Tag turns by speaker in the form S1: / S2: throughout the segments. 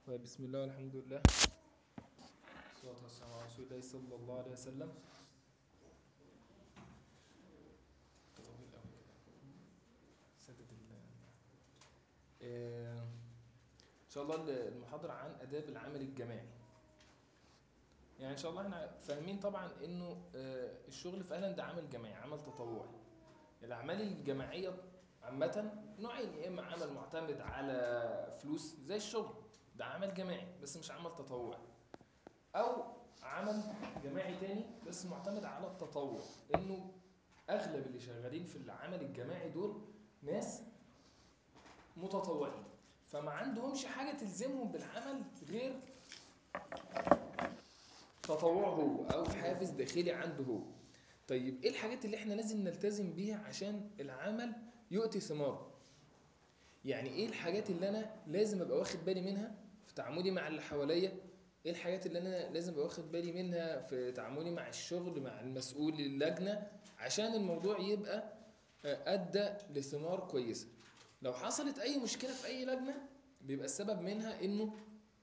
S1: بسم الله والحمد لله والصلاة والسلام على رسول الله صلى الله عليه وسلم طويل أوي كده سدد ال آه، إن شاء الله المحاضرة عن آداب العمل الجماعي يعني إن شاء الله احنا فاهمين طبعا إنه آه، الشغل فعلا ده عمل جماعي عمل تطوعي الأعمال الجماعية عامة نوعين يا إما عمل معتمد على فلوس زي الشغل ده عمل جماعي بس مش عمل تطوعي او عمل جماعي تاني بس معتمد على التطوع انه اغلب اللي شغالين في العمل الجماعي دول ناس متطوعين فما عندهمش حاجة تلزمهم بالعمل غير تطوعه هو او حافز داخلي عنده هو طيب ايه الحاجات اللي احنا لازم نلتزم بيها عشان العمل يؤتي ثماره يعني ايه الحاجات اللي انا لازم ابقى واخد بالي منها في تعاملي مع اللي حواليا ايه الحاجات اللي انا لازم ابقى واخد بالي منها في تعاملي مع الشغل مع المسؤول اللجنه عشان الموضوع يبقى ادى لثمار كويسه لو حصلت اي مشكله في اي لجنه بيبقى السبب منها انه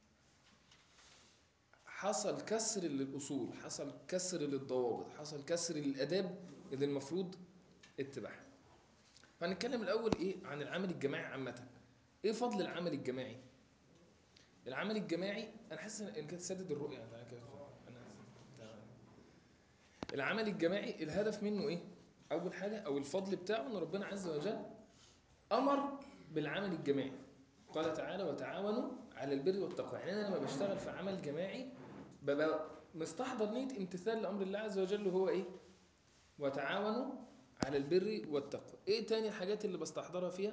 S1: حصل كسر للاصول حصل كسر للضوابط حصل كسر للاداب اللي المفروض اتباعها فهنتكلم الاول ايه عن العمل الجماعي عامه ايه فضل العمل الجماعي العمل الجماعي انا حاسس ان كانت سدد الرؤيه انا كده انا تمام العمل الجماعي الهدف منه ايه اول حاجه او الفضل بتاعه ان ربنا عز وجل امر بالعمل الجماعي قال تعالى وتعاونوا على البر والتقوى يعني انا لما بشتغل في عمل جماعي ببقى مستحضر نيه امتثال لامر الله عز وجل وهو ايه وتعاونوا على البر والتقوى ايه تاني الحاجات اللي بستحضرها فيها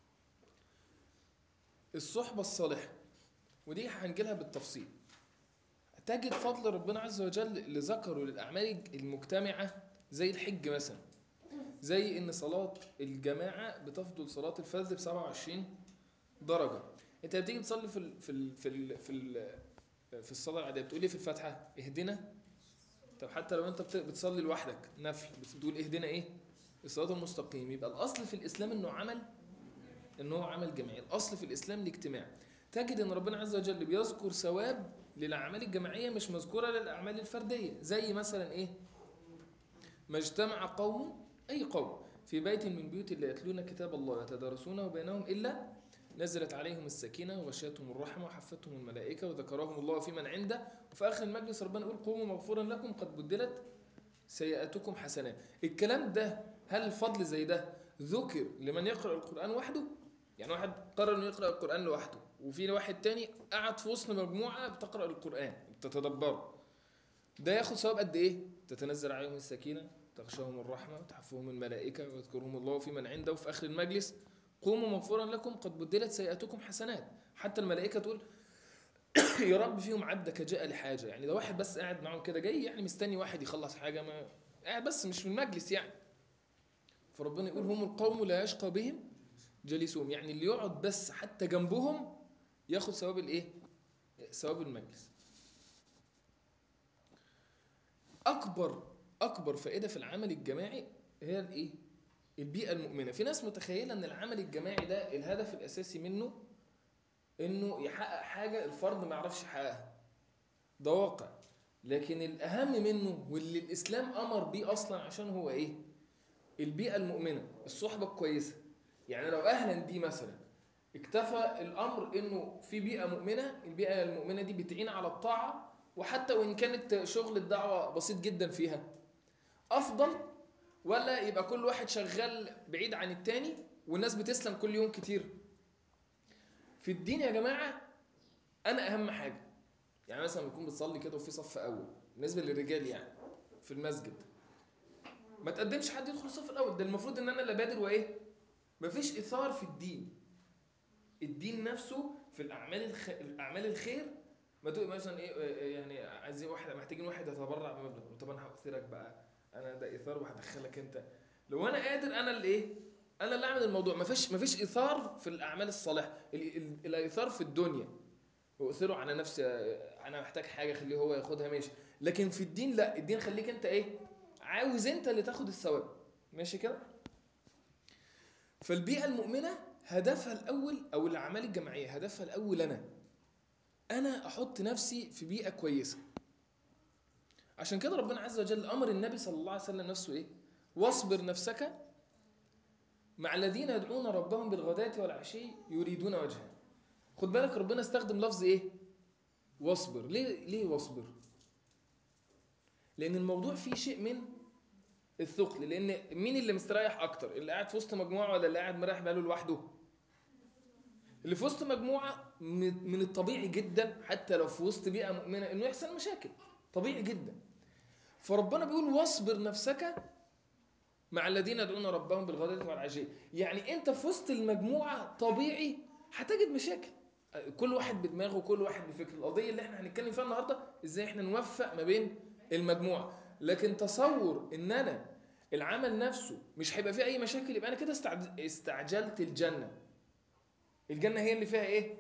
S1: الصحبه الصالحه ودي هنجيلها بالتفصيل تجد فضل ربنا عز وجل اللي ذكره للأعمال المجتمعة زي الحج مثلا زي إن صلاة الجماعة بتفضل صلاة الفجر ب 27 درجة أنت بتيجي تصلي في ال في ال في ال في ال في الصلاة العادية بتقول إيه في الفاتحة؟ اهدنا طب حتى لو أنت بتصلي لوحدك نفل بتقول اهدنا إيه؟ الصراط المستقيم يبقى الأصل في الإسلام إنه عمل إن هو عمل جماعي الأصل في الإسلام الاجتماع تجد ان ربنا عز وجل بيذكر ثواب للاعمال الجماعيه مش مذكوره للاعمال الفرديه زي مثلا ايه ما اجتمع قوم اي قوم في بيت من بيوت الله يتلون كتاب الله يتدارسونه بينهم الا نزلت عليهم السكينه وغشيتهم الرحمه وحفتهم الملائكه وذكرهم الله في من عنده وفي اخر المجلس ربنا يقول قوموا مغفورا لكم قد بدلت سيئاتكم حسنات الكلام ده هل الفضل زي ده ذكر لمن يقرا القران وحده يعني واحد قرر انه يقرا القران لوحده وفي واحد تاني قعد في وسط مجموعه بتقرا القران بتتدبره ده ياخد ثواب قد ايه تتنزل عليهم السكينه تغشاهم الرحمه تحفهم الملائكه ويذكرهم الله في من عنده وفي اخر المجلس قوموا مغفورا لكم قد بدلت سيئاتكم حسنات حتى الملائكه تقول يا رب فيهم عبدك جاء لحاجه يعني ده واحد بس قاعد معاهم كده جاي يعني مستني واحد يخلص حاجه ما قاعد بس مش في المجلس يعني فربنا يقول هم القوم لا يشقى بهم جليسهم يعني اللي يقعد بس حتى جنبهم ياخد ثواب الايه ثواب المجلس اكبر اكبر فائده في العمل الجماعي هي الايه البيئه المؤمنه في ناس متخيله ان العمل الجماعي ده الهدف الاساسي منه انه يحقق حاجه الفرد ما يعرفش يحققها ده واقع لكن الاهم منه واللي الاسلام امر بيه اصلا عشان هو ايه البيئه المؤمنه الصحبه الكويسه يعني لو اهلا دي مثلا اكتفى الامر انه في بيئه مؤمنه البيئه المؤمنه دي بتعين على الطاعه وحتى وان كانت شغل الدعوه بسيط جدا فيها افضل ولا يبقى كل واحد شغال بعيد عن التاني والناس بتسلم كل يوم كتير في الدين يا جماعه انا اهم حاجه يعني مثلا بكون بتصلي كده وفي صف اول بالنسبه للرجال يعني في المسجد ما تقدمش حد يدخل الصف الاول ده المفروض ان انا اللي بادر وايه مفيش اثار في الدين الدين نفسه في الاعمال الخ... الاعمال الخير ما تقول مثلا ايه يعني عايزين واحد محتاجين واحد يتبرع بمبلغ طب انا هاثرك بقى انا ده ايثار وهدخلك انت لو انا قادر انا اللي ايه انا اللي اعمل الموضوع ما فيش ما فيش ايثار في الاعمال الصالحه الايثار في الدنيا واثره على نفسي انا محتاج حاجه خليه هو ياخدها ماشي لكن في الدين لا الدين خليك انت ايه عاوز انت اللي تاخد الثواب ماشي كده فالبيئه المؤمنه هدفها الاول او الاعمال الجماعيه هدفها الاول انا انا احط نفسي في بيئه كويسه عشان كده ربنا عز وجل امر النبي صلى الله عليه وسلم نفسه ايه واصبر نفسك مع الذين يدعون ربهم بالغداة والعشي يريدون وجهه خد بالك ربنا استخدم لفظ ايه واصبر ليه ليه واصبر لان الموضوع فيه شيء من الثقل لان مين اللي مستريح اكتر اللي قاعد في وسط مجموعه ولا اللي قاعد مريح باله لوحده اللي في وسط مجموعه من من الطبيعي جدا حتى لو في وسط بيئه مؤمنه انه يحصل مشاكل طبيعي جدا فربنا بيقول واصبر نفسك مع الذين يدعون ربهم بالغداة والعشي يعني انت في وسط المجموعه طبيعي هتجد مشاكل كل واحد بدماغه كل واحد بفكر القضيه اللي احنا هنتكلم فيها النهارده ازاي احنا نوفق ما بين المجموعه لكن تصور ان انا العمل نفسه مش هيبقى فيه اي مشاكل يبقى انا كده استعج- استعجلت الجنه الجنه هي اللي فيها ايه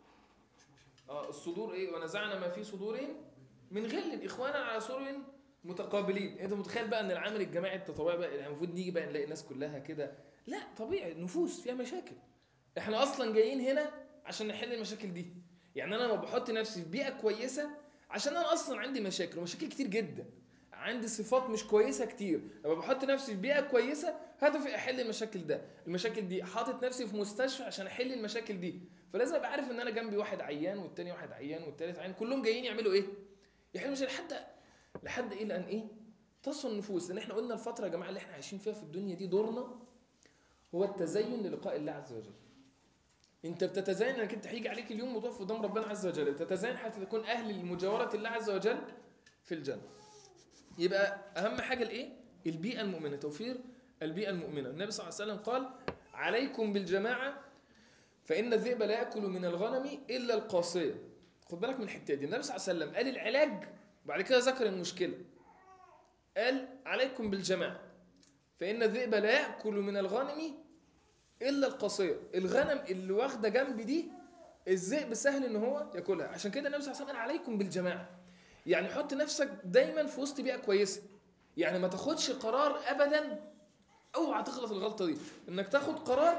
S1: اه الصدور ايه ونزعنا ما في صدورهم من غل اخوانا على سرر متقابلين انت متخيل بقى ان العمل الجماعي التطوعي بقى يعني المفروض نيجي بقى نلاقي الناس كلها كده لا طبيعي نفوس فيها مشاكل احنا اصلا جايين هنا عشان نحل المشاكل دي يعني انا لما بحط نفسي في بيئه كويسه عشان انا اصلا عندي مشاكل ومشاكل كتير جدا عندي صفات مش كويسه كتير لما بحط نفسي في بيئه كويسه هدفي احل المشاكل ده المشاكل دي حاطط نفسي في مستشفى عشان احل المشاكل دي فلازم ابقى عارف ان انا جنبي واحد عيان والتاني واحد عيان والتالت عيان كلهم جايين يعملوا ايه يحلوا مشاكل لحد لحد ايه لان ايه تصفى النفوس لان احنا قلنا الفتره يا جماعه اللي احنا عايشين فيها في الدنيا دي دورنا هو التزين للقاء الله عز وجل انت بتتزين انك انت هيجي عليك اليوم وتقف قدام ربنا عز وجل بتتزين حتى تكون اهل لمجاوره الله عز وجل في الجنه يبقى اهم حاجه الايه البيئه المؤمنه توفير البيئه المؤمنه النبي صلى الله عليه وسلم قال عليكم بالجماعه فان الذئب لا ياكل من الغنم الا القاصيه خد بالك من الحته دي النبي صلى الله عليه وسلم قال العلاج وبعد كده ذكر المشكله قال عليكم بالجماعه فان الذئب لا ياكل من الغنم الا القصير الغنم اللي واخده جنب دي الذئب سهل ان هو ياكلها عشان كده النبي صلى الله عليه وسلم قال عليكم بالجماعه يعني حط نفسك دايما في وسط بيئه كويسه يعني ما تاخدش قرار ابدا اوعى تغلط الغلطه دي انك تاخد قرار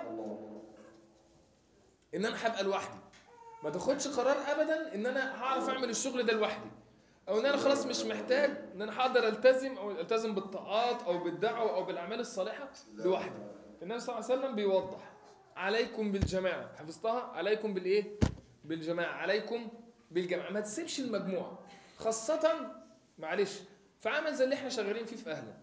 S1: ان انا هبقى لوحدي ما تاخدش قرار ابدا ان انا هعرف اعمل الشغل ده لوحدي او ان انا خلاص مش محتاج ان انا هقدر التزم او التزم بالطاعات او بالدعوه او بالاعمال الصالحه لوحدي النبي صلى الله عليه وسلم بيوضح عليكم بالجماعه حفظتها عليكم بالايه بالجماعه عليكم بالجماعه ما تسيبش المجموعه خاصه معلش في عمل زي اللي احنا شغالين فيه في اهلا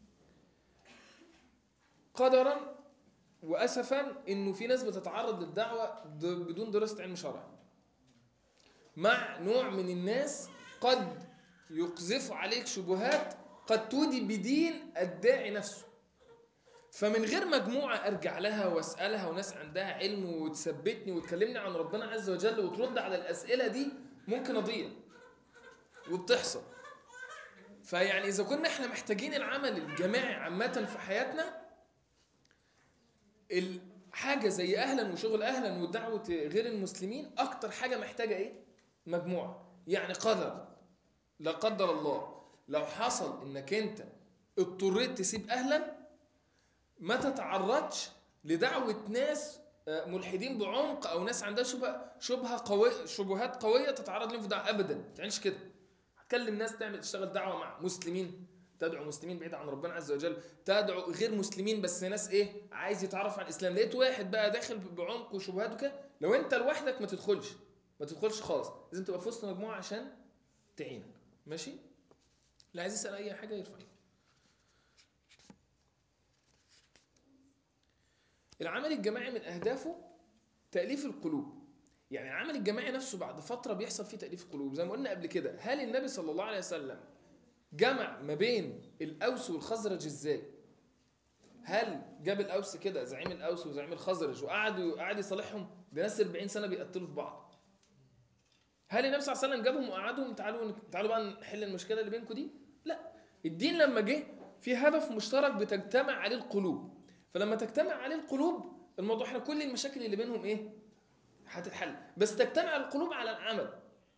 S1: قدرا واسفا انه في ناس بتتعرض للدعوه د- بدون دراسه علم شرعي مع نوع من الناس قد يقذف عليك شبهات قد تودي بدين الداعي نفسه فمن غير مجموعة أرجع لها وأسألها وناس عندها علم وتثبتني وتكلمني عن ربنا عز وجل وترد على الأسئلة دي ممكن أضيع وبتحصل فيعني إذا كنا إحنا محتاجين العمل الجماعي عامة في حياتنا الحاجة زي أهلا وشغل أهلا ودعوة غير المسلمين أكتر حاجة محتاجة إيه؟ مجموعة يعني قدر لا قدر الله لو حصل إنك أنت اضطريت تسيب أهلا ما تتعرضش لدعوة ناس آه، ملحدين بعمق او ناس عندها شبهه شبهه قويه شبهات قويه تتعرض لهم في دعوه ابدا ما تعملش كده هتكلم ناس تعمل تشتغل دعوه مع مسلمين تدعو مسلمين بعيد عن ربنا عز وجل تدعو غير مسلمين بس ناس ايه عايز يتعرف على الاسلام لقيت واحد بقى داخل بعمق وشبهات وكده لو انت لوحدك ما تدخلش ما تدخلش خالص لازم تبقى في وسط مجموعه عشان تعينك ماشي اللي عايز يسال اي حاجه يرفع ايده العمل الجماعي من اهدافه تاليف القلوب يعني العمل الجماعي نفسه بعد فتره بيحصل فيه تاليف القلوب زي ما قلنا قبل كده هل النبي صلى الله عليه وسلم جمع ما بين الاوس والخزرج ازاي هل جاب الاوس كده زعيم الاوس وزعيم الخزرج وقعدوا قعد يصالحهم ده ناس 40 سنه بيقتلوا في بعض هل النبي صلى الله عليه وسلم جابهم وقعدهم تعالوا تعالوا بقى نحل المشكله اللي بينكم دي لا الدين لما جه في هدف مشترك بتجتمع عليه القلوب فلما تجتمع عليه القلوب الموضوع احنا كل المشاكل اللي بينهم ايه هتتحل بس تجتمع القلوب على العمل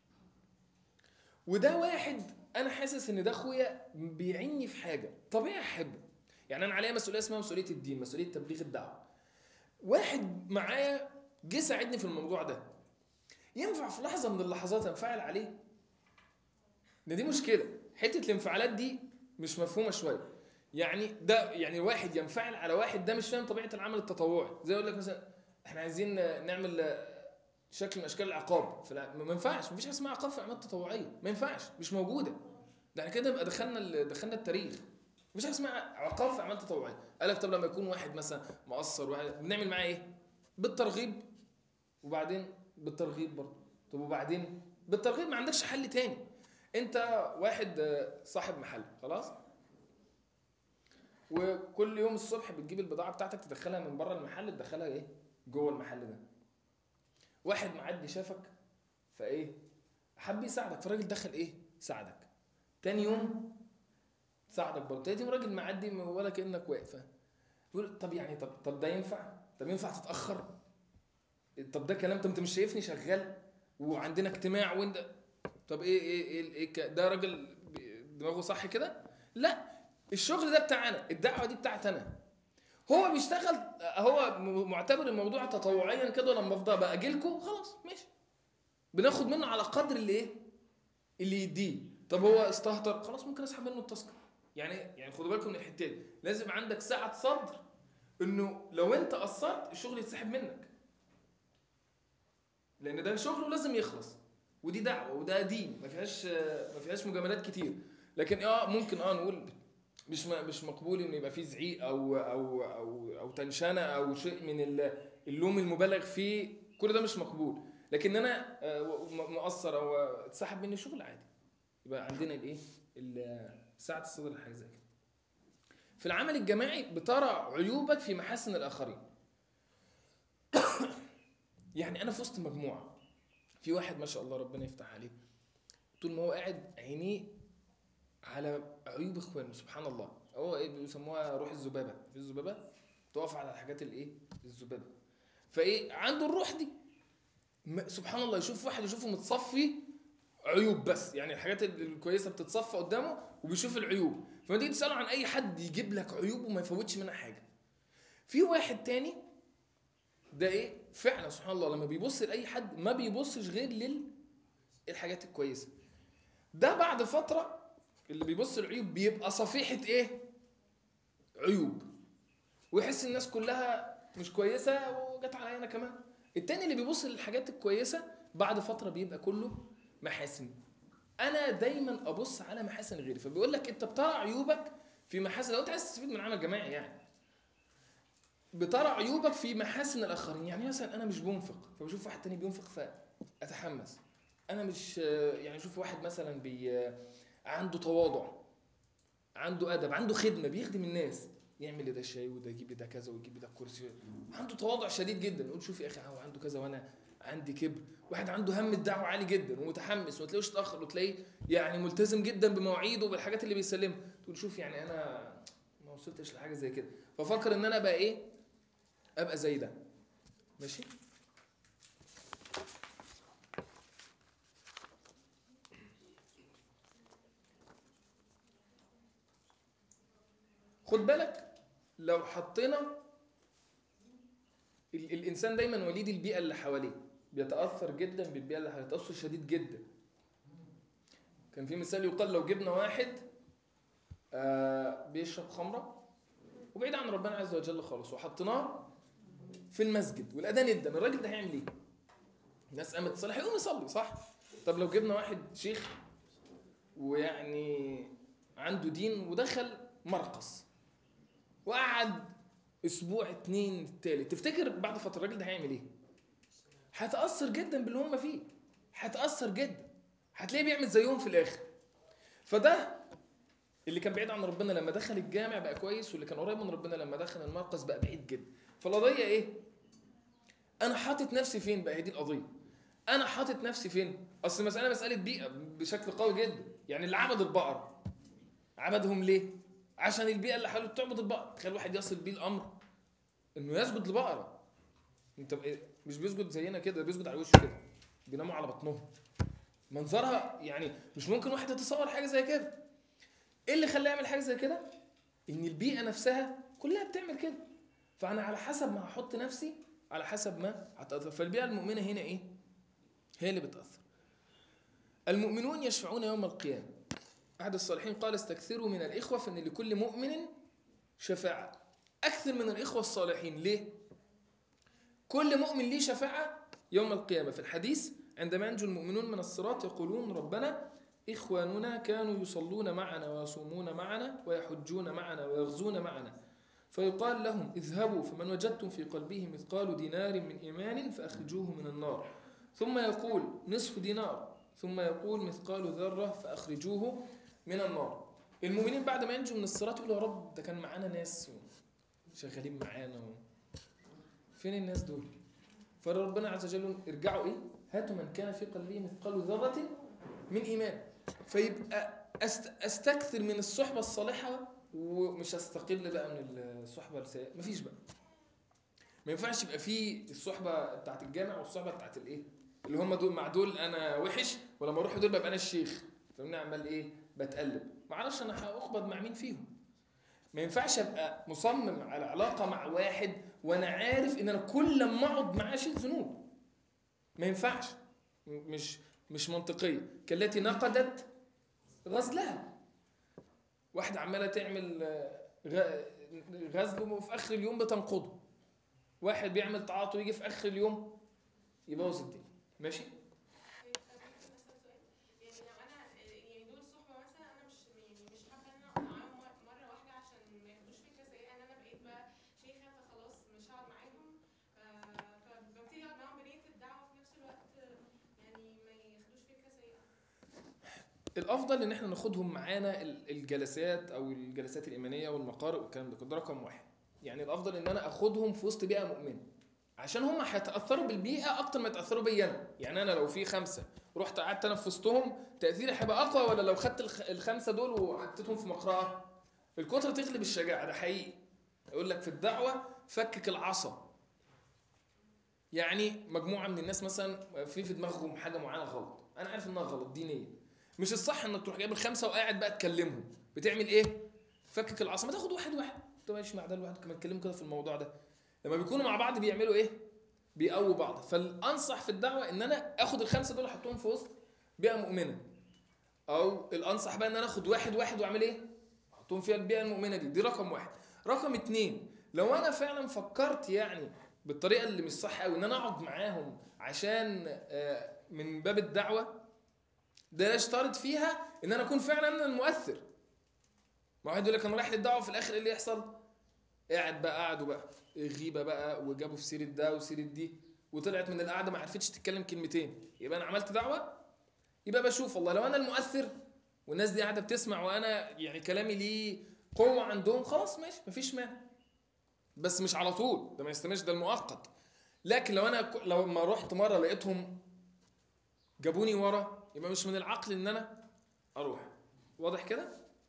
S1: وده واحد انا حاسس ان ده اخويا بيعني في حاجه طبيعي احبه يعني انا عليا مسؤوليه اسمها مسؤوليه الدين مسؤوليه تبليغ الدعوه واحد معايا جه ساعدني في الموضوع ده ينفع في لحظه من اللحظات انفعل عليه ده دي مشكله حته الانفعالات دي مش مفهومه شويه يعني ده يعني واحد ينفعل على واحد ده مش فاهم طبيعه العمل التطوعي زي يقول لك مثلا احنا عايزين نعمل شكل من اشكال العقاب فلا ما ينفعش مفيش حاجه اسمها عقاب في اعمال تطوعيه ما ينفعش مش موجوده ده احنا كده يبقى دخلنا ال- دخلنا التاريخ مفيش حاجه اسمها عقاب في اعمال تطوعيه قال لك طب لما يكون واحد مثلا مقصر واحد بنعمل معاه ايه بالترغيب وبعدين بالترغيب برضه طب وبعدين بالترغيب ما عندكش حل تاني انت واحد آه، صاحب محل خلاص وكل يوم الصبح بتجيب البضاعه بتاعتك تدخلها من بره المحل تدخلها ايه جوه المحل ده واحد معدي شافك فايه حب يساعدك فالراجل دخل ايه ساعدك تاني يوم ساعدك برضه تاني يوم راجل معدي ولا كانك واقفه يقول طب يعني طب طب ده ينفع طب ينفع تتاخر طب ده كلام طب انت مش شايفني شغال وعندنا اجتماع وانت طب ايه ايه ايه, إيه ك- ده راجل دماغه صح كده لا الشغل ده بتاعنا الدعوه دي بتاعت انا هو بيشتغل هو م- معتبر الموضوع تطوعيا كده لما افضل باجي لكم خلاص ماشي بناخد منه على قدر اللي ايه اللي يديه طب هو استهتر خلاص ممكن اسحب منه التذكره يعني يعني خدوا بالكم من الحته دي لازم عندك سعه صدر انه لو انت قصرت الشغل يتسحب منك لان ده شغل ولازم يخلص ودي دعوه وده دين ما فيهاش ما فيهاش مجاملات كتير لكن اه ممكن اه نقول مش م- مش مقبول ان يبقى فيه زعيق او او او او تنشنه او شيء من ال- اللوم المبالغ فيه كل ده مش مقبول لكن انا آه، م- مقصر او اتسحب مني شغل عادي يبقى عندنا الايه ال- سعه الصدر لحاجه زي كده في العمل الجماعي بترى عيوبك في محاسن الاخرين يعني انا في وسط مجموعه في واحد ما شاء الله ربنا يفتح عليه طول ما هو قاعد عينيه على عيوب اخوانه سبحان الله هو ايه بيسموها روح الذبابه في الذبابه تقف على الحاجات الايه الذبابه فايه عنده الروح دي م- سبحان الله يشوف واحد يشوفه متصفي عيوب بس يعني الحاجات ال- الكويسه بتتصفى قدامه وبيشوف العيوب فما تيجي تساله عن اي حد يجيب لك عيوب وما يفوتش منها حاجه في واحد تاني ده ايه فعلا سبحان الله لما بيبص لاي حد ما بيبصش غير لل الحاجات الكويسه ده بعد فتره اللي بيبص العيوب بيبقى صفيحه ايه عيوب ويحس الناس كلها مش كويسه وجت عليا انا كمان التاني اللي بيبص للحاجات الكويسه بعد فتره بيبقى كله محاسن انا دايما ابص على محاسن غيري فبيقول لك انت بترى عيوبك في محاسن لو انت عايز تستفيد من عمل جماعي يعني بترى عيوبك في محاسن الاخرين يعني مثلا انا مش بنفق فبشوف واحد تاني بينفق فاتحمس انا مش يعني اشوف واحد مثلا بي عنده تواضع عنده ادب عنده خدمه بيخدم الناس يعمل لده شاي وده يجيب لي ده كذا ويجيب لي ده الكرسي عنده تواضع شديد جدا نقول شوف يا اخي هو عنده كذا وانا عندي كبر واحد عنده هم الدعوه عالي جدا ومتحمس وما تلاقيش اتاخر وتلاقيه يعني ملتزم جدا بمواعيده وبالحاجات اللي بيسلمها تقول شوف يعني انا ما وصلتش لحاجه زي كده ففكر ان انا بقى ايه ابقى زي ده ماشي خد بالك لو حطينا ال- الانسان دايما وليد البيئه اللي حواليه بيتاثر جدا بالبيئه اللي حواليه تاثر شديد جدا كان في مثال يقال لو جبنا واحد آه بيشرب خمره وبعيد عن ربنا عز وجل خالص وحطيناه في المسجد والاذان ادن الراجل ده هيعمل ايه؟ الناس قامت تصلي هيقوم يصلي صح؟ طب لو جبنا واحد شيخ ويعني عنده دين ودخل مرقص وقعد اسبوع اتنين التالت تفتكر بعد فتره الراجل ده هيعمل ايه؟ هيتاثر جدا باللي هم فيه هيتاثر جدا هتلاقيه بيعمل زيهم في الاخر فده اللي كان بعيد عن ربنا لما دخل الجامع بقى كويس واللي كان قريب من ربنا لما دخل المرقص بقى بعيد جدا فالقضيه ايه انا حاطط نفسي فين بقى هي دي القضيه انا حاطط نفسي فين اصل المساله مساله بيئه بشكل قوي جدا يعني اللي عبد البقر عبدهم ليه عشان البيئه اللي حواليه بتعبد البقر تخيل واحد يصل بيه الامر انه يسجد لبقره انت بقى- مش بيسجد زينا كده بيسجد على وشه كده بيناموا على بطنهم منظرها يعني مش ممكن واحد يتصور حاجه زي كده ايه اللي خلاه يعمل حاجه زي كده ان البيئه نفسها كلها بتعمل كده فانا على حسب ما هحط نفسي على حسب ما هتأثر فالبيئه المؤمنه هنا ايه هي اللي بتاثر المؤمنون يشفعون يوم القيامه احد الصالحين قال استكثروا من الاخوه فان لكل مؤمن شفاعه اكثر من الاخوه الصالحين ليه كل مؤمن ليه شفاعه يوم القيامه في الحديث عندما ينجو المؤمنون من الصراط يقولون ربنا إخواننا كانوا يصلون معنا ويصومون معنا ويحجون معنا ويغزون معنا فيقال لهم اذهبوا فمن وجدتم في قلبه مثقال دينار من إيمان فأخرجوه من النار ثم يقول نصف دينار ثم يقول مثقال ذرة فأخرجوه من النار المؤمنين بعد ما ينجوا من الصراط يقولوا يا رب ده كان معانا ناس شغالين معانا و... فين الناس دول فربنا عز وجل يقول ارجعوا ايه هاتوا من كان في قلبه مثقال ذرة من إيمان فيبقى أست أستكثر من الصحبة الصالحة ومش أستقل بقى من الصحبة السيئة مفيش بقى ما ينفعش يبقى في الصحبة بتاعت الجامع والصحبة بتاعت الإيه اللي هم دول مع دول أنا وحش ولما أروح دول ببقى أنا الشيخ فمن عمال إيه بتقلب ما اعرفش أنا هأقبض مع مين فيهم ما ينفعش أبقى مصمم على علاقة مع واحد وأنا عارف إن أنا كل ما أقعد معاه أشيل ذنوب ما ينفعش مش مش منطقية كالتي نقدت غزلها واحدة عمالة تعمل غزل وفي آخر اليوم بتنقضه واحد بيعمل تعاطي ويجي في آخر اليوم يبوظ الدنيا ماشي الافضل ان احنا ناخدهم معانا الجلسات او الجلسات الايمانيه والمقارئ والكلام ده ده رقم واحد يعني الافضل ان انا اخدهم في وسط بيئه مؤمنه عشان هم هيتاثروا بالبيئه اكتر ما يتاثروا بيا انا يعني انا لو في خمسه رحت قعدت انا في وسطهم تاثيري هيبقى اقوى ولا لو خدت الخمسه دول وحطيتهم في مقرأه الكتره تغلب الشجاعه ده حقيقي يقول لك في الدعوه فكك العصا يعني مجموعه من الناس مثلا في في دماغهم حاجه معينه غلط انا عارف انها غلط دينيا مش الصح انك تروح جايب الخمسه وقاعد بقى تكلمهم بتعمل ايه فكك العصا ما تاخد واحد واحد انت ماشي مع ده لوحده كمان تكلموا كده في الموضوع ده لما بيكونوا مع بعض بيعملوا ايه بيقووا بعض فالانصح في الدعوه ان انا اخد الخمسه دول احطهم في وسط بيئه مؤمنه او الانصح بقى ان انا اخد واحد واحد واعمل ايه احطهم فيها البيئه المؤمنه دي دي رقم واحد رقم اتنين لو انا فعلا فكرت يعني بالطريقه اللي مش صح قوي ان انا اقعد معاهم عشان من باب الدعوه ده يشترط فيها ان انا اكون فعلا انا المؤثر ما واحد يقول لك انا رايح للدعوه في الاخر ايه اللي يحصل قاعد بقى قعدوا بقى غيبه بقى وجابوا في سيره ده وسيره دي وطلعت من القعده ما عرفتش تتكلم كلمتين يبقى انا عملت دعوه يبقى بشوف والله لو انا المؤثر والناس دي قاعده بتسمع وانا يعني كلامي ليه قوه عندهم خلاص ماشي مفيش مانع بس مش على طول ده ما يستمرش ده المؤقت لكن لو انا لو ما رحت مره لقيتهم جابوني ورا يبقى مش من العقل ان انا اروح واضح كده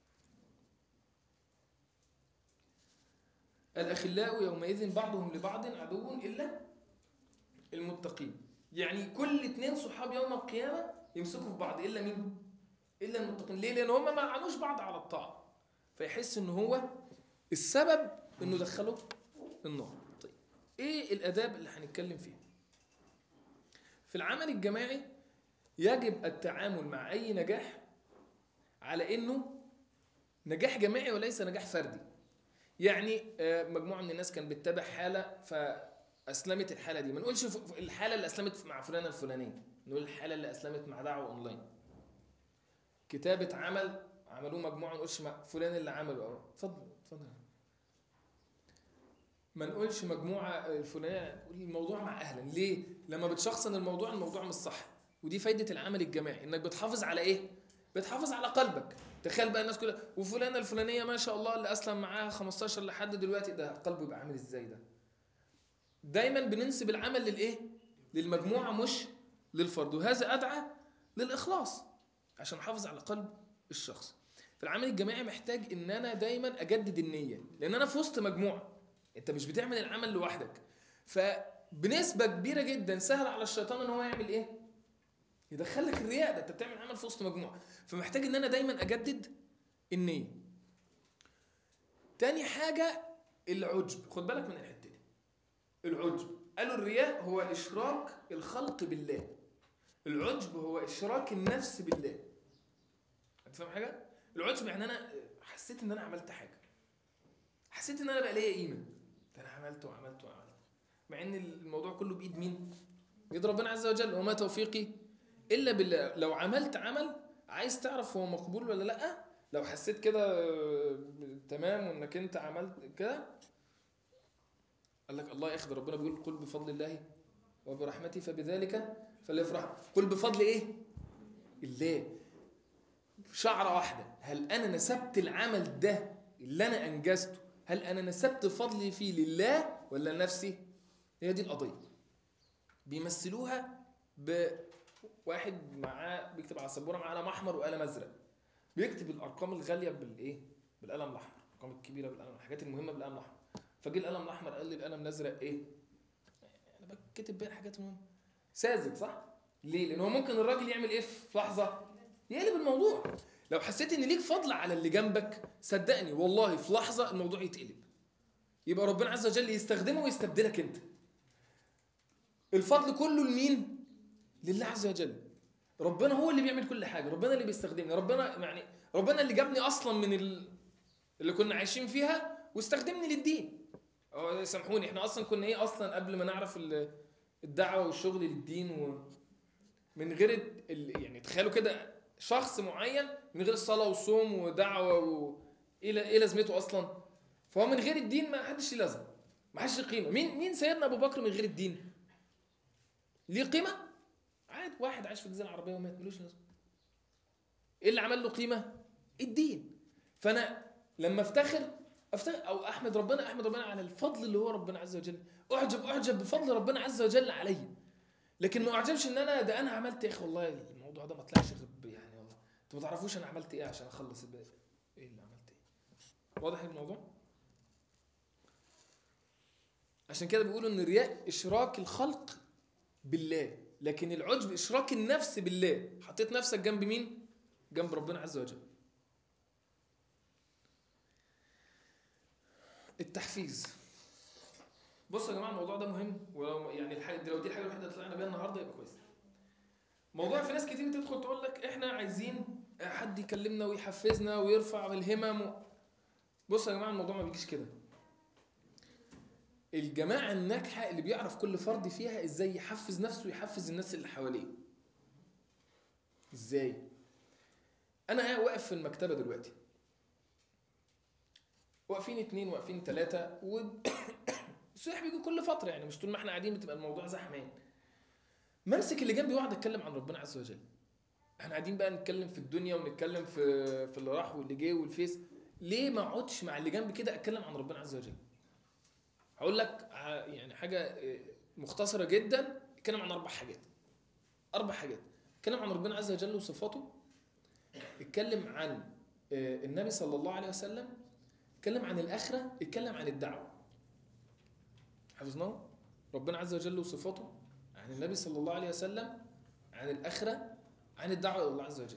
S1: الاخلاء يومئذ بعضهم لبعض عدو الا المتقين يعني كل اتنين صحاب يوم القيامه يمسكوا في بعض الا مين الا المتقين ليه لان هم ما عنوش بعض على الطاعه فيحس ان هو السبب انه دخله النار طيب ايه الاداب اللي هنتكلم فيها في العمل الجماعي يجب التعامل مع اي نجاح على انه نجاح جماعي وليس نجاح فردي يعني مجموعه من الناس كان بتتابع حاله فاسلمت الحاله دي ما نقولش الحاله اللي اسلمت مع فلانه الفلانيه نقول الحاله اللي اسلمت مع دعوه اونلاين كتابه عمل عملوه مجموعه ما نقولش مع فلان اللي عمله اه اتفضل اتفضل ما نقولش مجموعه الفلانيه الموضوع مع اهلا ليه لما بتشخصن الموضوع الموضوع مش صح ودي فايده العمل الجماعي انك بتحافظ على ايه بتحافظ على قلبك تخيل بقى الناس كلها وفلانه الفلانيه ما شاء الله اللي اسلم معاها 15 لحد دلوقتي ده قلبه يبقى عامل ازاي ده دايما بننسب العمل للايه للمجموعه مش للفرد وهذا ادعى للاخلاص عشان احافظ على قلب الشخص فالعمل الجماعي محتاج ان انا دايما اجدد النيه لان انا في وسط مجموعه انت مش بتعمل العمل لوحدك فبنسبه كبيره جدا سهل على الشيطان ان هو يعمل ايه يدخلك الرياء ده انت بتعمل عمل في وسط مجموعه فمحتاج ان انا دايما اجدد النيه تاني حاجه العجب خد بالك من الحته دي العجب قالوا الرياء هو اشراك الخلق بالله العجب هو اشراك النفس بالله انت فاهم حاجه العجب يعني انا حسيت ان انا عملت حاجه حسيت ان انا بقى ليا قيمه ده انا عملت وعملت وعملت مع ان الموضوع كله بايد مين بيد ربنا عز وجل وما توفيقي الا بالله لو عملت عمل عايز تعرف هو مقبول ولا لا لو حسيت كده آه، تمام وانك انت عملت كده قال لك الله ياخذ ربنا بيقول قل بفضل الله وبرحمته فبذلك فليفرح قل بفضل ايه الله شعره واحده هل انا نسبت العمل ده اللي انا انجزته هل انا نسبت فضلي فيه لله ولا لنفسي هي دي القضيه بيمثلوها بواحد معاه بيكتب على السبوره معاه قلم احمر وقلم ازرق بيكتب الارقام الغاليه بالايه بالقلم الاحمر الارقام الكبيره بالقلم الحاجات المهمه بالقلم الاحمر فجه القلم الاحمر قال لي القلم الازرق ايه انا بكتب بين حاجات مهمه ساذج صح ليه لان هو ممكن الراجل يعمل ايه في لحظه يقلب الموضوع لو حسيت ان ليك فضل على اللي جنبك صدقني والله في لحظه الموضوع يتقلب يبقى ربنا عز وجل يستخدمه ويستبدلك انت الفضل كله لمين لله عز وجل ربنا هو اللي بيعمل كل حاجه ربنا اللي بيستخدمني ربنا يعني ربنا اللي جابني اصلا من ال... اللي كنا عايشين فيها واستخدمني للدين اه سامحوني احنا اصلا كنا ايه اصلا قبل ما نعرف ال- الدعوه والشغل للدين و... من غير ال... ال- يعني تخيلوا كده شخص معين من غير الصلاه والصوم ودعوه و... ايه ل- ايه لازمته اصلا فهو من غير الدين ما حدش ليه لازمه ما حدش ليه قيمه مين مين سيدنا ابو بكر من غير الدين ليه قيمه عادي واحد عايش في الجزيره العربيه ومات ملوش لازمه ايه اللي عمل له قيمه الدين فانا لما افتخر افتخر او احمد ربنا احمد ربنا على الفضل اللي هو ربنا عز وجل اعجب اعجب بفضل ربنا عز وجل علي لكن ما اعجبش ان انا ده انا عملت يا اخي والله الموضوع ده ما طلعش غير ب- يعني والله انتوا ما تعرفوش انا عملت ايه عشان اخلص الباقي ايه اللي عملت ايه واضح الموضوع عشان كده بيقولوا ان الرياء اشراك الخلق بالله لكن العجب اشراك النفس بالله حطيت نفسك جنب مين جنب ربنا عز وجل التحفيز بصوا يا جماعه الموضوع ده مهم ولو يعني الحاجه دي لو دي الحاجه الوحيده اللي طلعنا بيها النهارده يبقى كويس موضوع في ناس كتير تدخل تقول لك احنا عايزين حد يكلمنا ويحفزنا ويرفع الهمم و... بصوا يا جماعه الموضوع ما بيجيش كده الجماعه الناجحه اللي بيعرف كل فرد فيها ازاي يحفز نفسه ويحفز الناس اللي حواليه ازاي انا قاعد واقف في المكتبه دلوقتي واقفين اتنين واقفين تلاتة و السياح بيجوا كل فترة يعني مش طول ما احنا قاعدين بتبقى الموضوع زحمان ممسك اللي جنبي واقعد اتكلم عن ربنا عز وجل احنا قاعدين بقى نتكلم في الدنيا ونتكلم في في اللي راح واللي جه والفيس ليه ما اقعدش مع اللي جنبي كده اتكلم عن ربنا عز وجل هقول لك ع- يعني حاجة اه، مختصرة جدا اتكلم عن اربع حاجات اربع حاجات اتكلم عن ربنا عز وجل وصفاته اتكلم عن اه، النبي صلى الله عليه وسلم اتكلم عن الآخرة اتكلم عن الدعوة حفظناه ربنا عز وجل وصفاته عن النبي صلى الله عليه وسلم عن الآخرة عن الدعوة إلى الله عز وجل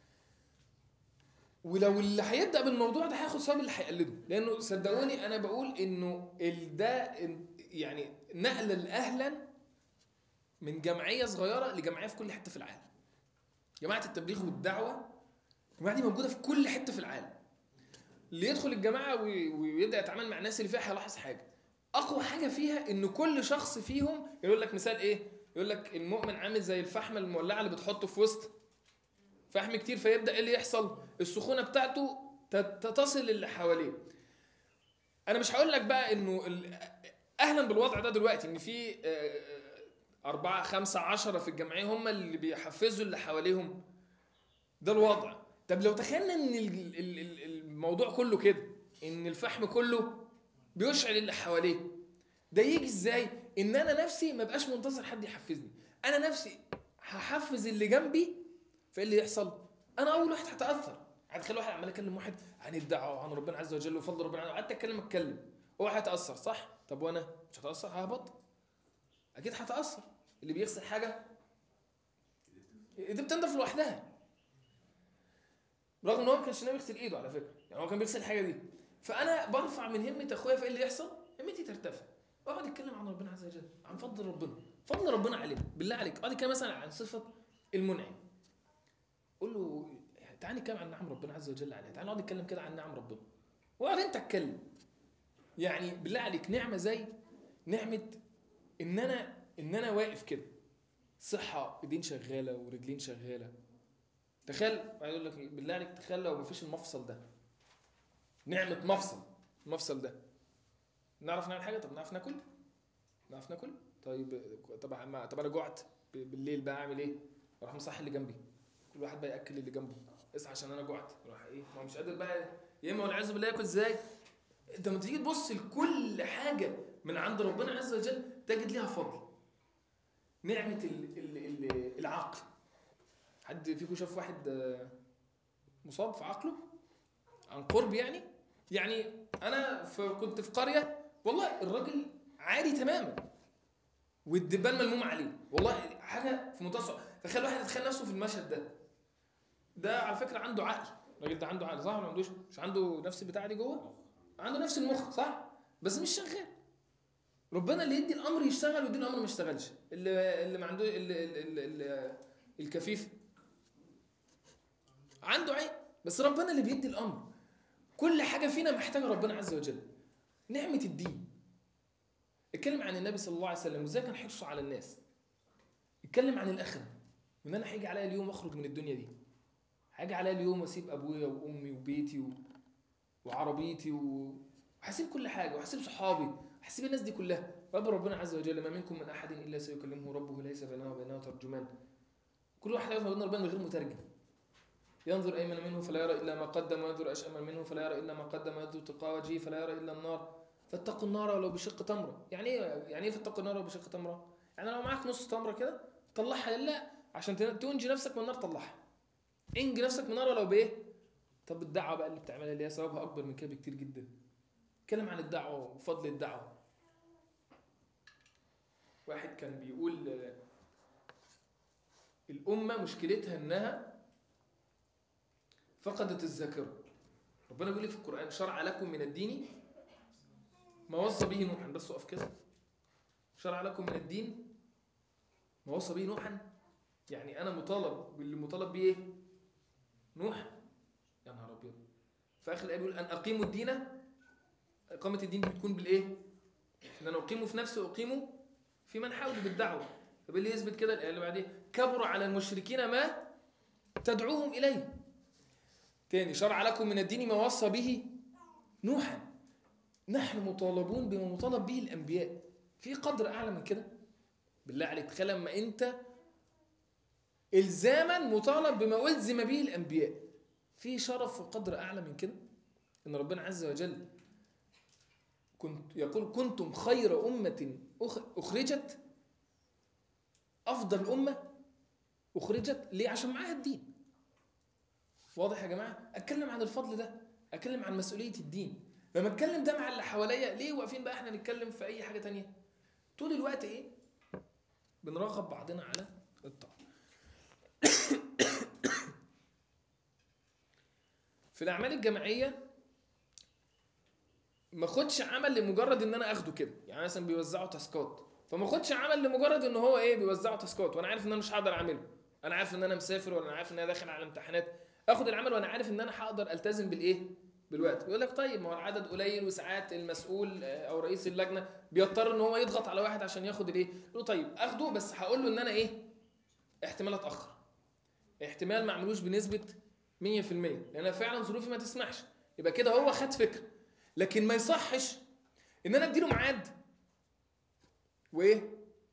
S1: ولو اللي هيبدأ بالموضوع ده هياخد ثواب اللي هيقلده لأنه صدقوني أنا بقول إنه ال- ده يعني نقلة لأهلا من جمعية صغيرة لجمعية في كل حتة في العالم جماعة التبليغ والدعوة الجماعة دي موجودة في كل حتة في العالم اللي يدخل الجماعه وي- ويبدا يتعامل مع الناس اللي فيها هيلاحظ حاجه اقوى حاجه فيها ان كل شخص فيهم يقول لك مثال ايه يقول لك المؤمن عامل زي الفحمه المولعه اللي بتحطه في وسط فحم كتير فيبدا ايه اللي يحصل السخونه بتاعته تت- تصل اللي حواليه انا مش هقول لك بقى انه ال- اهلا بالوضع ده دلوقتي ان في آه، أربعة خمسة عشرة في الجمعية هم اللي بيحفزوا اللي حواليهم ده الوضع طب لو تخيلنا ان ال- ال- ال- الموضوع كله كده ان الفحم كله بيشعل اللي حواليه ده يجي ازاي ان انا نفسي ما بقاش منتظر حد يحفزني انا نفسي هحفز اللي جنبي فايه اللي يحصل انا اول واحد هتاثر هتخلي واحد عمال يكلم واحد عن الدعوه وعن ربنا عز وجل وفضل ربنا قعدت اتكلم اتكلم هو هيتاثر صح طب وانا مش هتاثر ههبط اكيد هتاثر اللي بيغسل حاجه دي بتنضف لوحدها رغم ان هو ما كانش ناوي يغسل ايده على فكره يعني هو كان بيغسل الحاجه دي فانا برفع من همه اخويا فايه اللي يحصل همتي ترتفع واقعد اتكلم عن ربنا عز وجل عن فضل ربنا فضل ربنا علينا بالله عليك اقعد اتكلم مثلا عن صفه المنعم قول له يعني تعالى نتكلم عن نعم ربنا عز وجل عليها تعالى نقعد نتكلم كده عن نعم ربنا واقعد انت اتكلم يعني بالله عليك نعمه زي نعمه ان انا ان انا واقف كده صحه ايدين شغاله ورجلين شغاله تخيل اقول لك بالله عليك تخيل لو مفيش المفصل ده نعمه مفصل المفصل ده نعرف نعمل حاجه طب نعرف ناكل نعرف ناكل طيب طب ما- طب انا جعت ب- بالليل بقى اعمل ايه اروح مصحي اللي جنبي كل واحد بقى ياكل اللي جنبه اصحى عشان انا جعت راح ايه ما هو مش قادر بقى يا اما والعياذ بالله ياكل ازاي انت لما تيجي تبص لكل حاجه من عند ربنا عز وجل تجد ليها فضل نعمه ال ال ال العقل حد فيكم شاف واحد آه، مصاب في عقله عن قرب يعني يعني انا في كنت في قريه والله الراجل عادي تماما والدبان ملموم عليه والله حاجه في منتهى الصعوبه تخيل واحد يتخيل نفسه في المشهد ده ده على فكره عنده عقل الراجل ده عنده عقل صح ولا ما عندوش مش عنده نفس البتاع دي جوه عنده نفس المخ صح بس مش شغال ربنا اللي يدي الامر يشتغل ويدي الامر ما يشتغلش اللي اللي ما عنده اللي اللي اللي الكفيف عنده عين بس ربنا اللي بيدي الامر كل حاجه فينا محتاجه ربنا عز وجل نعمه الدين اتكلم عن النبي صلى الله عليه وسلم وازاي كان حرصه على الناس اتكلم عن الاخره وان انا هيجي عليا اليوم اخرج من الدنيا دي هيجي عليا اليوم واسيب ابويا وامي وبيتي و... وعربيتي و... وهسيب كل حاجه وهسيب صحابي هسيب الناس دي كلها رب ربنا عز وجل ما منكم من احد الا سيكلمه ربه ليس بينه وبينه ترجمان كل واحد يقف بين ربنا من غير مترجم ينظر ايمن منه فلا يرى الا ما قدم وينظر اشأم منه فلا يرى الا ما قدم وينظر تلقاء وجهه فلا يرى الا النار فاتقوا النار ولو بشق تمره يعني ايه يعني ايه فاتقوا النار ولو بشق تمره يعني لو معاك نص تمره كده طلعها لله عشان تن- تنجي نفسك من النار طلعها انجي نفسك من النار ولو بايه طب الدعوه بقى اللي بتعملها اللي هي ثوابها اكبر من كده بكتير جدا اتكلم عن الدعوه وفضل الدعوه واحد كان بيقول آه، الامه مشكلتها انها فقدت الذاكره ربنا بيقول لي في القران شرع لكم من الدين ما وصى به نوحا بس اقف كده شرع لكم من الدين ما وصى به نوحا يعني انا مطالب باللي مطالب بيه ايه نوح يا نهار ابيض في اخر الايه بيقول ان اقيموا الدين اقامه الدين دي بتكون بالايه ان انا اقيمه في نفسي واقيمه في من حولي بالدعوه طب إيه اللي يثبت كده الايه اللي بعديها كبر على المشركين ما تدعوهم اليه تاني شرع لكم من الدين ما وصى به نوحا نحن مطالبون بما مطالب به الانبياء في قدر اعلى من كده بالله عليك تخيل لما انت الزاما مطالب بما الزم به الانبياء في شرف وقدر اعلى من كده ان ربنا عز وجل كنت يقول كنتم خير امه أخ- اخرجت افضل امه اخرجت ليه عشان معاها الدين واضح يا جماعه اتكلم عن الفضل ده اتكلم عن مسؤوليه الدين لما اتكلم ده مع اللي حواليا ليه واقفين بقى احنا نتكلم في اي حاجه تانية طول الوقت ايه بنرغب بعضنا على الطاعه في الاعمال الجماعيه ما خدش عمل لمجرد ان انا اخده كده يعني مثلا بيوزعوا تاسكات فما خدش عمل لمجرد ان هو ايه بيوزعوا تاسكات وانا عارف ان انا مش هقدر اعمله انا عارف ان انا مسافر ولا انا عارف ان انا داخل على امتحانات اخد العمل وانا عارف ان انا هقدر التزم بالايه بالوقت يقول لك طيب ما هو العدد قليل وساعات المسؤول آه، او رئيس اللجنه بيضطر ان هو يضغط على واحد عشان ياخد الايه يقول له طيب اخده بس هقول له ان انا ايه احتمال اتاخر احتمال ما اعملوش بنسبه 100% لان أنا فعلا ظروفي ما تسمحش يبقى كده هو خد فكره لكن ما يصحش ان انا اديله ميعاد وايه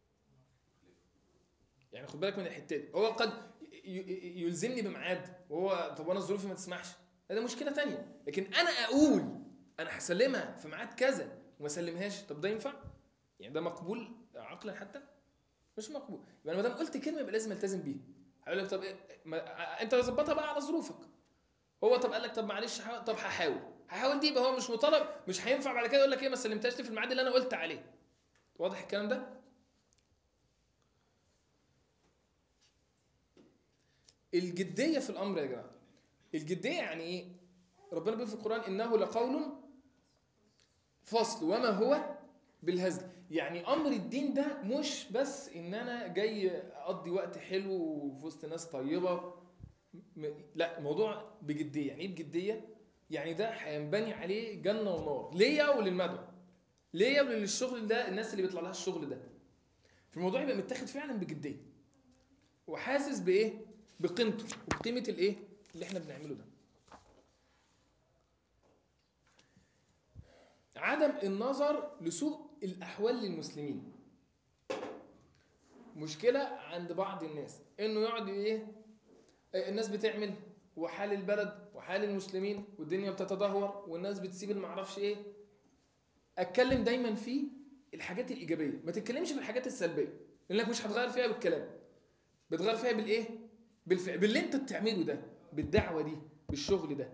S1: يعني خد بالك من الحته دي هو قد ي- ي- يلزمني بميعاد وهو طب انا ظروفي ما تسمحش ده مشكله تانية لكن انا اقول انا هسلمها في ميعاد كذا وما اسلمهاش طب ده ينفع يعني ده مقبول عقلا حتى مش مقبول يبقى أنا ما دام قلت كلمه يبقى لازم التزم بيها هيقول لك طب إيه ما انت ظبطها بقى على ظروفك هو طب قال لك طب معلش هحاول طب هحاول هحاول دي يبقى هو مش مطالب مش هينفع بعد كده يقول لك ايه ما سلمتهاش لي في الميعاد اللي انا قلت عليه واضح الكلام ده الجديه في الامر يا جماعه الجديه يعني ايه ربنا بيقول في القران انه لقول فصل وما هو بالهزل يعني امر الدين ده مش بس ان انا جاي اقضي وقت حلو وفي وسط ناس طيبه م- لا الموضوع بجديه يعني ايه بجديه يعني ده هينبني عليه جنه ونار ليا وللمدعو ليا وللشغل ده الناس اللي بيطلع لها الشغل ده فالموضوع يبقى متاخد فعلا بجديه وحاسس بايه بقيمته وبقيمه الايه اللي احنا بنعمله ده عدم النظر لسوء الاحوال للمسلمين مشكله عند بعض الناس انه يقعد ايه آه، الناس بتعمل وحال البلد وحال المسلمين والدنيا بتتدهور والناس بتسيب المعرفش ايه اتكلم دايما في الحاجات الايجابيه ما تتكلمش في الحاجات السلبيه لانك مش هتغير فيها بالكلام بتغير فيها بالايه بالفعل باللي انت بتعمله ده بالدعوه دي بالشغل ده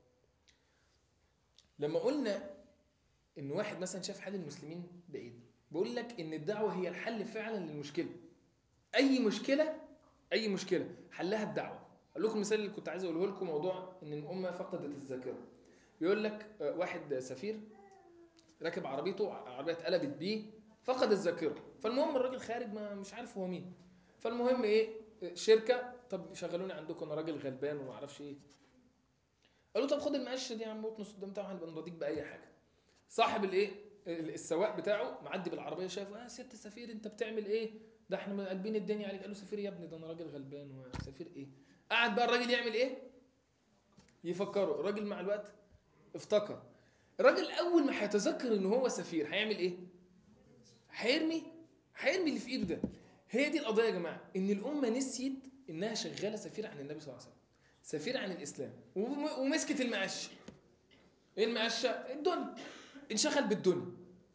S1: لما قلنا ان واحد مثلا شاف حال المسلمين بعيد بقول لك ان الدعوه هي الحل فعلا للمشكله اي مشكله اي مشكله حلها الدعوه اقول لكم المثال اللي كنت عايز اقوله لكم موضوع ان الامه فقدت الذاكره بيقول لك آه، واحد سفير راكب عربيته عربيه اتقلبت بيه فقد الذاكره فالمهم الراجل خارج ما مش عارف هو مين فالمهم ايه آه، شركه طب شغلوني عندكم انا راجل غلبان وما اعرفش ايه قالوا طب خد المقشه دي يا عم واطنس قدام بتاعه هنبقى نرضيك باي حاجه صاحب الايه ال- السواق بتاعه معدي بالعربيه شايف اه ست سفير انت بتعمل ايه ده احنا قلبين الدنيا عليك قال له سفير يا ابني ده انا راجل غلبان وسفير ايه قعد بقى الراجل يعمل ايه يفكره الراجل مع الوقت افتكر الراجل اول ما هيتذكر ان هو سفير هيعمل ايه هيرمي هيرمي اللي في ايده ده هي دي القضيه يا جماعه ان الامه نسيت انها شغاله سفير عن النبي صلى الله عليه وسلم سفير عن الاسلام وم- ومسكت المقشه ايه المقشه الدنيا انشغل بالدنيا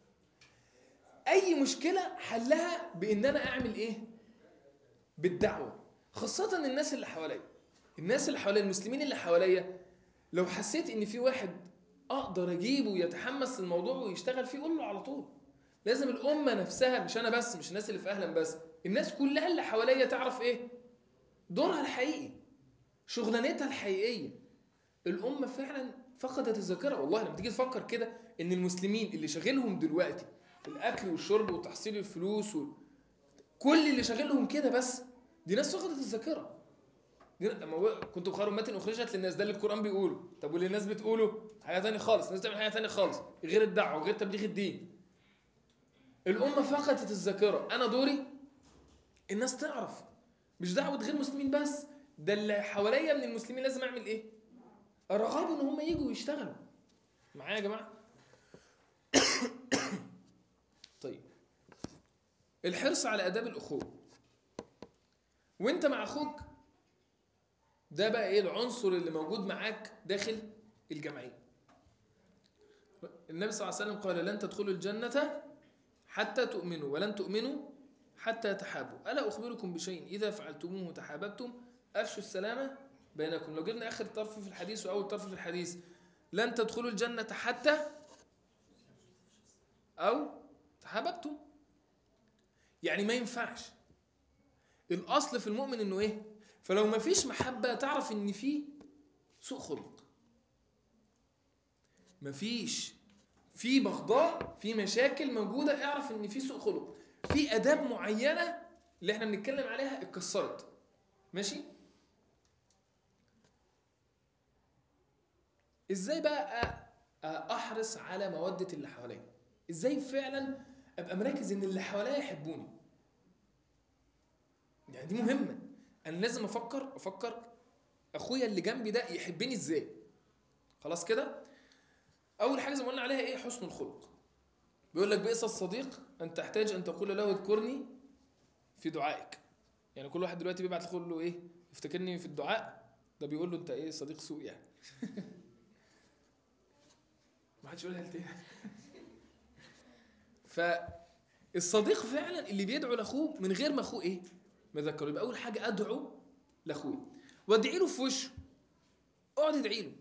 S1: اي مشكله حلها بان انا اعمل ايه بالدعوه خاصه الناس اللي حواليا الناس اللي حواليا المسلمين اللي حواليا لو حسيت ان في واحد اقدر اجيبه يتحمس للموضوع ويشتغل فيه قول له على طول لازم الامه نفسها مش انا بس مش الناس اللي في اهلا بس الناس كلها اللي حواليا تعرف ايه دورها الحقيقي شغلانتها الحقيقيه الامه فعلا فقدت الذاكره والله لما تيجي تفكر كده ان المسلمين اللي شاغلهم دلوقتي الاكل والشرب وتحصيل الفلوس و... كل اللي شاغلهم كده بس دي ناس فقدت الذاكره دي لما هو كنت خير امه اخرجت للناس ده اللي القران بيقوله طب واللي الناس بتقوله حاجه ثانيه خالص الناس بتعمل حاجه ثانيه خالص غير الدعوه وغير تبليغ الدين الامه فقدت الذاكره انا دوري الناس تعرف مش دعوه غير مسلمين بس ده اللي حواليا من المسلمين لازم اعمل ايه ارغبوا ان هم يجوا يشتغلوا معايا يا جماعه طيب الحرص على اداب الاخوه وانت مع اخوك ده بقى ايه العنصر اللي موجود معاك داخل الجمعيه النبي صلى الله عليه وسلم قال لن تدخلوا الجنه حتى تؤمنوا ولن تؤمنوا حتى يتحابوا الا اخبركم بشيء اذا فعلتموه تحاببتم افشوا السلامه بينكم لو جبنا اخر طرف في الحديث واول طرف في الحديث لن تدخلوا الجنه حتى او تحاببتم يعني ما ينفعش الاصل في المؤمن انه ايه فلو ما فيش محبه تعرف ان في سوء خلق ما فيش في بغضاء في مشاكل موجوده اعرف ان في سوء خلق في اداب معينه اللي احنا بنتكلم عليها اتكسرت ماشي ازاي بقى أ- احرص على موده اللي حواليا ازاي فعلا ابقى مركز ان اللي حواليا يحبوني يعني دي مهمه انا لازم افكر افكر اخويا اللي جنبي ده يحبني ازاي خلاص كده اول حاجه زي ما قلنا عليها ايه حسن الخلق بيقول لك بئس الصديق ان تحتاج ان تقول له اذكرني في دعائك يعني كل واحد دلوقتي بيبعت يقول له ايه افتكرني في الدعاء ده بيقول له انت ايه صديق سوء يعني ما حدش يقولها لتاني فالصديق فعلا اللي بيدعو لاخوه من غير ما اخوه ايه ما يذكره يبقى اول حاجه ادعو لاخوي وادعي له في وشه اقعد ادعي له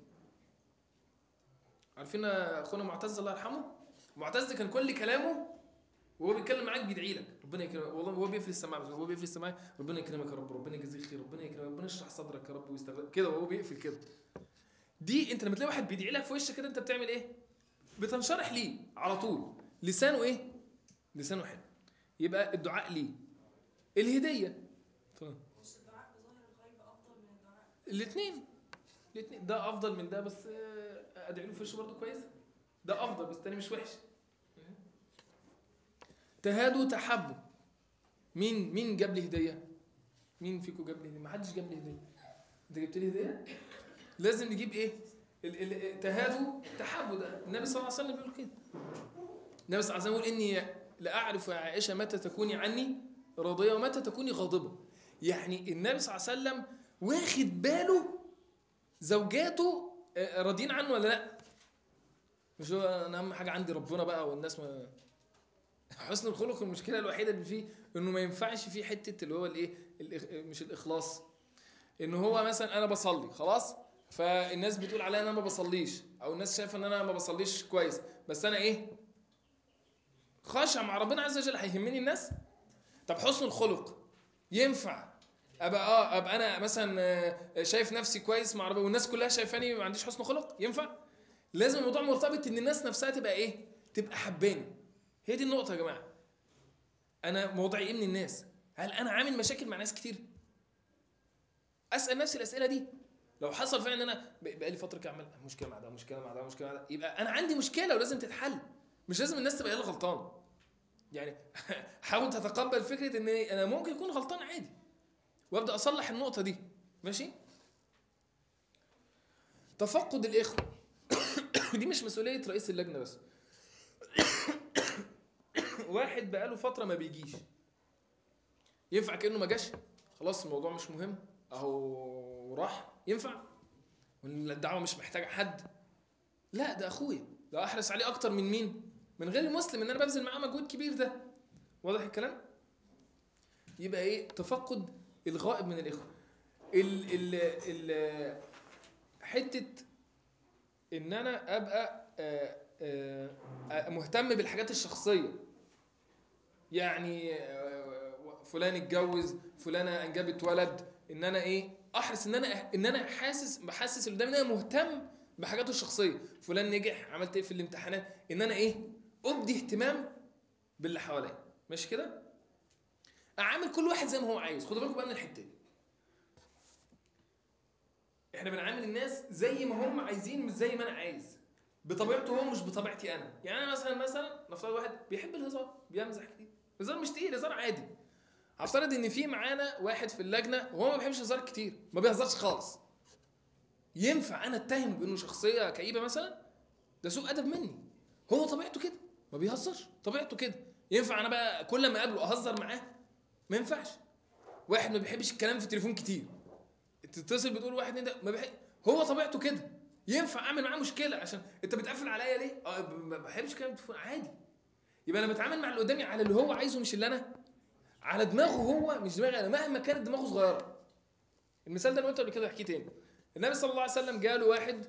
S1: عارفين اخونا معتز الله يرحمه معتز كان كل كلامه وهو بيتكلم معاك بيدعي لك ربنا يكرمك والله هو بيقفل السماعه بس هو بيقفل السماعه ربنا يكرمك يا رب ربنا يجزيك خير ربنا يكرمك ربنا يشرح صدرك يا رب ويستغفر كده وهو بيقفل كده دي انت لما تلاقي واحد بيدعي لك في وشك كده انت بتعمل ايه بتنشرح ليه على طول لسانه ايه لسانه حلو يبقى الدعاء ليه الهديه طيب.
S2: مش الدعاء بظاهر الغيب افضل من الدعاء
S1: الاثنين الاثنين ده افضل من ده بس آه، ادعي له في وشه برضه كويس ده افضل بس التاني مش وحش تهادوا تحبوا مين مين جاب لي هديه مين فيكم جاب لي هديه ما حدش جاب لي هديه انت جبت لي هديه لازم نجيب ايه ال- ال- تهادوا تحبوا ده النبي صلى الله عليه وسلم بيقول كده النبي صلى الله عليه وسلم يقول اني لاعرف يا عائشه متى تكوني عني راضيه ومتى تكوني غاضبه يعني النبي صلى الله عليه وسلم واخد باله زوجاته آه، راضيين عنه ولا لا مش هو انا اهم حاجه عندي ربنا بقى والناس ما حسن الخلق المشكله الوحيده اللي فيه انه ما ينفعش فيه حته اللي هو الايه الإخ- مش الاخلاص ان هو مثلا انا بصلي خلاص فالناس بتقول عليا انا ما بصليش او الناس شايفه ان انا ما بصليش كويس بس انا ايه خاشع مع ربنا عز وجل هيهمني الناس طب حسن الخلق ينفع ابقى اه ابقى انا مثلا آه، شايف نفسي كويس مع ربنا والناس كلها شايفاني ما عنديش حسن خلق ينفع لازم الموضوع مرتبط ان الناس نفسها تبقى ايه تبقى حباني هي دي النقطه يا جماعه انا موضعي ايه من الناس هل انا عامل مشاكل مع ناس كتير اسال نفسي الاسئله دي لو حصل فعلا ان انا ب- بقالي فتره كده عمال مشكله مع ده مشكله مع ده مشكله مع ده يبقى انا عندي مشكله ولازم تتحل مش لازم الناس تبقى هي اللي غلطانه يعني حاول تتقبل فكره ان انا ممكن اكون غلطان عادي وابدا اصلح النقطه دي ماشي تفقد الاخوه دي مش مسؤوليه رئيس اللجنه بس واحد بقاله فتره ما بيجيش ينفع كانه ما جاش خلاص الموضوع مش مهم اهو راح ينفع الدعوه مش محتاجه حد لا ده اخويا ده احرص عليه اكتر من مين من غير المسلم ان انا ببذل معاه مجهود كبير ده واضح الكلام يبقى ايه تفقد الغائب من الاخوه ال ال ال حته ان انا ابقى آه، آه، آه، مهتم بالحاجات الشخصيه يعني آه، فلان اتجوز فلانه انجبت ولد ان انا ايه احرص ان انا ان انا حاسس بحسس اللي قدامي ان انا مهتم بحاجاته الشخصيه فلان نجح عملت ايه في الامتحانات ان انا ايه ابدي اهتمام باللي حواليا ماشي كده اعامل كل واحد زي ما هو عايز خدوا بالكم بقى من الحته دي احنا بنعامل الناس زي ما هم عايزين مش زي ما انا عايز بطبيعته هو مش بطبيعتي انا يعني انا مثلا مثلا نفترض واحد بيحب الهزار بيمزح كتير هزار مش تقيل هزار عادي هفترض ان في معانا واحد في اللجنه وهو ما بيحبش الهزار كتير ما بيهزرش خالص ينفع انا اتهمه بانه شخصيه كئيبه مثلا ده سوء ادب مني هو طبيعته كده ما بيهزرش طبيعته كده ينفع انا بقى كل ما اقابله اهزر معاه ما ينفعش واحد ما بيحبش الكلام في التليفون كتير تتصل بتقول واحد اتنين ده ما بيحب هو طبيعته كده ينفع اعمل معاه مشكله عشان انت بتقفل عليا ليه؟ اه ما بحبش الكلام في التليفون عادي يبقى انا بتعامل مع اللي قدامي على اللي هو عايزه مش اللي انا على دماغه هو مش دماغي انا مهما كانت دماغه صغيره المثال ده انا قلت قبل كده احكيه تاني النبي صلى الله عليه وسلم جاله واحد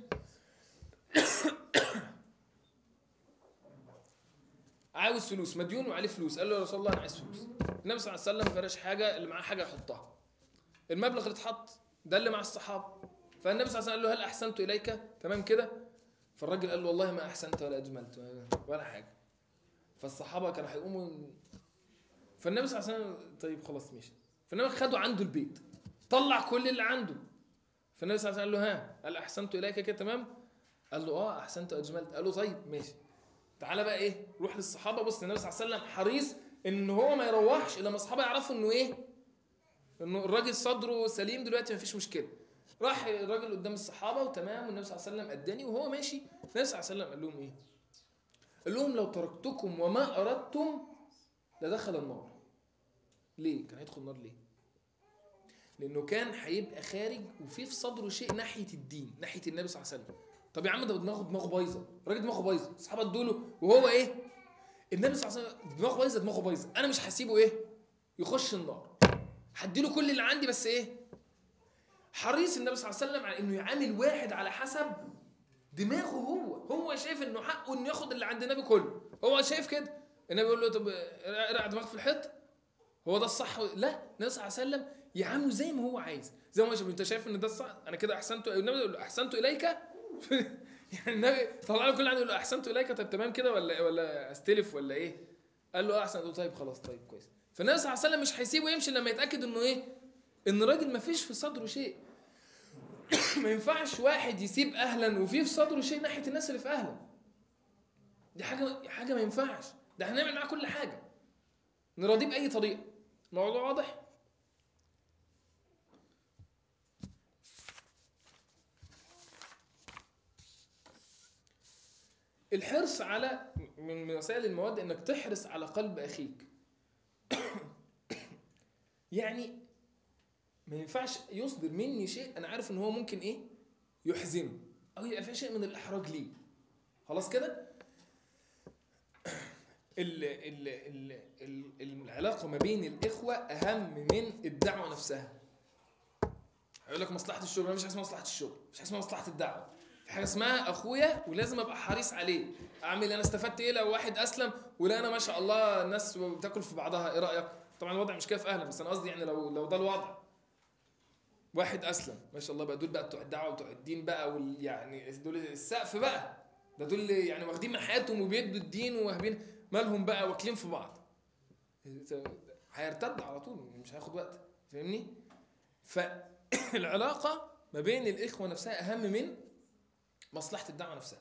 S1: عاوز فلوس مديون وعليه فلوس قال له يا رسول الله انا عايز فلوس النبي صلى الله عليه وسلم فرش حاجه اللي معاه حاجه يحطها المبلغ اللي اتحط ده اللي مع الصحابه فالنبي صلى الله عليه وسلم قال له هل احسنت اليك تمام كده فالراجل قال له والله ما احسنت ولا اجملت ولا حاجه فالصحابه كانوا هيقوموا فالنبي صلى الله عليه وسلم طيب خلاص ماشي فالنبي خده عنده البيت طلع كل اللي عنده فالنبي صلى الله عليه وسلم قال له ها هل احسنت اليك كده تمام قال له اه احسنت واجملت قال له طيب ماشي تعالى بقى ايه روح للصحابه بص النبي صلى الله عليه وسلم حريص ان هو ما يروحش الا لما الصحابه يعرفوا انه ايه انه الراجل صدره سليم دلوقتي مفيش مشكله راح الراجل قدام الصحابه وتمام والنبي صلى الله عليه وسلم اداني وهو ماشي النبي صلى الله عليه وسلم قال لهم ايه قال لهم لو تركتكم وما اردتم لدخل النار ليه كان هيدخل النار ليه لانه كان هيبقى خارج وفي في صدره شيء ناحيه الدين ناحيه النبي صلى الله عليه وسلم طب يا عم ده دماغه دماغه بايظه الراجل دماغه بايظه الصحابه ادوا له وهو ايه النبي صلى الله عليه وسلم دماغه بايظه دماغه بايظه انا مش هسيبه ايه يخش النار هديله كل اللي عندي بس ايه حريص النبي صلى الله عليه وسلم على انه يعامل واحد على حسب دماغه هو هو شايف انه حقه انه ياخد اللي عند النبي كله هو شايف كده النبي يقول له طب رقع دماغك في الحيط هو ده الصح لا النبي صلى الله عليه وسلم يعامله زي ما هو عايز زي ما هو شايف انت شايف ان ده الصح انا كده احسنت النبي يقول له احسنت اليك يعني النبي طلع له كل اللي عنده يقول له احسنت اليك طب تمام كده ولا ولا استلف ولا ايه قال له اه احسن قال له طيب خلاص طيب كويس فالنبي صلى الله عليه وسلم مش هيسيبه يمشي لما يتاكد انه ايه ان الراجل ما فيش في صدره شيء ما ينفعش واحد يسيب اهلا وفي في صدره شيء ناحيه الناس اللي في اهلا دي حاجه حاجه ما ينفعش ده هنعمل معاه كل حاجه نراضيه باي طريقه الموضوع واضح الحرص على من من وسائل المواد انك تحرص على قلب اخيك يعني ما ينفعش يصدر مني شيء انا عارف ان هو ممكن ايه يحزنه او يبقى فيه شيء من الاحراج ليه خلاص كده ال ال ال ال العلاقه ما بين الاخوه اهم من الدعوه نفسها هيقول لك مصلحه الشغل مفيش حاجه اسمها مصلحه الشغل مفيش حاجه اسمها مصلحه الدعوه في حاجه اسمها اخويا ولازم ابقى حريص عليه اعمل انا استفدت ايه لو واحد اسلم ولا انا ما شاء الله الناس بتاكل في بعضها ايه رايك طبعا الوضع مش كده في اهلا بس انا قصدي يعني لو لو ده الوضع واحد اسلم ما شاء الله بقى دول بقى بتوع الدعوه وبتوع الدين بقى وال يعني دول السقف بقى ده دول يعني واخدين من حياتهم وبيدوا الدين وواهبين مالهم بقى واكلين في بعض هيرتد على طول مش هياخد وقت فاهمني فالعلاقه ما بين الاخوه نفسها اهم من مصلحه الدعوه نفسها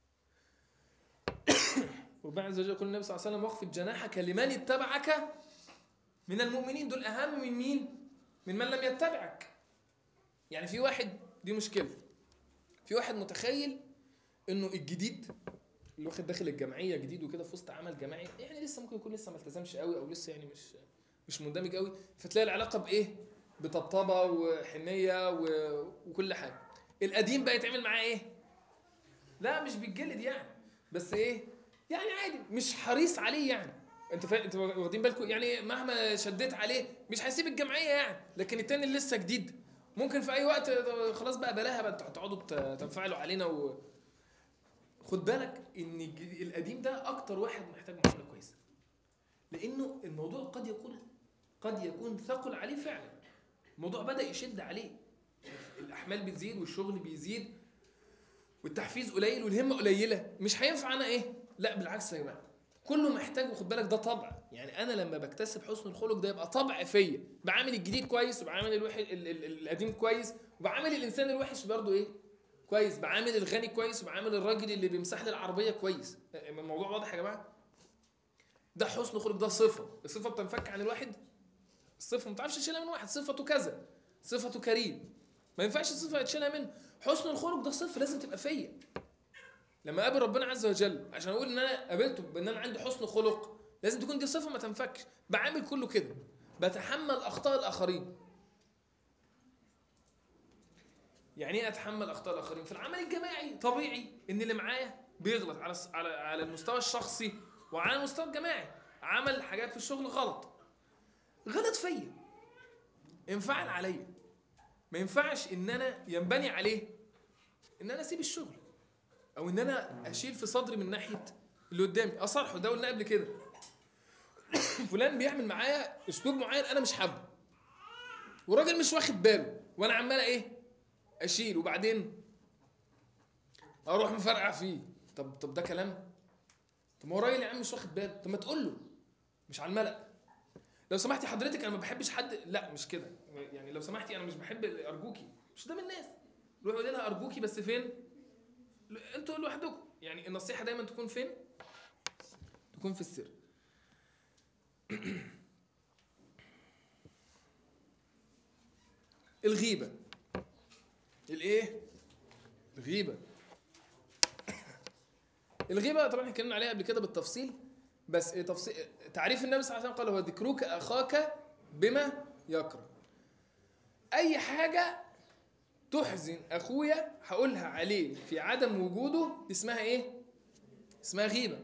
S1: ربنا عز وجل يقول النبي صلى الله عليه وسلم واخفض جناحك لمن اتبعك من المؤمنين دول اهم من مين من من لم يتبعك يعني في واحد دي مشكله في واحد متخيل انه الجديد اللي واخد داخل الجمعيه جديد وكده في وسط عمل جماعي يعني لسه ممكن يكون لسه ما التزمش قوي او لسه يعني مش مش مندمج قوي فتلاقي العلاقه بايه بطبطبه وحنيه و... وكل حاجه القديم بقى يتعمل معاه ايه لا مش بالجلد يعني بس ايه يعني عادي مش حريص عليه يعني انت فا... انت واخدين بالكم يعني مهما شديت عليه مش هيسيب الجمعيه يعني لكن التاني اللي لسه جديد ممكن في اي وقت خلاص بقى بلاها بقى تقعدوا تنفعلوا علينا و... خد بالك ان الجديد- القديم ده اكتر واحد محتاج معامله كويسه لانه الموضوع قد يكون قد يكون ثقل عليه فعلا الموضوع بدا يشد عليه الاحمال بتزيد والشغل بيزيد والتحفيز قليل والهمه قليله مش هينفع انا ايه لا بالعكس يا جماعه كله محتاج وخد بالك ده طبع يعني انا لما بكتسب حسن الخلق ده يبقى طبع فيا بعامل الجديد كويس وبعامل الوحش ال- ال- القديم كويس وبعامل الانسان الوحش برضه ايه كويس بعامل الغني كويس وبعامل الراجل اللي بيمسح لي العربيه كويس الموضوع واضح يا جماعه ده حسن خلق ده صفه الصفه بتنفك عن الواحد الصفه ما تعرفش تشيلها من واحد صفته كذا صفته كريم ما ينفعش الصفه تشيلها منه حسن الخلق ده صفه لازم تبقى فيا لما اقابل ربنا عز وجل عشان اقول ان انا قابلته بان انا عندي حسن خلق لازم تكون دي صفه ما تنفكش بعامل كله كده بتحمل اخطاء الاخرين يعني ايه اتحمل اخطاء الاخرين في العمل الجماعي طبيعي ان اللي معايا بيغلط على الس- على على المستوى الشخصي وعلى المستوى الجماعي عمل حاجات في الشغل غلط غلط فيا انفعل عليا ما ينفعش ان انا ينبني عليه ان انا اسيب الشغل او ان انا اشيل في صدري من ناحيه اللي قدامي اصارحه ده قلنا قبل كده فلان بيعمل معايا اسلوب معين انا مش حابه وراجل مش واخد باله وانا عمال ايه اشيل وبعدين اروح مفرقع فيه طب طب ده كلام طب ما هو راجل يا عم مش واخد باله طب ما تقول له مش على الملأ لو سمحتي حضرتك انا ما بحبش حد لا مش كده يعني لو سمحتي انا مش بحب ارجوكي مش قدام الناس روحي قولي لها ارجوكي بس فين انتوا لوحدكم يعني النصيحه دايما تكون فين تكون في السر الغيبه الايه الغيبه الغيبه طبعا احنا اتكلمنا عليها قبل كده بالتفصيل بس إيه تفصيل تعريف النبي صلى الله عليه وسلم قال هو ذكرك اخاك بما يكره اي حاجه تحزن اخويا هقولها عليه في عدم وجوده دي اسمها ايه اسمها غيبه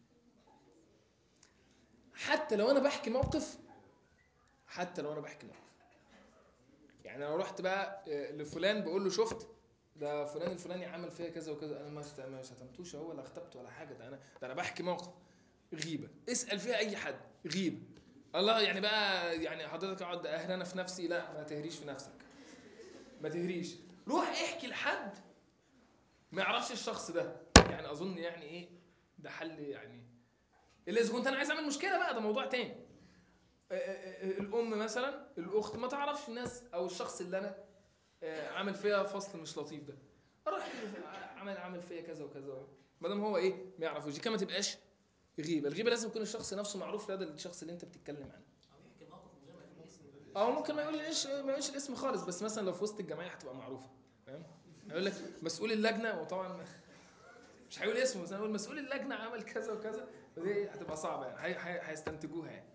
S1: حتى لو انا بحكي موقف حتى لو انا بحكي موقف يعني انا رحت بقى آه، لفلان بقول له شفت ده فلان الفلاني عمل فيا كذا وكذا انا ما شت- ما شتمتوش هو ولا اختبته ولا حاجه ده انا ده انا بحكي موقف غيبه اسال فيها اي حد غيبه الله يعني بقى يعني حضرتك اقعد اهري انا في نفسي لا ما تهريش في نفسك ما تهريش روح احكي لحد ما يعرفش الشخص ده يعني اظن يعني ايه ده حل يعني الا اذا كنت انا عايز اعمل مشكله بقى ده موضوع تاني آه، آه، آه، الام مثلا الاخت ما تعرفش الناس او الشخص اللي انا آه، عامل فيها فصل مش لطيف ده اروح له، عمل عمل فيا كذا وكذا ما دام هو ايه ما يعرفوش دي كده ما تبقاش غيبه الغيبه لازم يكون الشخص نفسه معروف لدى الشخص اللي انت بتتكلم عنه
S3: او يحكي موقف من غير ما يكون اسم
S1: او ممكن ما يقولش ما يقولش الاسم خالص بس مثلا لو في وسط الجمعيه هتبقى معروفه فاهم هيقول لك مسؤول اللجنه وطبعا مش هيقول اسمه بس هيقول مسؤول اللجنه عمل كذا وكذا ودي هتبقى صعبه يعني هي- هي- هيستنتجوها يعني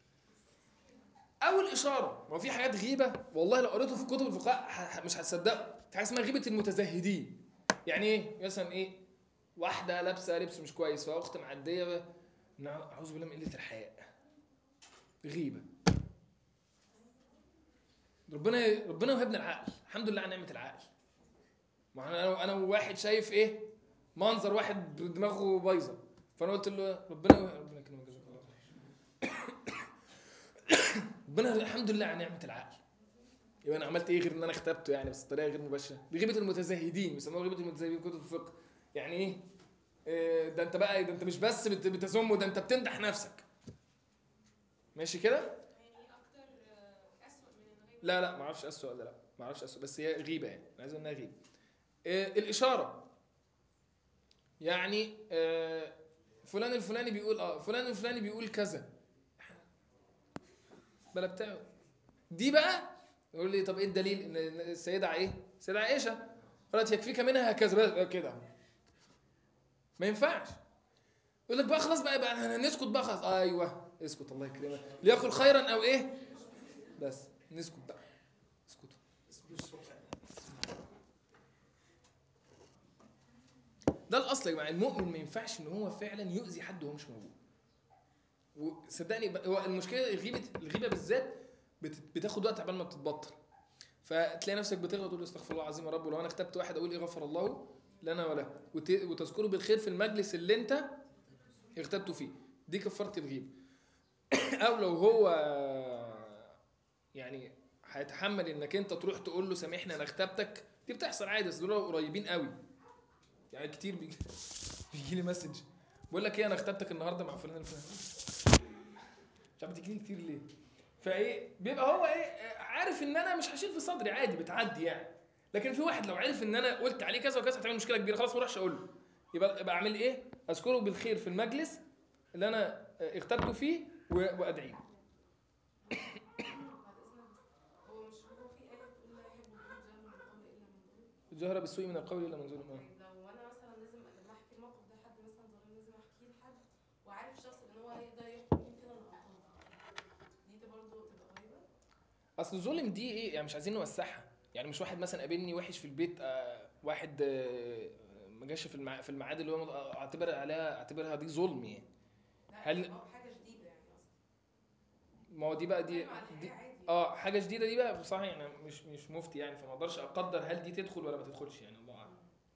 S1: او الاشاره ما هو في حاجات غيبه والله لو قريته في كتب الفقهاء ه- ه- مش هتصدقوا في حاجه اسمها غيبه المتزهدين يعني ايه مثلا ايه واحده لابسه لبس مش كويس فاخت معديه ب- نعم، اعوذ بالله من قله الحياء غيبه ربنا ربنا وهبنا العقل الحمد لله على نعمه العقل ما انا انا واحد شايف ايه منظر واحد دماغه بايظه فانا قلت له ربنا ربنا يكرمك جزاك الله خير ربنا الحمد لله على نعمه العقل يبقى انا عملت ايه غير ان انا اختبته يعني بس بطريقه غير مباشره دي غيبه المتزهدين بيسموها غيبه المتزهدين في كتب الفقه يعني ايه آه، ده انت بقى ده انت مش بس بت- بتذمه ده انت بتمدح نفسك ماشي كده
S4: يعني اكتر آه، اسوأ من الغيبه
S1: لا لا ما اعرفش اسوء ولا لا ما اعرفش اسوء بس هي غيبه يعني انا عايز أقول انها غيبه آه، الاشاره يعني آه، فلان الفلاني بيقول اه فلان الفلاني بيقول كذا بلا بتاعه دي بقى يقول لي طب ايه الدليل ان إن السيده ايه السيده عائشه قالت يكفيك منها هكذا بس كده ما ينفعش يقول لك بقى خلاص بقى بقى نسكت بقى خلاص ايوه اسكت الله يكرمك ليقل خيرا او ايه بس نسكت بقى اسكتوا ده الاصل يا جماعه المؤمن ما ينفعش ان هو فعلا يؤذي حد وهو مش موجود وصدقني بقى- هو المشكله الغيبه الغيبه بالذات بت- بتاخد وقت عبال ما بتتبطل فتلاقي نفسك بتغلط تقول استغفر الله العظيم يا رب ولو انا اختبت واحد اقول ايه غفر الله لنا وله وت- وتذكره بالخير في المجلس اللي انت اغتبته فيه دي كفاره الغيبه او لو هو يعني هيتحمل انك انت تروح تقول له سامحني انا اغتبتك دي بتحصل عادي بس دول قريبين قوي يعني كتير بيجي بيجي لي مسج بقول لك ايه انا اغتبتك النهارده مع فلان الفلاني مش عارف بتجي لي كتير ليه فايه بيبقى هو ايه آه، عارف ان انا مش هشيل في صدري عادي بتعدي يعني لكن في واحد لو عرف ان انا قلت عليه كذا وكذا هتعمل مشكله كبيره خلاص ما اروحش اقول له يبقى يبقى اعمل ايه اذكره بالخير في المجلس اللي انا آه، اغتبته فيه و- وادعي له
S4: بعد اذنك هو مش هو في ايه بتقول لا يحب الله الجهر من القول الا من ظلم
S1: الجهر بالسوء من القول الا من ظلم آه.
S4: طيب لو انا مثلا لازم لما احكي الموقف ده حد مثلا ظالم لازم احكيه لحد وعارف الشخص ان هو يقدر يحكم مين فينا اللي غلطان دي برضه تبقى غريبه
S1: اصل الظلم دي ايه يعني مش عايزين نوسعها يعني مش واحد مثلا قابلني وحش في البيت آه واحد آه ما جاش في المع... في الميعاد اللي هو آه، اعتبر عليها اعتبرها دي ظلم يعني
S4: لا
S1: هل-
S4: هل حاجه جديده يعني اصلا
S1: ما هو دي بقى دي,
S4: بتكلم على
S1: دي
S4: حاجه عادي
S1: اه حاجه جديده دي بقى بصراحه يعني مش مش مفتي يعني فما اقدرش اقدر هل دي تدخل ولا ما تدخلش يعني الله اعلم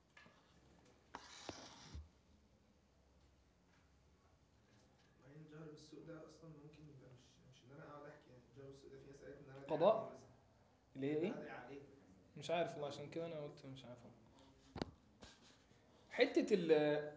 S5: وبعدين الجهر بالسوء ده اصلا ممكن يبقى مش مش ان انا اقعد احكي يعني الجهر بالسوء ده في ناس قالت ان انا أدعي
S1: قضاء؟
S5: عليه مثلا.
S1: اللي هي
S5: إن
S1: ايه
S5: أنا ادعي عليه
S1: مش عارف والله عشان كده انا قلت مش عارف حته ال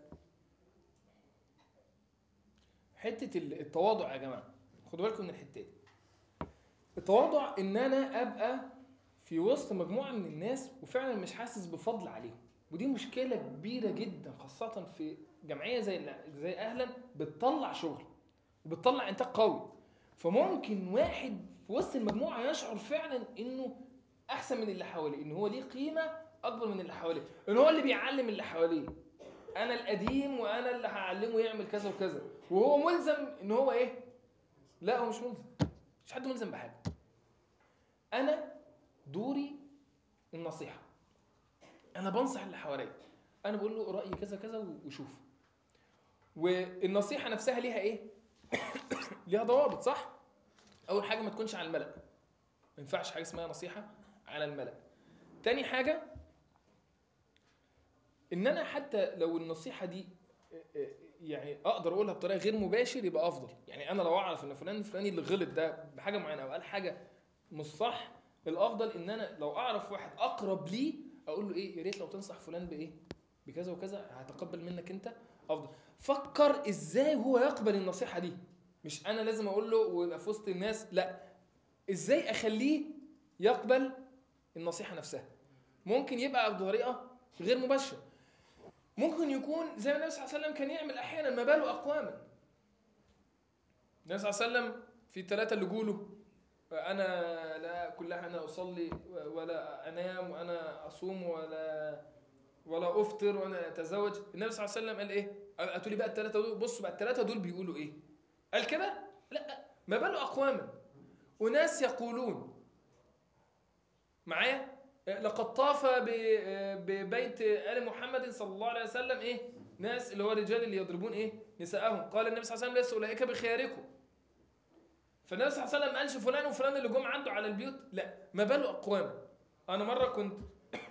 S1: حته ال- التواضع يا جماعه خدوا بالكم من الحته دي التواضع ان انا ابقى في وسط مجموعه من الناس وفعلا مش حاسس بفضل عليهم ودي مشكله كبيره جدا خاصه في جمعيه زي زي اهلا بتطلع شغل وبتطلع انتاج قوي فممكن واحد في وسط المجموعه يشعر فعلا انه احسن من اللي حواليه ان هو ليه قيمه اكبر من اللي حواليه ان هو اللي بيعلم اللي حواليه انا القديم وانا اللي هعلمه يعمل كذا وكذا وهو ملزم ان هو ايه لا هو مش ملزم مش حد ملزم بحاجه انا دوري النصيحه انا بنصح اللي حواليا انا بقول له رايي كذا كذا وشوف والنصيحه نفسها ليها ايه ليها ضوابط صح اول حاجه ما تكونش على الملأ ما ينفعش حاجه اسمها نصيحه على الملأ تاني حاجه ان انا حتى لو النصيحه دي آه، آه، يعني اقدر اقولها بطريقه غير مباشر يبقى افضل يعني انا لو اعرف ان فلان الفلاني اللي غلط ده بحاجه معينه او قال حاجه مش صح الافضل ان انا لو اعرف واحد اقرب ليه اقول له ايه يا ريت لو تنصح فلان بايه بكذا وكذا هتقبل منك انت افضل فكر ازاي هو يقبل النصيحه دي مش انا لازم اقول له ويبقى في وسط الناس لا ازاي اخليه يقبل النصيحه نفسها ممكن يبقى بطريقه غير مباشره ممكن يكون زي ما النبي صلى الله عليه وسلم كان يعمل احيانا ما باله اقواما النبي صلى الله عليه وسلم في ثلاثه اللي جوله انا لا كلها انا اصلي ولا انام وانا اصوم ولا ولا افطر وانا اتزوج النبي صلى الله عليه وسلم قال ايه قالوا لي بقى الثلاثه دول بصوا بقى الثلاثه دول بيقولوا ايه قال كده لا ما باله اقواما وناس يقولون معايا لقد طاف ب- ببيت ال محمد صلى الله عليه وسلم ايه ناس اللي هو الرجال اللي يضربون ايه نساءهم قال النبي صلى الله عليه وسلم ليس اولئك بخياركم فالنبي صلى الله عليه وسلم ما قالش فلان وفلان اللي جم عدوا على البيوت لا ما باله اقوام انا مره كنت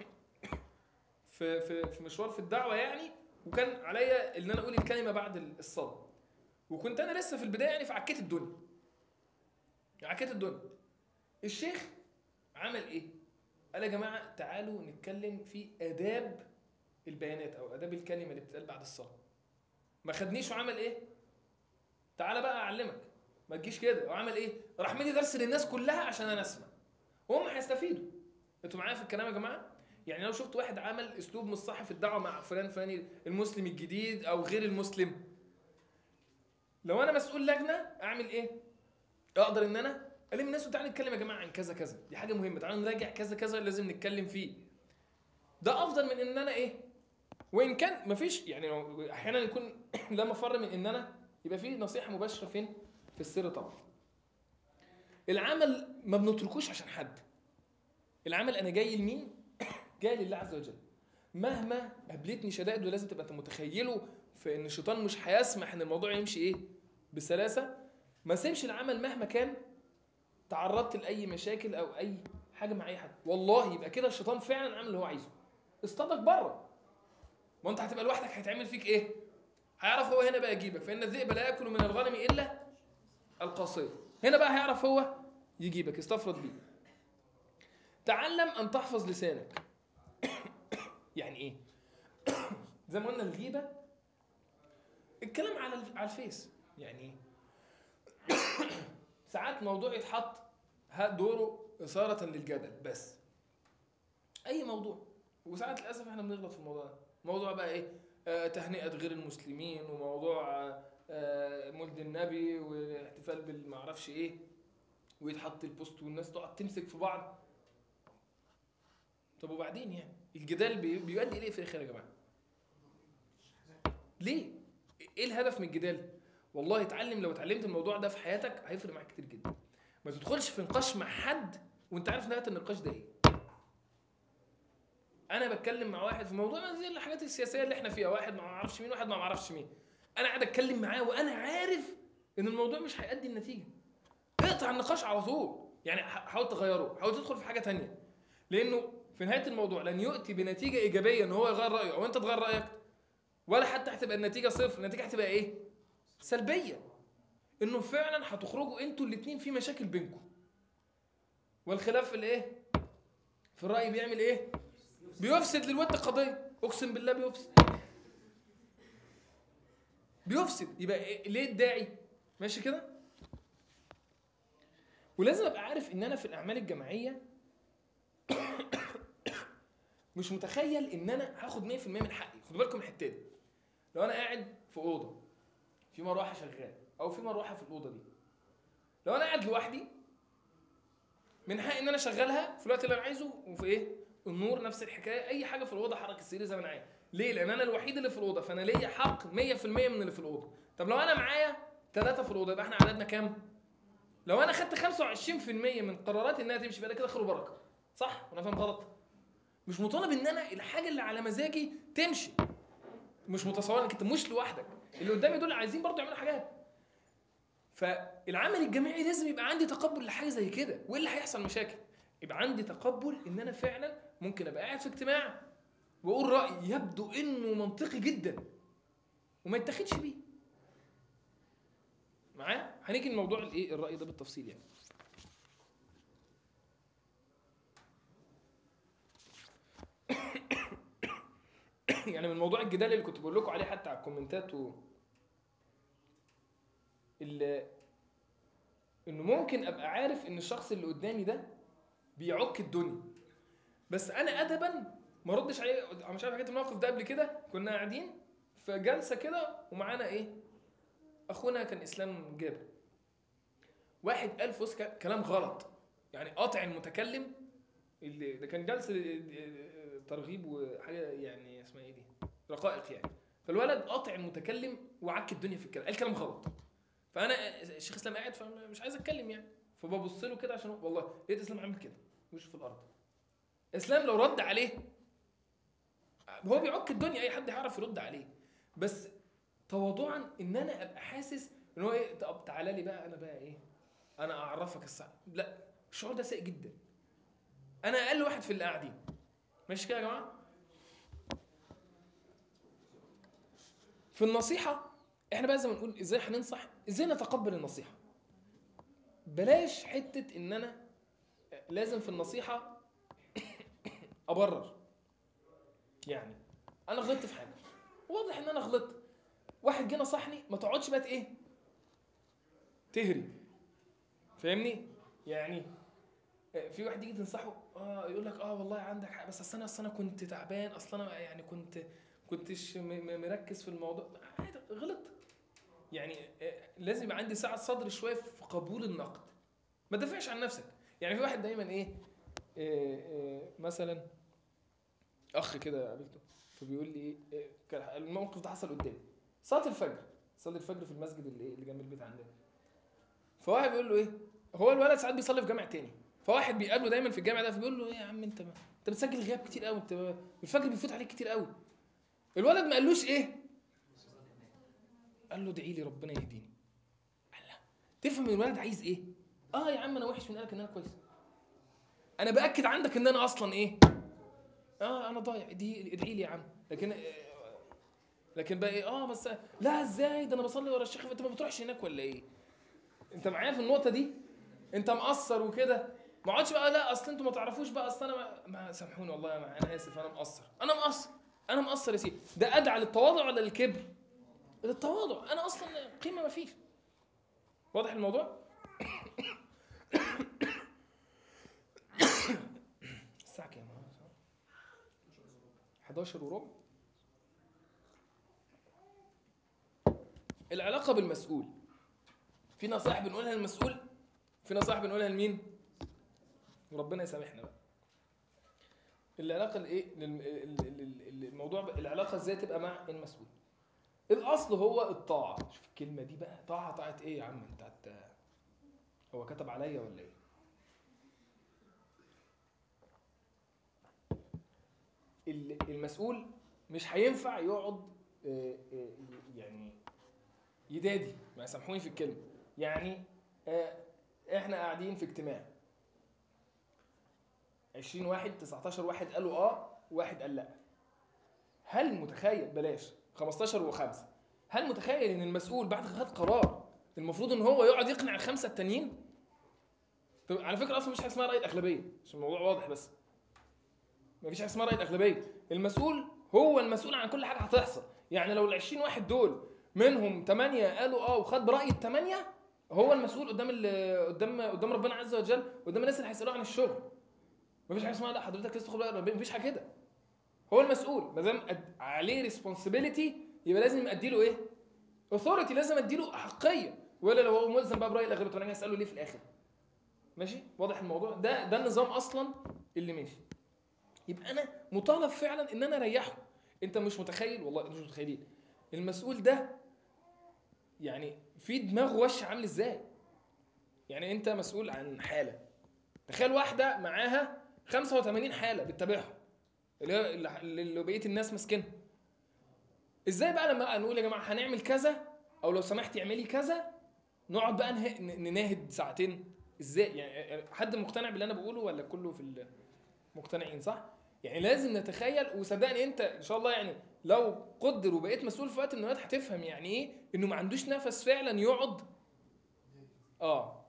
S1: في في في مشوار في الدعوه يعني وكان عليا ان انا اقول الكلمه بعد الصلاه وكنت انا لسه في البدايه يعني فعكيت الدنيا عكيت الدنيا الشيخ عمل ايه قال يا جماعه تعالوا نتكلم في اداب البيانات او اداب الكلمه اللي بتتقال بعد الصلاه ما خدنيش وعمل ايه تعالى بقى اعلمك ما تجيش كده وعمل ايه راح مدي درس للناس كلها عشان انا اسمع وهم هيستفيدوا انتوا معايا في الكلام يا جماعه يعني لو شفت واحد عمل اسلوب مش صح في الدعوه مع فلان فلاني المسلم الجديد او غير المسلم لو انا مسؤول لجنه اعمل ايه اقدر ان انا الم الناس وتعالى نتكلم يا جماعه عن كذا كذا دي حاجه مهمه تعالوا نراجع كذا كذا لازم نتكلم فيه ده افضل من ان انا ايه وان كان مفيش يعني لو- احيانا يكون لا مفر من ان انا يبقى في نصيحه مباشره فين في السر طبعا العمل ما بنتركوش عشان حد العمل انا جاي لمين جاي لله عز وجل مهما قابلتني شدائد ولازم تبقى انت متخيله في ان الشيطان مش هيسمح ان الموضوع يمشي ايه بسلاسه ما سيبش العمل مهما كان تعرضت لاي مشاكل او اي حاجه مع اي حد والله يبقى كده الشيطان فعلا عامل اللي هو عايزه اصطادك بره ما انت هتبقى لوحدك هيتعمل فيك ايه هيعرف هو هنا بقى يجيبك فان الذئب لا ياكل من الغنم الا القصير هنا بقى هيعرف هو يجيبك يستفرد بيه تعلم ان تحفظ لسانك يعني ايه زي ما قلنا الغيبه الكلام على الف- على الفيس يعني ايه ساعات موضوع يتحط ها دوره اثاره للجدل بس اي موضوع وساعات للاسف احنا بنغلط في الموضوع ده موضوع بقى ايه آه تهنئه غير المسلمين وموضوع آه، آه مولد النبي واحتفال بالمعرفش ايه ويتحط البوست والناس تقعد تمسك في بعض طب وبعدين يعني الجدال بي- بيؤدي اليه في الاخر يا جماعه ليه ايه الهدف من الجدال والله اتعلم لو اتعلمت الموضوع ده في حياتك هيفرق معاك كتير جدا ما تدخلش في نقاش مع حد وانت عارف نهايه النقاش ده ايه انا بتكلم مع واحد في موضوع زي الحاجات السياسيه اللي احنا فيها واحد ما اعرفش مين واحد ما اعرفش مين انا قاعد اتكلم معاه وانا عارف ان الموضوع مش هيؤدي النتيجه اقطع النقاش على طول يعني ح- حاول تغيره حاول تدخل في حاجه تانية لانه في نهايه الموضوع لن يؤتي بنتيجه ايجابيه ان هو يغير رايه او انت تغير رايك ولا حتى هتبقى النتيجه صفر النتيجه هتبقى ايه سلبيه انه فعلا هتخرجوا انتوا الاثنين في مشاكل بينكم والخلاف في الايه في الراي بيعمل ايه بيفسد للود قضيه اقسم بالله بيفسد بيفسد يبقى إيه؟ ليه الداعي ماشي كده ولازم ابقى عارف ان انا في الاعمال الجماعيه مش متخيل ان انا هاخد 100% من حقي خدوا بالكم من الحته دي لو انا قاعد في اوضه في مروحه شغاله او في مروحه في الاوضه دي لو انا قاعد لوحدي من حقي ان انا اشغلها في الوقت اللي انا عايزه وفي ايه النور نفس الحكايه اي حاجه في الاوضه حرك السرير زي ما انا عايز ليه لان انا الوحيد اللي في الاوضه فانا ليا حق 100% من اللي في الاوضه طب لو انا معايا ثلاثه في الاوضه يبقى احنا عددنا كام لو انا خدت 25% من قراراتي انها تمشي يبقى ده كده خير وبركه صح وانا فاهم غلط مش مطالب ان انا الحاجه اللي على مزاجي تمشي مش متصور انك انت مش لوحدك اللي قدامي دول عايزين برضه يعملوا حاجات فالعمل الجماعي لازم يبقى عندي تقبل لحاجه زي كده والا هيحصل مشاكل يبقى عندي تقبل ان انا فعلا ممكن ابقى قاعد في اجتماع واقول راي يبدو انه منطقي جدا وما يتاخدش بيه معايا هنيجي لموضوع الايه الراي ده بالتفصيل يعني يعني من موضوع الجدال اللي كنت بقول لكم عليه حتى على الكومنتات و ال- انه ممكن ابقى عارف ان الشخص اللي قدامي ده بيعك الدنيا بس انا ادبا ما ردش عليه أنا مش عارف حكيت الموقف ده قبل كده كنا قاعدين في جلسه كده ومعانا ايه اخونا كان اسلام جابر واحد قال في وسط ك- كلام غلط يعني قاطع المتكلم اللي ده كان جلسه آه، ترغيب وحاجه يعني اسمها ايه دي رقائق يعني فالولد قاطع المتكلم وعك الدنيا في الكلام قال كلام غلط فانا الشيخ اسلام قاعد فمش عايز اتكلم يعني فببص له كده عشان والله لقيت اسلام عامل كده وشه في الارض اسلام لو رد عليه هو بيعك الدنيا اي حد هيعرف يرد عليه بس تواضعا ان انا ابقى حاسس ان هو ايه طب تعالى لي بقى انا بقى ايه انا اعرفك الصح لا الشعور ده سيء جدا انا اقل واحد في اللي قاعدين ماشي كده يا جماعه في النصيحه احنا بقى زي ما نقول ازاي هننصح ازاي نتقبل النصيحه بلاش حته ان انا لازم في النصيحه ابرر يعني انا غلطت في حاجه واضح ان انا غلطت واحد جه نصحني ما تقعدش بقى ايه تهري فاهمني يعني آه، في واحد يجي تنصحه اه يقول لك اه والله عندك حق بس اصل انا اصل انا كنت تعبان اصل انا يعني كنت كنتش م- م- مركز في الموضوع عادي غلط يعني آه، لازم يبقى عندي سعه صدر شويه في قبول النقد ما تدافعش عن نفسك يعني في واحد دايما ايه آه، آه، مثلا اخ كده قابلته فبيقول لي ايه إيه، كان الموقف ده حصل قدامي صلاه الفجر صلي الفجر في المسجد اللي ايه اللي جنب البيت عندنا فواحد بيقول له ايه هو الولد ساعات بيصلي في جامع تاني فواحد بيقابله دايما في الجامع ده فبيقول له ايه يا عم انت ما انت بتسجل غياب كتير قوي انت الفجر بيفوت عليك كتير قوي الولد ما قالوش ايه قال له ادعي لي ربنا يهديني قال لا تفهم الولد عايز ايه اه يا عم انا وحش من قالك ان انا كويس انا باكد عندك ان انا اصلا ايه اه انا ضايع ادعي ادعي لي يا عم لكن لكن بقى ايه اه بس لا ازاي ده انا بصلي ورا الشيخ انت ما بتروحش هناك ولا ايه انت معايا في النقطه دي انت مقصر وكده ما اقعدش بقى لا اصل انتوا ما تعرفوش بقى اصل انا ما, ما سامحوني والله يا ما انا اسف انا مقصر انا مقصر انا مقصر يا سيدي ده ادعى للتواضع ولا للكبر للتواضع انا اصلا قيمه ما فيش واضح الموضوع الساعه كام 11 وربع العلاقه بالمسؤول في نصائح بنقولها للمسؤول في نصائح بنقولها لمين وربنا يسامحنا بقى العلاقه الايه لل- ال- ال- ال- الموضوع بقى- العلاقه ازاي تبقى مع المسؤول الاصل هو الطاعه شوف الكلمه دي بقى طاعه طاعه ايه يا عم انت هت- هو كتب عليا ولا ايه ال- المسؤول مش هينفع يقعد آه، آه، يعني يدادي ما سامحوني في الكلمه يعني آه، احنا قاعدين في اجتماع 20 واحد 19 واحد قالوا اه واحد قال لا هل متخيل بلاش 15 و5 هل متخيل ان المسؤول بعد ما خد قرار المفروض ان هو يقعد يقنع الخمسه التانيين طب على فكره اصلا مش حاجه اسمها راي الاغلبيه عشان الموضوع واضح بس مفيش حاجه اسمها راي الاغلبيه المسؤول هو المسؤول عن كل حاجه هتحصل يعني لو ال 20 واحد دول منهم 8 قالوا اه وخد براي الثمانيه هو المسؤول قدام ال- قدام قدام ربنا عز وجل قدام الناس اللي هيسالوه عن الشغل مفيش حاجه اسمها لا حضرتك لسه تاخد راي مفيش حاجه كده هو المسؤول ما دام أد- عليه ريسبونسبيلتي يبقى لازم ادي له ايه اوثورتي لازم ادي له احقيه ولا لو هو ملزم بقى براي الاغلبيه طب انا جاي اساله ليه في الاخر ماشي واضح الموضوع ده ده النظام اصلا اللي ماشي يبقى انا مطالب فعلا ان انا اريحه انت مش متخيل والله انتوا مش متخيلين المسؤول ده يعني في دماغه وش عامل ازاي يعني انت مسؤول عن حاله تخيل واحده معاها 85 حاله بتتابعهم اللي هي اللي اللي بقيه الناس ماسكينها ازاي بقى لما نقول يا جماعه هنعمل كذا او لو سمحت اعملي كذا نقعد بقى نه- ن- نناهد ساعتين ازاي يعني حد مقتنع باللي انا بقوله ولا كله في المقتنعين صح يعني لازم نتخيل وصدقني انت ان شاء الله يعني لو قدر وبقيت مسؤول في وقت من الاوقات هتفهم يعني ايه انه ما عندوش نفس فعلا يقعد اه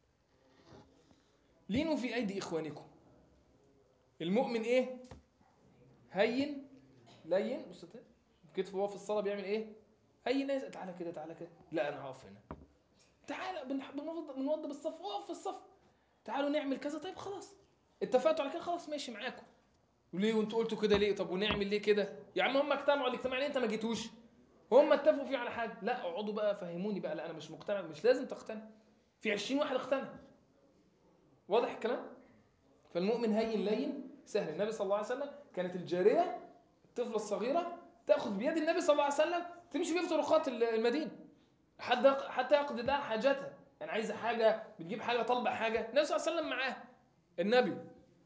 S1: لينوا في ايدي اخوانكم المؤمن ايه هين لين بص كده كتفه وهو في الصلاه بيعمل ايه اي ناس تعالى كده تعالى كده لا انا هقف هنا تعالى بنح- بنوضب بنوضب الصف اقف في الصف تعالوا نعمل كذا طيب خلاص اتفقتوا على كده خلاص ماشي معاكم وليه وانتوا قلتوا كده ليه طب ونعمل ليه كده يا عم هم اجتمعوا الاجتماع ليه انت ما جيتوش هم اتفقوا فيه على حاجه لا اقعدوا بقى فهموني بقى لا انا مش مقتنع مش لازم تقتنع في 20 واحد اقتنع واضح الكلام فالمؤمن هين لين سهل النبي صلى الله عليه وسلم كانت الجاريه الطفله الصغيره تاخذ بيد النبي صلى الله عليه وسلم تمشي بيه في طرقات المدينه حتى حتى يقضي لها حاجتها يعني عايزه حاجه بتجيب حاجه طالبه حاجه النبي صلى الله عليه وسلم معاه النبي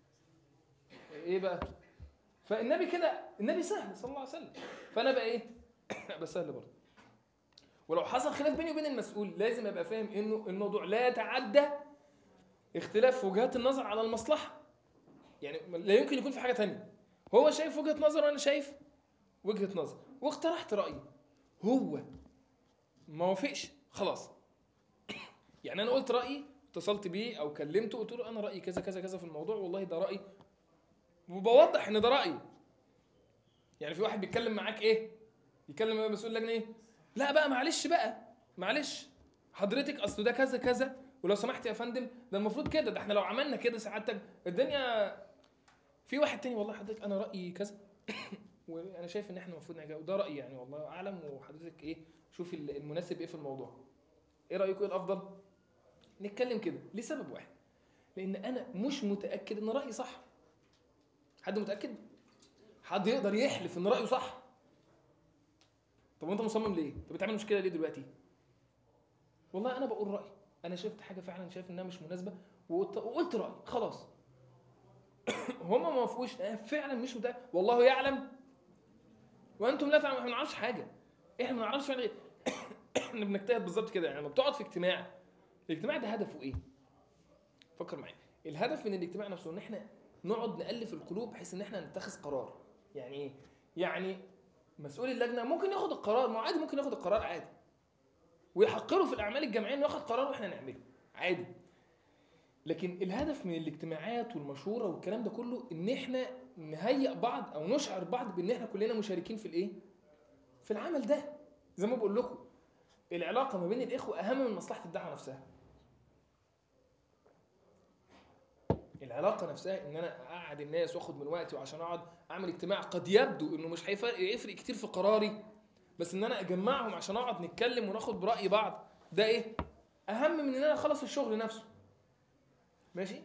S1: ايه بقى فالنبي كده النبي سهل صلى الله عليه وسلم فانا بقى ايه ابقى سهل برضه ولو حصل خلاف بيني وبين المسؤول لازم ابقى فاهم انه الموضوع لا يتعدى اختلاف وجهات النظر على المصلحه يعني لا يمكن يكون في حاجه تانية هو شايف وجهه نظر وانا شايف وجهه نظر واقترحت رايي هو ما وافقش خلاص يعني انا قلت رايي اتصلت بيه او كلمته قلت له انا رايي كذا كذا كذا في الموضوع والله ده رايي وبوضح ان ده رايي يعني في واحد بيتكلم معاك ايه يكلم مسؤول اللجنه ايه لا بقى معلش بقى معلش حضرتك اصل ده كذا كذا ولو سمحت يا فندم ده المفروض كده ده احنا لو عملنا كده سعادتك الدنيا في واحد تاني والله حضرتك انا رايي كذا وانا شايف ان احنا المفروض نعمل كده وده رايي يعني والله اعلم وحضرتك ايه شوف المناسب ايه في الموضوع ايه رايكم ايه الافضل نتكلم كده لسبب واحد لان انا مش متاكد ان رايي صح حد متاكد حد يقدر يحلف ان رايه صح طب وانت مصمم ليه طب بتعمل مشكله ليه دلوقتي والله انا بقول رايي انا شفت حاجه فعلا شايف انها مش مناسبه وقلت, وقلت رايي خلاص هم ما وافقوش أنا فعلا مش متاكد والله يعلم وانتم لا تعلمون احنا ما نعرفش حاجه احنا ما نعرفش فعلا ايه احنا بنجتهد بالظبط كده يعني لما بتقعد في اجتماع الاجتماع ده هدفه ايه فكر معايا الهدف من الاجتماع نفسه ان احنا نقعد نالف القلوب بحيث ان احنا نتخذ قرار يعني ايه يعني مسؤول اللجنه ممكن ياخد القرار ما هو عادي ممكن ياخد القرار عادي ويحقره في الاعمال الجماعيه انه ياخد قرار واحنا نعمله عادي لكن الهدف من الاجتماعات والمشوره والكلام ده كله ان احنا نهيئ بعض او نشعر بعض بان احنا كلنا مشاركين في الايه في العمل ده زي ما بقول لكم العلاقه ما بين الاخوه اهم من مصلحه الدعوه نفسها العلاقه نفسها ان انا اقعد الناس واخد من وقتي وعشان اقعد اعمل اجتماع قد يبدو انه مش هيفرق يفرق كتير في قراري بس ان انا اجمعهم عشان اقعد نتكلم وناخد براي بعض ده ايه اهم من ان انا اخلص الشغل نفسه ماشي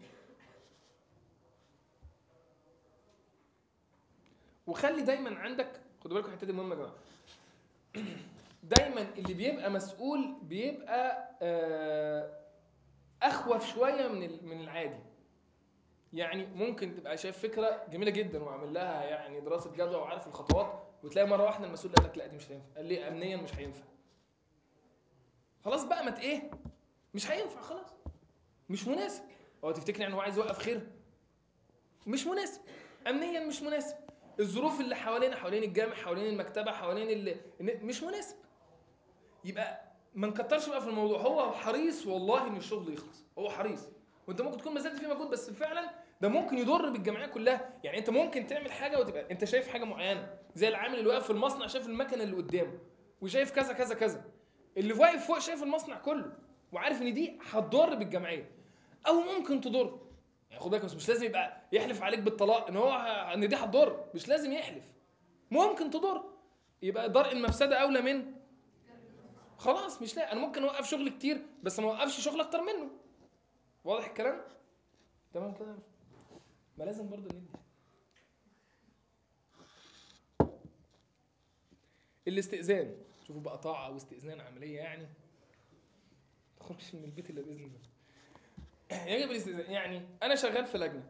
S1: وخلي دايما عندك خدوا بالكم الحته دي مهمه يا جماعه دايما اللي بيبقى مسؤول بيبقى آه، اخوف شويه من ال- من العادي يعني ممكن تبقى شايف فكره جميله جدا وعامل لها يعني دراسه جدوى وعارف الخطوات وتلاقي مره واحده المسؤول قال لك لا دي مش هينفع قال لي امنيا مش هينفع خلاص بقى ما ت- ايه مش هينفع خلاص مش مناسب هو تفتكر يعني هو عايز يوقف خير مش مناسب امنيا مش مناسب الظروف اللي حوالينا حوالين الجامع حوالين المكتبه حوالين اللي مش مناسب يبقى ما نكترش بقى في الموضوع هو حريص والله ان الشغل يخلص هو حريص وانت ممكن تكون بذلت فيه مجهود بس فعلا ده ممكن يضر بالجمعيه كلها يعني انت ممكن تعمل حاجه وتبقى انت شايف حاجه معينه زي العامل اللي واقف في المصنع شايف المكنه اللي قدامه وشايف كذا كذا كذا اللي واقف فوق شايف المصنع كله وعارف ان دي هتضر بالجمعيه او ممكن تضر يعني خد بالك بس مش لازم يبقى يحلف عليك بالطلاق ان هو ه- ان دي هتضر مش لازم يحلف ممكن تضر يبقى درء المفسده اولى من خلاص مش لا انا ممكن اوقف شغل كتير بس ما اوقفش شغل اكتر منه واضح الكلام تمام كده ما لازم برضه ندي الاستئذان شوفوا بقى طاعه واستئذان عمليه يعني ما تخرجش من البيت الا باذن الله يجب الاستئذان يعني انا شغال في لجنه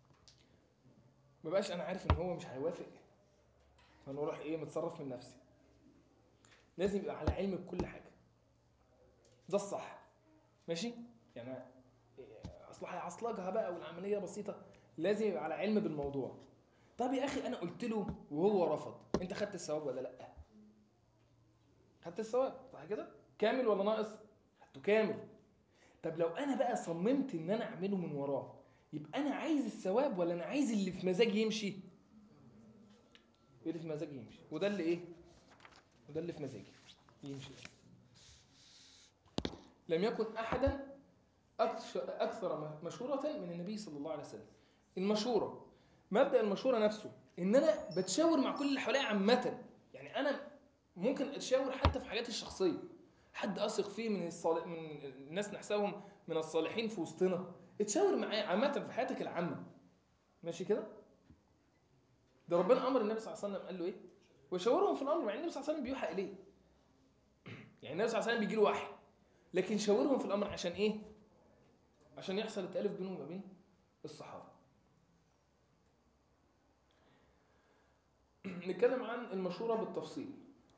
S1: ما بقاش انا عارف ان هو مش هيوافق فانا اروح ايه متصرف من نفسي لازم يبقى على علم بكل حاجه ده الصح ماشي يعني اصل هيعصلجها بقى والعمليه بسيطه لازم يبقى على علم بالموضوع طب يا اخي انا قلت له وهو رفض انت خدت الثواب ولا لا خدت الثواب صح كده كامل ولا ناقص خدته كامل طب لو انا بقى صممت ان انا اعمله من وراه يبقى انا عايز الثواب ولا انا عايز اللي في مزاجي يمشي اللي في مزاجي يمشي وده اللي ايه وده اللي في مزاجي يمشي لم يكن احدا أكثر- اكثر مشوره من النبي صلى الله عليه وسلم المشوره مبدا المشوره نفسه ان انا بتشاور مع كل اللي حواليا عامه يعني انا ممكن اتشاور حتى في حاجاتي الشخصيه حد اثق فيه من الصالح من الناس نحسبهم من الصالحين في وسطنا اتشاور معاه عامه في حياتك العامه ماشي كده ده ربنا امر النبي صلى الله عليه وسلم قال له ايه وشاورهم في الامر مع ان النبي صلى الله عليه وسلم بيوحى اليه يعني النبي صلى الله عليه وسلم بيجي له وحي لكن شاورهم في الامر عشان ايه عشان يحصل التالف بينهم وما بين الصحابه نتكلم عن المشوره بالتفصيل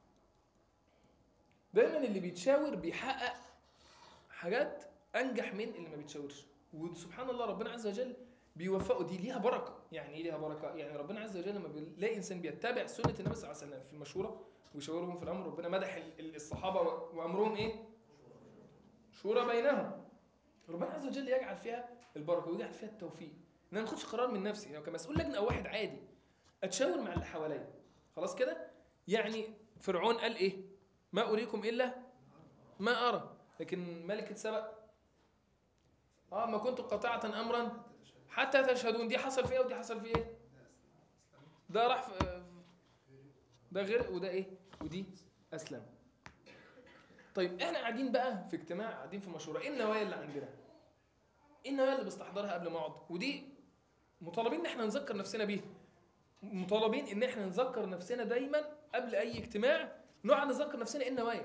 S1: دايما اللي بيتشاور بيحقق حاجات انجح من اللي ما بيتشاورش وسبحان الله ربنا عز وجل بيوفقه دي ليها بركه يعني ايه ليها بركه يعني ربنا عز وجل لما بيلاقي انسان بيتبع سنه النبي صلى الله عليه وسلم في المشوره ويشاورهم في الامر ربنا مدح ال- ال- الصحابه و- وامرهم ايه شورى بينهم ربنا عز وجل يجعل فيها البركه ويجعل فيها التوفيق ان انا ما اخدش قرار من نفسي يعني كمسؤول لجنه او واحد عادي اتشاور مع اللي حواليا خلاص كده يعني فرعون قال ايه ما اريكم الا ما ارى لكن ملكه سبأ اه ما كنت قطعت امرا حتى تشهدون دي حصل فيه ودي حصل فيه ايه ده راح في ده غير وده ايه ودي اسلم طيب احنا قاعدين بقى في اجتماع قاعدين في مشوره ايه النوايا اللي عندنا ايه النوايا اللي بستحضرها قبل ما اقعد ودي مطالبين ان احنا نذكر نفسنا بيها مطالبين ان احنا نذكر نفسنا دايما قبل اي اجتماع نقعد نذكر نفسنا ايه النوايا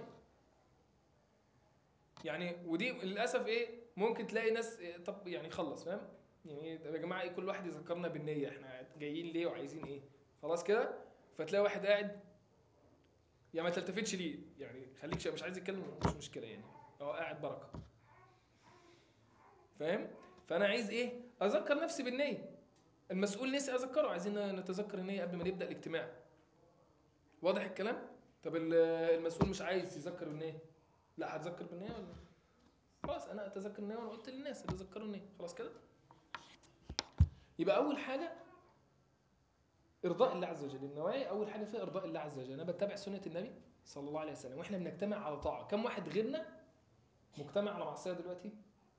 S1: يعني ودي للاسف ايه ممكن تلاقي ناس إيه طب يعني خلص فاهم يعني إيه، طب يا جماعه ايه كل واحد يذكرنا بالنيه احنا جايين ليه وعايزين ايه خلاص كده فتلاقي واحد قاعد يا ما تلتفتش ليه يعني خليك شا- مش عايز يتكلم مش مشكله يعني هو قاعد بركه فاهم فانا عايز ايه اذكر نفسي بالنيه المسؤول نسي اذكره عايزين نتذكر النيه قبل ما نبدا الاجتماع واضح الكلام طب ال- المسؤول مش عايز يذكر بالنيه لا هتذكر بالنيه ولا خلاص انا اتذكر النيه وانا قلت للناس تذكروا النيه خلاص كده يبقى اول حاجه ارضاء الله عز وجل النوايا اول حاجه فيها ارضاء الله عز وجل انا بتبع سنه النبي صلى الله عليه وسلم واحنا بنجتمع على طاعه كم واحد غيرنا مجتمع على معصيه دلوقتي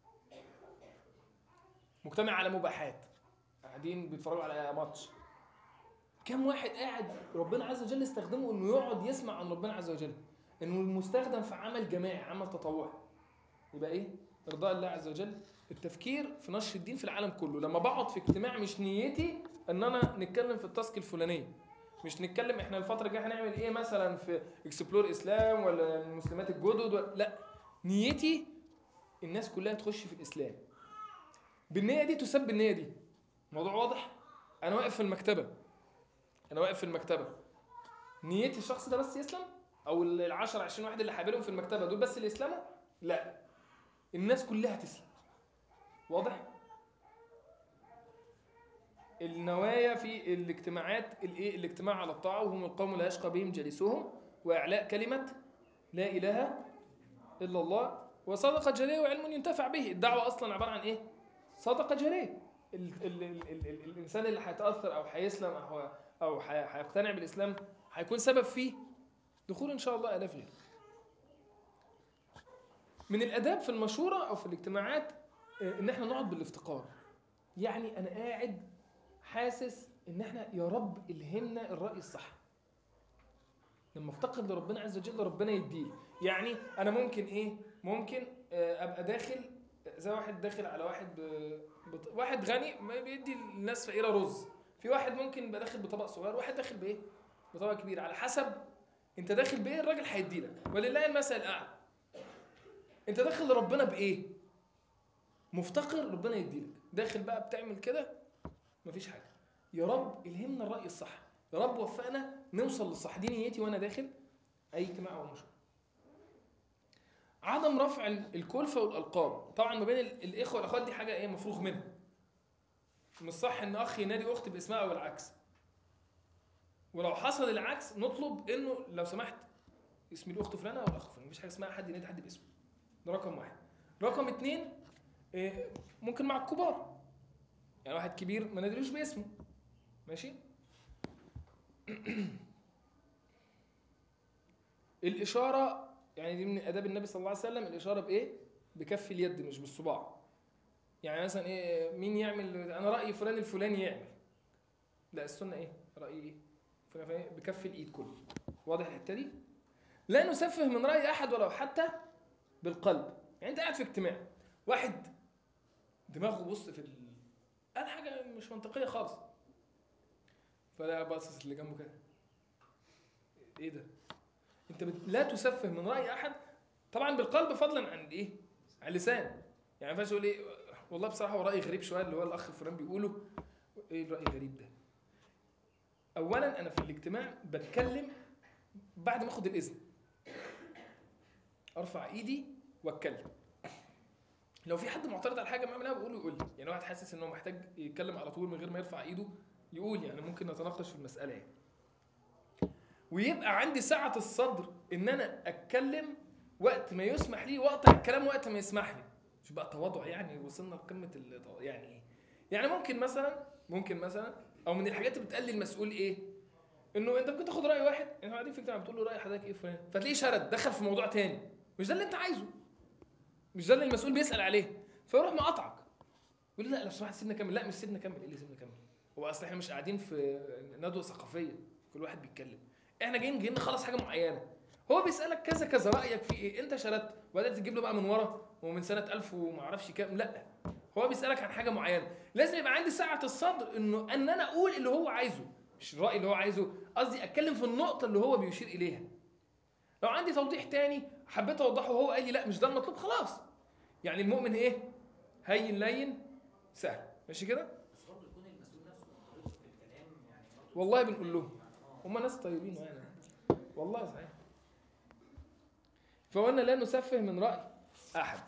S1: مجتمع على مباحات قاعدين بيتفرجوا على ماتش كم واحد قاعد ربنا عز وجل استخدمه انه يقعد يسمع عن ربنا عز وجل انه المستخدم في عمل جماعي عمل تطوعي يبقى ايه ارضاء الله عز وجل التفكير في نشر الدين في العالم كله لما بقعد في اجتماع مش نيتي ان انا نتكلم في التاسك الفلانيه مش نتكلم احنا الفتره الجايه هنعمل ايه مثلا في اكسبلور اسلام ولا المسلمات الجدد ولا لا نيتي الناس كلها تخش في الاسلام بالنيه دي تسب النيه دي الموضوع واضح انا واقف في المكتبه انا واقف في المكتبه نيتي الشخص ده بس يسلم او ال 10 20 واحد اللي هقابلهم في المكتبه دول بس اللي يسلموا لا الناس كلها تسلم واضح النوايا في الاجتماعات الايه الاجتماع على الطاعه وهم القوم لا يشقى بهم جليسهم واعلاء كلمه لا اله الا الله وصدقه جاريه وعلم ينتفع به الدعوه اصلا عباره عن ايه صدقه جاريه ال ال ال ال ال الانسان اللي هيتاثر او هيسلم او او هي- هيقتنع بالاسلام هيكون سبب فيه دخول ان شاء الله الاف غيره من الاداب في المشوره او في الاجتماعات آه، ان احنا نقعد بالافتقار يعني انا قاعد حاسس ان احنا يا رب الهمنا الراي الصح لما افتقر لربنا عز وجل ربنا يديه يعني انا ممكن ايه ممكن آه، ابقى داخل زي واحد داخل على واحد ب... بط... واحد غني ما بيدي الناس فقيره رز في واحد ممكن يبقى داخل بطبق صغير واحد داخل بايه بطبق كبير على حسب انت داخل بايه الراجل هيدي لك ولله المثل الاعلى انت داخل لربنا بايه مفتقر ربنا يديلك داخل بقى بتعمل كده مفيش حاجه يا رب الهمنا الراي الصح يا رب وفقنا نوصل للصح دي نيتي وانا داخل اي اجتماع او مشروع عدم رفع ال- الكلفه والالقاب طبعا ما بين ال- الاخوه والاخوات دي حاجه ايه مفروغ منها مش صح ان اخ ينادي اخت باسمها او العكس ولو حصل العكس نطلب انه لو سمحت اسم الاخت فلانه او الاخ فلان مفيش حاجه اسمها حد ينادي حد باسمه ده رقم واحد رقم اتنين إيه، ممكن مع الكبار يعني واحد كبير ما نادريش باسمه ماشي الاشاره يعني دي من اداب النبي صلى الله عليه وسلم الاشاره بايه بكف اليد مش بالصباع يعني مثلا ايه مين يعمل انا رايي فلان الفلاني يعمل لا السنه ايه رايي ايه فلان الفلاني بكف الايد كله واضح الحته دي لا نسفه من راي احد ولو حتى بالقلب يعني انت قاعد في اجتماع واحد دماغه بص في ال... قال حاجه مش منطقيه خالص فلا باصص اللي جنبه كده ايه ده انت بت... لا تسفه من راي احد طبعا بالقلب فضلا عن ايه عن اللسان يعني ما ينفعش تقول ايه والله بصراحه هو راي غريب شويه اللي هو الاخ فلان بيقوله ايه الراي الغريب ده اولا انا في الاجتماع بتكلم بعد ما اخد الاذن ارفع ايدي واتكلم لو في حد معترض على حاجه ما اعملها بقول له يقول لي يعني واحد حاسس انه محتاج يتكلم على طول من غير ما يرفع ايده يقول يعني ممكن نتناقش في المساله يعني ويبقى عندي سعه الصدر ان انا اتكلم وقت ما يسمح لي واقطع الكلام وقت ما يسمح لي مش بقى تواضع يعني وصلنا لقمه التواضع يعني ايه يعني ممكن مثلا ممكن مثلا او من الحاجات اللي بتقلل المسؤول ايه انه انت ممكن تاخد راي واحد احنا قاعدين في اجتماع بتقول له راي حضرتك ايه فلان فتلاقيه شرد دخل في موضوع تاني مش ده اللي انت عايزه مش ده اللي المسؤول بيسال عليه فيروح مقاطعك يقول لي لا لو سمحت سيبنا كمل لا مش سيبنا كمل ايه اللي سيبنا كمل هو اصل احنا مش قاعدين في ندوه ثقافيه كل واحد بيتكلم احنا جايين جايين نخلص حاجه معينه هو بيسالك كذا كذا رايك في ايه انت شردت وبدات تجيب له بقى من ورا ومن سنه 1000 وما اعرفش كام لا هو بيسالك عن حاجه معينه لازم يبقى عندي سعه الصدر انه ان انا اقول اللي هو عايزه مش الراي اللي هو عايزه قصدي اتكلم في النقطه اللي هو بيشير اليها لو عندي توضيح تاني حبيت اوضحه وهو قال لي لا مش ده المطلوب خلاص يعني المؤمن ايه هين لين سهل ماشي كده
S3: بس برضه يكون المسؤول نفسه طريقته في الكلام يعني برضه
S1: والله بنقول لهم
S3: يعني اه
S1: هم ناس طيبين يعني والله صحيح فقلنا لا نسفه من رأي أحد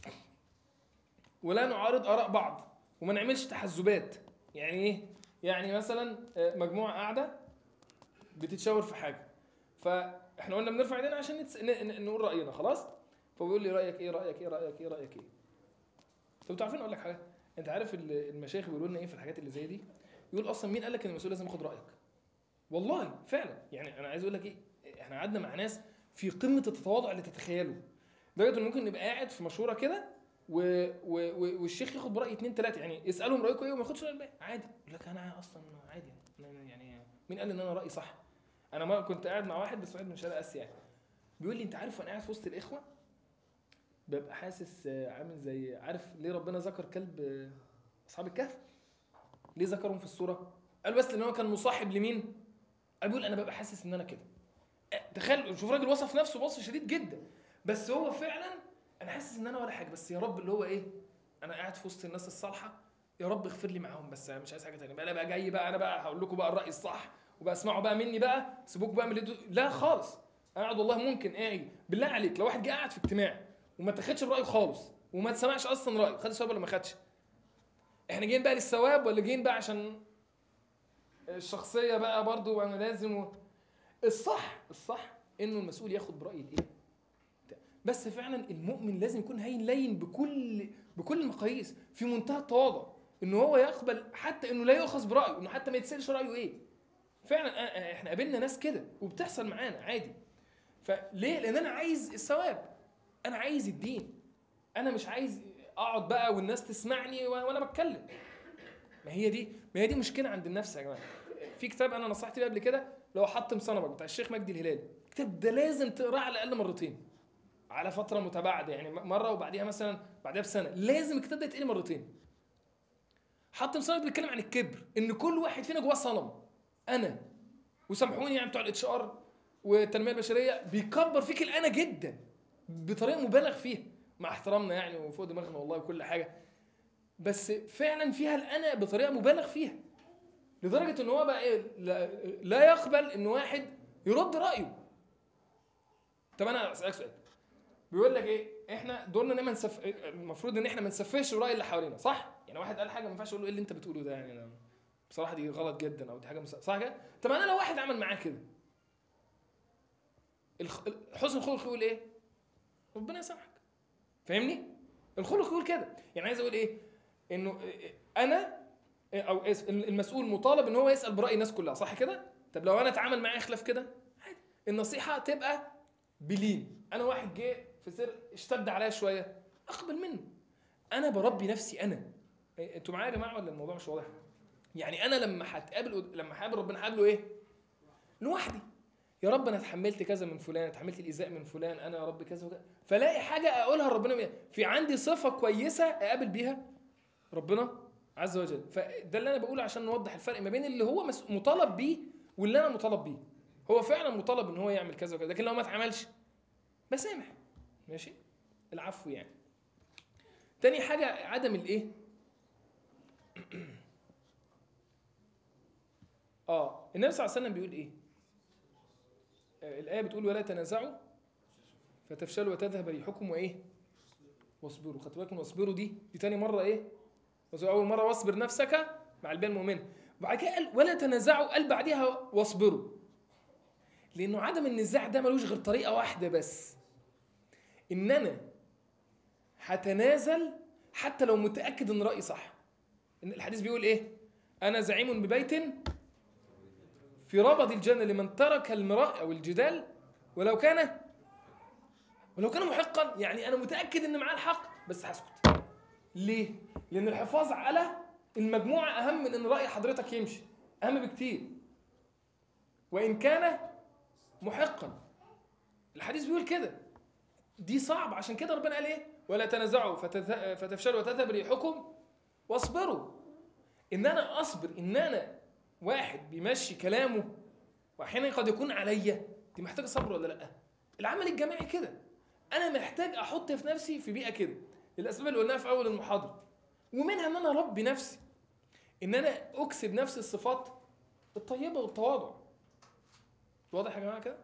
S1: ولا نعارض آراء بعض وما نعملش تحزبات يعني إيه؟ يعني مثلا آه، مجموعة قاعدة بتتشاور في حاجة فإحنا قلنا بنرفع ايدينا عشان نتس... ن... ن... نقول رأينا خلاص فبيقول لي رأيك إيه رأيك إيه رأيك إيه رأيك إيه طب انتوا عارفين أقول لك حاجة أنت عارف ال- المشايخ بيقولوا لنا إيه في الحاجات اللي زي دي يقول أصلا مين قال لك إن المسؤول لازم ياخد رأيك والله فعلا يعني انا عايز اقول لك ايه احنا قعدنا مع ناس في قمه التواضع اللي تتخيله لدرجه انه ممكن نبقى قاعد في مشوره كده و... و... و... والشيخ ياخد براي اثنين ثلاثه يعني يسالهم رايكم ايه وما ياخدش راي الباقي عادي يقول لك انا اصلا عادي يعني يعني مين قال ان انا رايي صح انا ما كنت قاعد مع واحد بس واحد من شرق اسيا يعني بيقول لي انت عارف وانا قاعد في وسط الاخوه ببقى حاسس آه، عامل زي عارف ليه ربنا ذكر كلب آه، اصحاب الكهف ليه ذكرهم في الصوره قال بس لان هو كان مصاحب لمين قال بيقول انا ببقى حاسس ان انا كده أه، تخيل شوف راجل وصف نفسه وصف شديد جدا بس هو فعلا انا حاسس ان انا ولا حاجه بس يا رب اللي هو ايه انا قاعد في وسط الناس الصالحه يا رب اغفر لي معاهم بس انا مش عايز حاجه تانية بقى انا بقى جاي بقى انا بقى هقول لكم بقى الراي الصح وبقى اسمعوا بقى مني بقى سيبوك بقى من اللي انتوا- لا خالص انا قاعد والله ممكن قاعد بالله عليك لو واحد جه قاعد في اجتماع وما تاخدش برايه خالص وما تسمعش اصلا رايه خد الثواب ولا ما خدش احنا جايين بقى للثواب ولا جايين بقى عشان الشخصيه بقى برضو وانا لازم و... الصح الصح انه المسؤول ياخد براي الايه بس فعلا المؤمن لازم يكون هين لين بكل بكل المقاييس في منتهى التواضع ان هو يقبل حتى انه لا يؤخذ برايه انه حتى ما يتسالش رايه ايه فعلا أ- احنا قابلنا ناس كده وبتحصل معانا عادي فليه لان انا عايز الثواب انا عايز الدين انا مش عايز اقعد بقى والناس تسمعني و- وانا بتكلم ما هي دي ما هي دي مشكله عند النفس يا جماعه في كتاب انا نصحت بيه قبل كده لو حطم صنبك بتاع الشيخ مجدي الهلالي الكتاب ده لازم تقراه على الاقل مرتين على فتره متباعده يعني مره وبعديها مثلا بعدها بسنه لازم الكتاب ده يتقري مرتين حطم صنبك بيتكلم عن الكبر ان كل واحد فينا جواه صنم انا وسامحوني يعني بتوع الاتش ار والتنميه البشريه بيكبر فيك الانا جدا بطريقه مبالغ فيها مع احترامنا يعني وفوق دماغنا والله وكل حاجه بس فعلا فيها الانا بطريقه مبالغ فيها لدرجه ان هو بقى ايه لا, لا يقبل ان واحد يرد رايه طب انا اسالك سؤال بيقول لك ايه احنا دورنا ان احنا نسف... المفروض ان احنا ما نسفهش الراي اللي حوالينا صح يعني واحد قال حاجه ما ينفعش اقول له ايه اللي انت بتقوله ده يعني أنا بصراحه دي غلط جدا او دي حاجه مس... صح كده طب انا لو واحد عمل معاه كده الخ... حسن الخلق يقول ايه ربنا يسامحك فاهمني الخلق يقول كده يعني عايز اقول ايه انه انا او اس- المسؤول مطالب ان هو يسال براي الناس كلها صح كده طب لو انا اتعامل معاه خلاف كده عادي النصيحه تبقى بلين انا واحد جه في سر اشتد عليا شويه اقبل منه انا بربي نفسي انا إيه، انتوا معايا يا جماعه ولا الموضوع مش واضح يعني انا لما هتقابل لما هقابل ربنا هقابله ايه لوحدي يا رب انا اتحملت كذا من فلان اتحملت الايذاء من فلان انا يا رب كذا وكذا فلاقي حاجه اقولها لربنا بيها. في عندي صفه كويسه اقابل بيها ربنا عز وجل فده اللي انا بقوله عشان نوضح الفرق ما بين اللي هو مس- مطالب بيه واللي انا مطالب بيه هو فعلا مطالب ان هو يعمل كذا وكذا لكن لو ما اتعملش بسامح ماشي العفو يعني تاني حاجه عدم الايه اه النبي صلى الله عليه وسلم بيقول ايه آه، الايه بتقول ولا تنازعوا فتفشلوا وتذهب ريحكم وايه واصبروا خدوا بالكم واصبروا دي دي تاني مره ايه وزي اول مره واصبر نفسك مع البيئه المؤمنه وبعد كده قال ولا تنازعوا قال بعديها واصبروا لانه عدم النزاع ده ملوش غير طريقه واحده بس ان انا هتنازل حتى لو متاكد ان رايي صح ان الحديث بيقول ايه انا زعيم ببيت في ربض الجنه لمن ترك المراء او الجدال ولو كان ولو كان محقا يعني انا متاكد ان معاه الحق بس هسكت ليه لان الحفاظ على المجموعه اهم من ان راي حضرتك يمشي اهم بكتير وان كان محقا الحديث بيقول كده دي صعب عشان كده ربنا قال ايه ولا تنازعوا فتذ- فتفشلوا وتذهب ريحكم واصبروا ان انا اصبر ان انا واحد بيمشي كلامه واحيانا قد يكون عليا دي محتاجه صبر ولا لا العمل الجماعي كده انا محتاج احط في نفسي في بيئه كده الاسباب اللي قلناها في اول المحاضره ومنها ان انا اربي نفسي ان انا اكسب نفسي الصفات الطيبه والتواضع واضح يا جماعه كده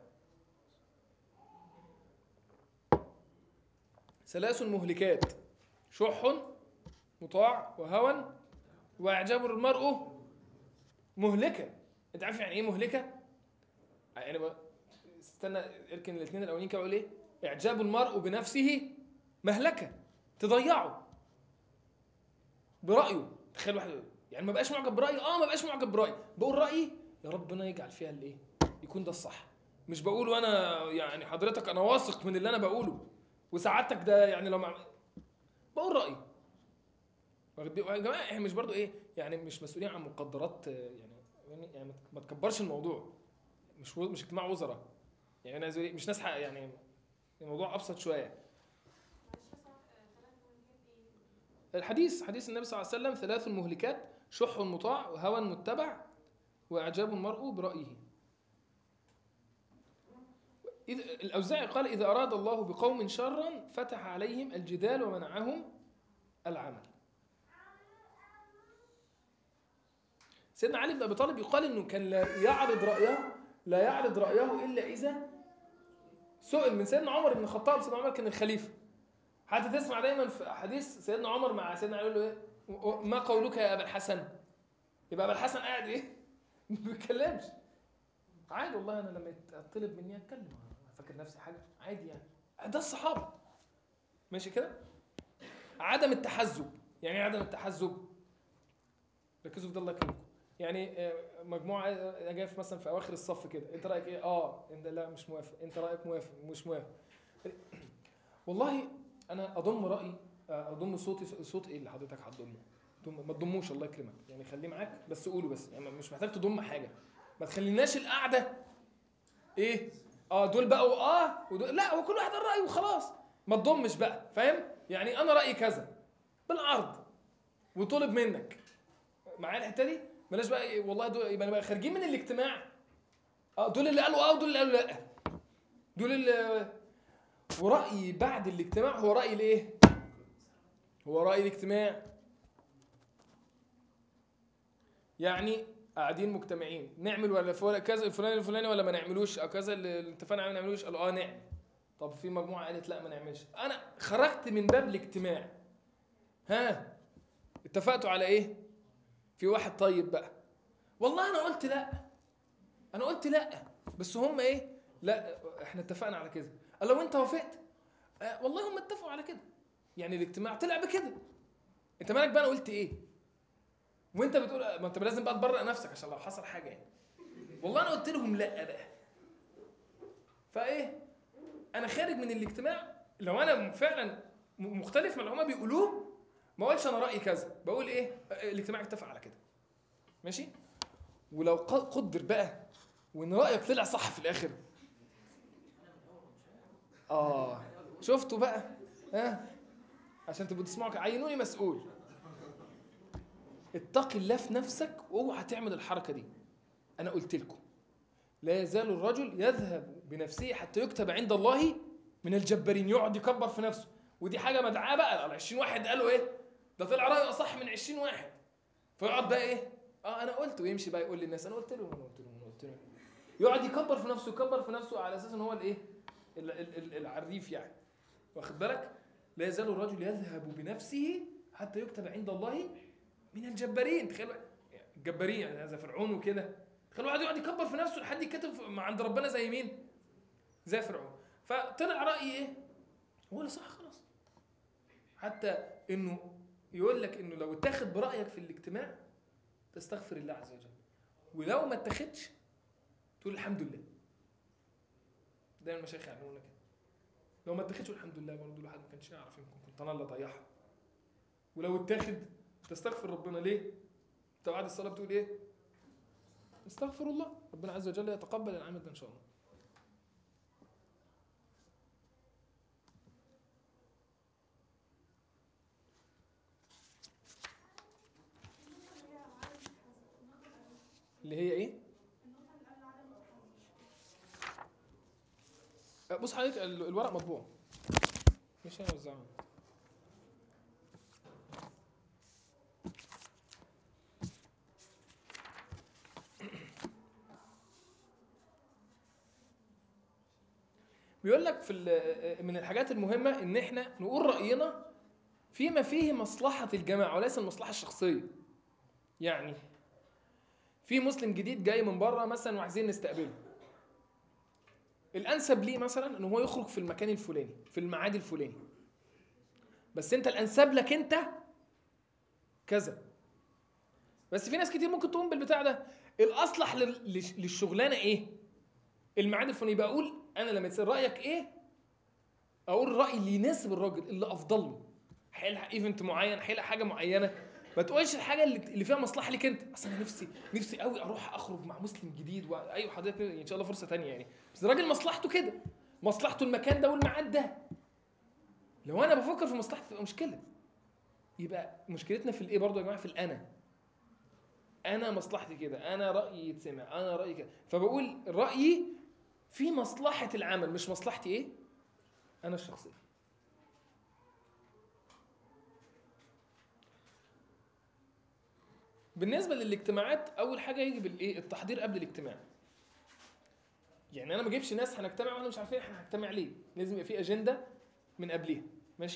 S1: ثلاث مهلكات شح مطاع وهوى واعجاب المرء مهلكه انت عارف يعني ايه مهلكه يعني بقى استنى اركن الاثنين الاولين كده اقول ايه اعجاب المرء بنفسه مهلكه تضيعه برايه تخيل واحد يقول يعني ما بقاش معجب برايي اه ما بقاش معجب برايي بقول رايي يا ربنا يجعل فيها الايه يكون ده الصح مش بقول وانا يعني حضرتك انا واثق من اللي انا بقوله وسعادتك ده يعني لو مع... بقول رايي واخد بالك؟ يا جماعه احنا مش برضو ايه يعني مش مسؤولين عن مقدرات آه، يعني يعني ما تكبرش الموضوع مش و- مش اجتماع وزراء يعني انا زي مش ناس حق يعني الموضوع ابسط شويه
S4: معلش يا صاحبي ثلاث مهلكات ايه؟
S1: الحديث حديث النبي صلى الله عليه وسلم ثلاث مهلكات شح مطاع وهوى متبع واعجاب المرء برايه إذ الأوزاعي قال إذا أراد الله بقوم شرا فتح عليهم الجدال ومنعهم العمل سيدنا علي بن أبي طالب يقال إنه كان لا يعرض رأيه لا يعرض رأيه إلا إذا سئل من سيدنا عمر بن الخطاب سيدنا عمر كان الخليفة حتى تسمع دايما في حديث سيدنا عمر مع سيدنا علي يقول له ايه ما قولك يا ابا الحسن يبقى ابا الحسن قاعد ايه ما بيتكلمش عادي والله انا لما يطلب مني اتكلم أنا فاكر نفسي حاجه عادي يعني ده الصحابه ماشي كده عدم التحزب يعني ايه عدم التحزب ركزوا في ده الله يكرمكم يعني آه، مجموعه آه، جايه في مثلا في اواخر الصف كده انت رايك ايه اه انت لا مش موافق انت رايك موافق مش موافق والله انا اضم رايي اضم صوتي صوت ايه اللي حضرتك هتضمه ضم- ما تضموش الله يكرمك يعني خليه معاك بس قوله بس يعني مش محتاج تضم حاجه ما تخليناش القعده ايه اه دول بقوا اه ودول لا هو كل واحد قال رايه وخلاص ما تضمش بقى فاهم يعني انا رايي كذا بالعرض وطلب منك معايا الحته دي بلاش بقى إيه والله دول يبقى نبقى خارجين من الاجتماع اه دول اللي قالوا اه ودول اللي قالوا لا دول اللي ورأيي بعد الاجتماع هو رأي الايه؟ هو رأي الاجتماع يعني قاعدين مجتمعين نعمل ولا فولا كذا الفلاني الفلاني ولا ما نعملوش او كذا اللي اللي اتفقنا عليه ما نعملوش قالوا اه نعمل طب في مجموعه قالت لا ما نعملش انا خرجت من باب الاجتماع ها اتفقتوا على ايه في واحد طيب بقى والله انا قلت لا انا قلت لا بس هم ايه لا احنا اتفقنا على كده قال لو انت وافقت آه والله هم اتفقوا على كده يعني الاجتماع طلع بكده انت مالك بقى انا قلت ايه وانت بتقول ما انت لازم بقى تبرئ نفسك عشان لو حصل حاجه يعني والله انا قلت لهم لا بقى فايه انا خارج من الاجتماع لو انا فعلا م- مختلف من اللي هما بيقولوه ما اقولش انا رايي كذا بقول ايه الاجتماع اتفق على كده ماشي ولو ق- قدر بقى وان رايك طلع صح في الاخر اه شفتوا بقى ها عشان تبقوا تسمعوا كده. عينوني مسؤول اتقي الله في نفسك واوعى تعمل الحركه دي انا قلت لكم لا يزال الرجل يذهب بنفسه حتى يكتب عند الله من الجبارين يقعد يكبر في نفسه ودي حاجه مدعاه بقى ال 20 واحد قالوا ايه ده طلع رايه اصح من 20 واحد فيقعد بقى ايه اه انا قلت ويمشي بقى يقول للناس انا قلت لهم انا قلت لهم انا قلت لهم يقعد يكبر في نفسه يكبر في نفسه على اساس ان هو الايه ال- ال- ال- العريف يعني واخد بالك لا يزال الرجل يذهب بنفسه حتى يكتب عند الله من الجبارين تخيل بقى، يعني الجبارين يعني هذا فرعون وكده تخيل واحد يقعد يكبر في نفسه لحد يتكتب في- مع عند ربنا زي مين زي فرعون فطلع راي ايه هو اللي صح خلاص حتى انه يقول لك انه لو اتاخد برايك في الاجتماع تستغفر الله عز وجل ولو ما اتاخدش تقول الحمد لله دايما المشايخ يعلمونا كده لو ما اتاخدش الحمد لله برضه الواحد ما كانش يعرف يمكن كنت انا اللي ضيعها ولو اتاخد تستغفر ربنا ليه؟ انت بعد الصلاه بتقول ايه؟ استغفر الله ربنا عز وجل يتقبل العمل ده ان شاء الله اللي هي ايه؟ أه، بص حضرتك ال- الورق مطبوع مش انا وزعه بيقول لك في ال- من الحاجات المهمة إن إحنا نقول رأينا فيما فيه مصلحة الجماعة وليس المصلحة الشخصية. يعني في مسلم جديد جاي من بره مثلا وعايزين نستقبله. الأنسب ليه مثلا إن هو يخرج في المكان الفلاني، في الميعاد الفلاني. بس أنت الأنسب لك أنت كذا. بس في ناس كتير ممكن تقوم بالبتاع ده. الأصلح لل- للش- للشغلانة إيه؟ الميعاد الفلاني يبقى اقول انا لما يتصير رايك ايه اقول الراي اللي يناسب الراجل اللي افضل له هيلحق ايفنت معين هيلحق حاجه معينه ما تقولش الحاجه اللي اللي فيها مصلحه ليك انت اصل انا نفسي نفسي قوي اروح اخرج مع مسلم جديد و... ايوه حضرتك ان شاء الله فرصه تانية يعني بس الراجل مصلحته كده مصلحته المكان ده والميعاد ده لو انا بفكر في مصلحتي تبقى مشكله يبقى مشكلتنا في الايه برضه يا جماعه في الانا انا مصلحتي كده انا رايي يتسمع انا رايي كده فبقول رايي في مصلحه العمل مش مصلحتي ايه انا الشخصيه بالنسبه للاجتماعات اول حاجه يجب الايه التحضير قبل الاجتماع يعني انا ما اجيبش ناس هنجتمع واحنا مش عارفين احنا هنجتمع ليه لازم يبقى في اجنده من قبلها ماشي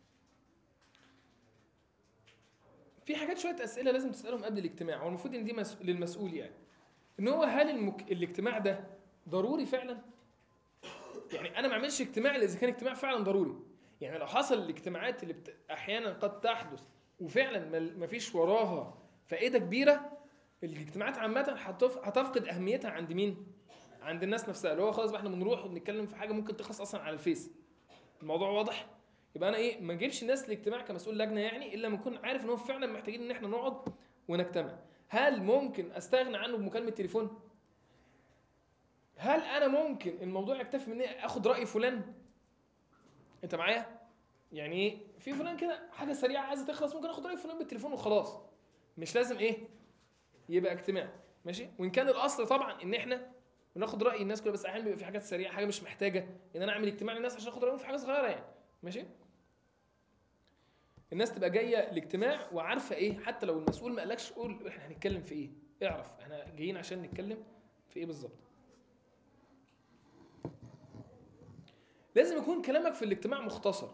S1: في حاجات شويه اسئله لازم تسالهم قبل الاجتماع والمفروض ان دي مس... للمسؤول يعني ان هو هل المك... الاجتماع ده ضروري فعلا يعني انا ما اعملش اجتماع الا اذا كان اجتماع فعلا ضروري يعني لو حصل الاجتماعات اللي بت... احيانا قد تحدث وفعلا ما- ما فيش وراها فائده كبيره الاجتماعات عامه هتف... هتفقد اهميتها عند مين عند الناس نفسها اللي هو خلاص بقى احنا بنروح وبنتكلم في حاجه ممكن تخلص اصلا على الفيس الموضوع واضح يبقى انا ايه ما اجيبش الناس الاجتماع كمسؤول لجنه يعني الا لما اكون عارف ان هو فعلا محتاجين ان احنا نقعد ونجتمع هل ممكن استغنى عنه بمكالمه تليفون هل انا ممكن الموضوع يكتفي من إني اخد راي فلان انت معايا يعني ايه في فلان كده حاجه سريعه عايزه تخلص ممكن اخد راي فلان بالتليفون وخلاص مش لازم ايه يبقى اجتماع ماشي وان كان الاصل طبعا ان احنا بناخد راي الناس كلها بس احيانا بيبقى في حاجات سريعه حاجه مش محتاجه ان انا اعمل اجتماع للناس عشان اخد رايهم في حاجه صغيره يعني ماشي الناس تبقى جايه الاجتماع وعارفه ايه حتى لو المسؤول ما قالكش قول احنا هنتكلم في ايه اعرف احنا جايين عشان نتكلم في ايه بالظبط لازم يكون كلامك في الاجتماع مختصر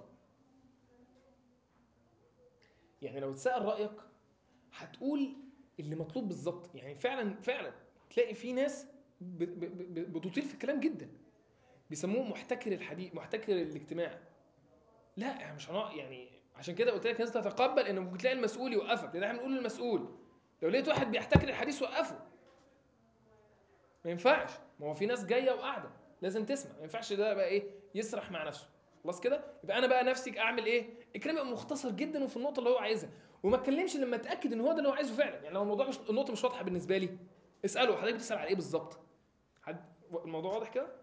S1: يعني لو اتسأل رأيك هتقول اللي مطلوب بالظبط يعني فعلا فعلا تلاقي في ناس ب- ب- ب- بتطيل في الكلام جدا بيسموه محتكر الحديث محتكر الاجتماع لا احنا مش هنقعد يعني عشان كده قلت لك لازم تتقبل ان ممكن تلاقي المسؤول يوقفك لان احنا بنقول للمسؤول لو لقيت واحد بيحتكر الحديث وقفه ما ينفعش ما هو في ناس جايه وقاعده لازم تسمع ما ينفعش ده بقى ايه يسرح مع نفسه خلاص كده يبقى انا بقى نفسي اعمل ايه الكلام يبقى مختصر جدا وفي النقطه اللي هو عايزها وما اتكلمش لما اتاكد ان هو ده اللي هو عايزه فعلا يعني لو الموضوع مش النقطه مش واضحه بالنسبه لي اساله حضرتك بتسال على ايه بالظبط حد الموضوع واضح كده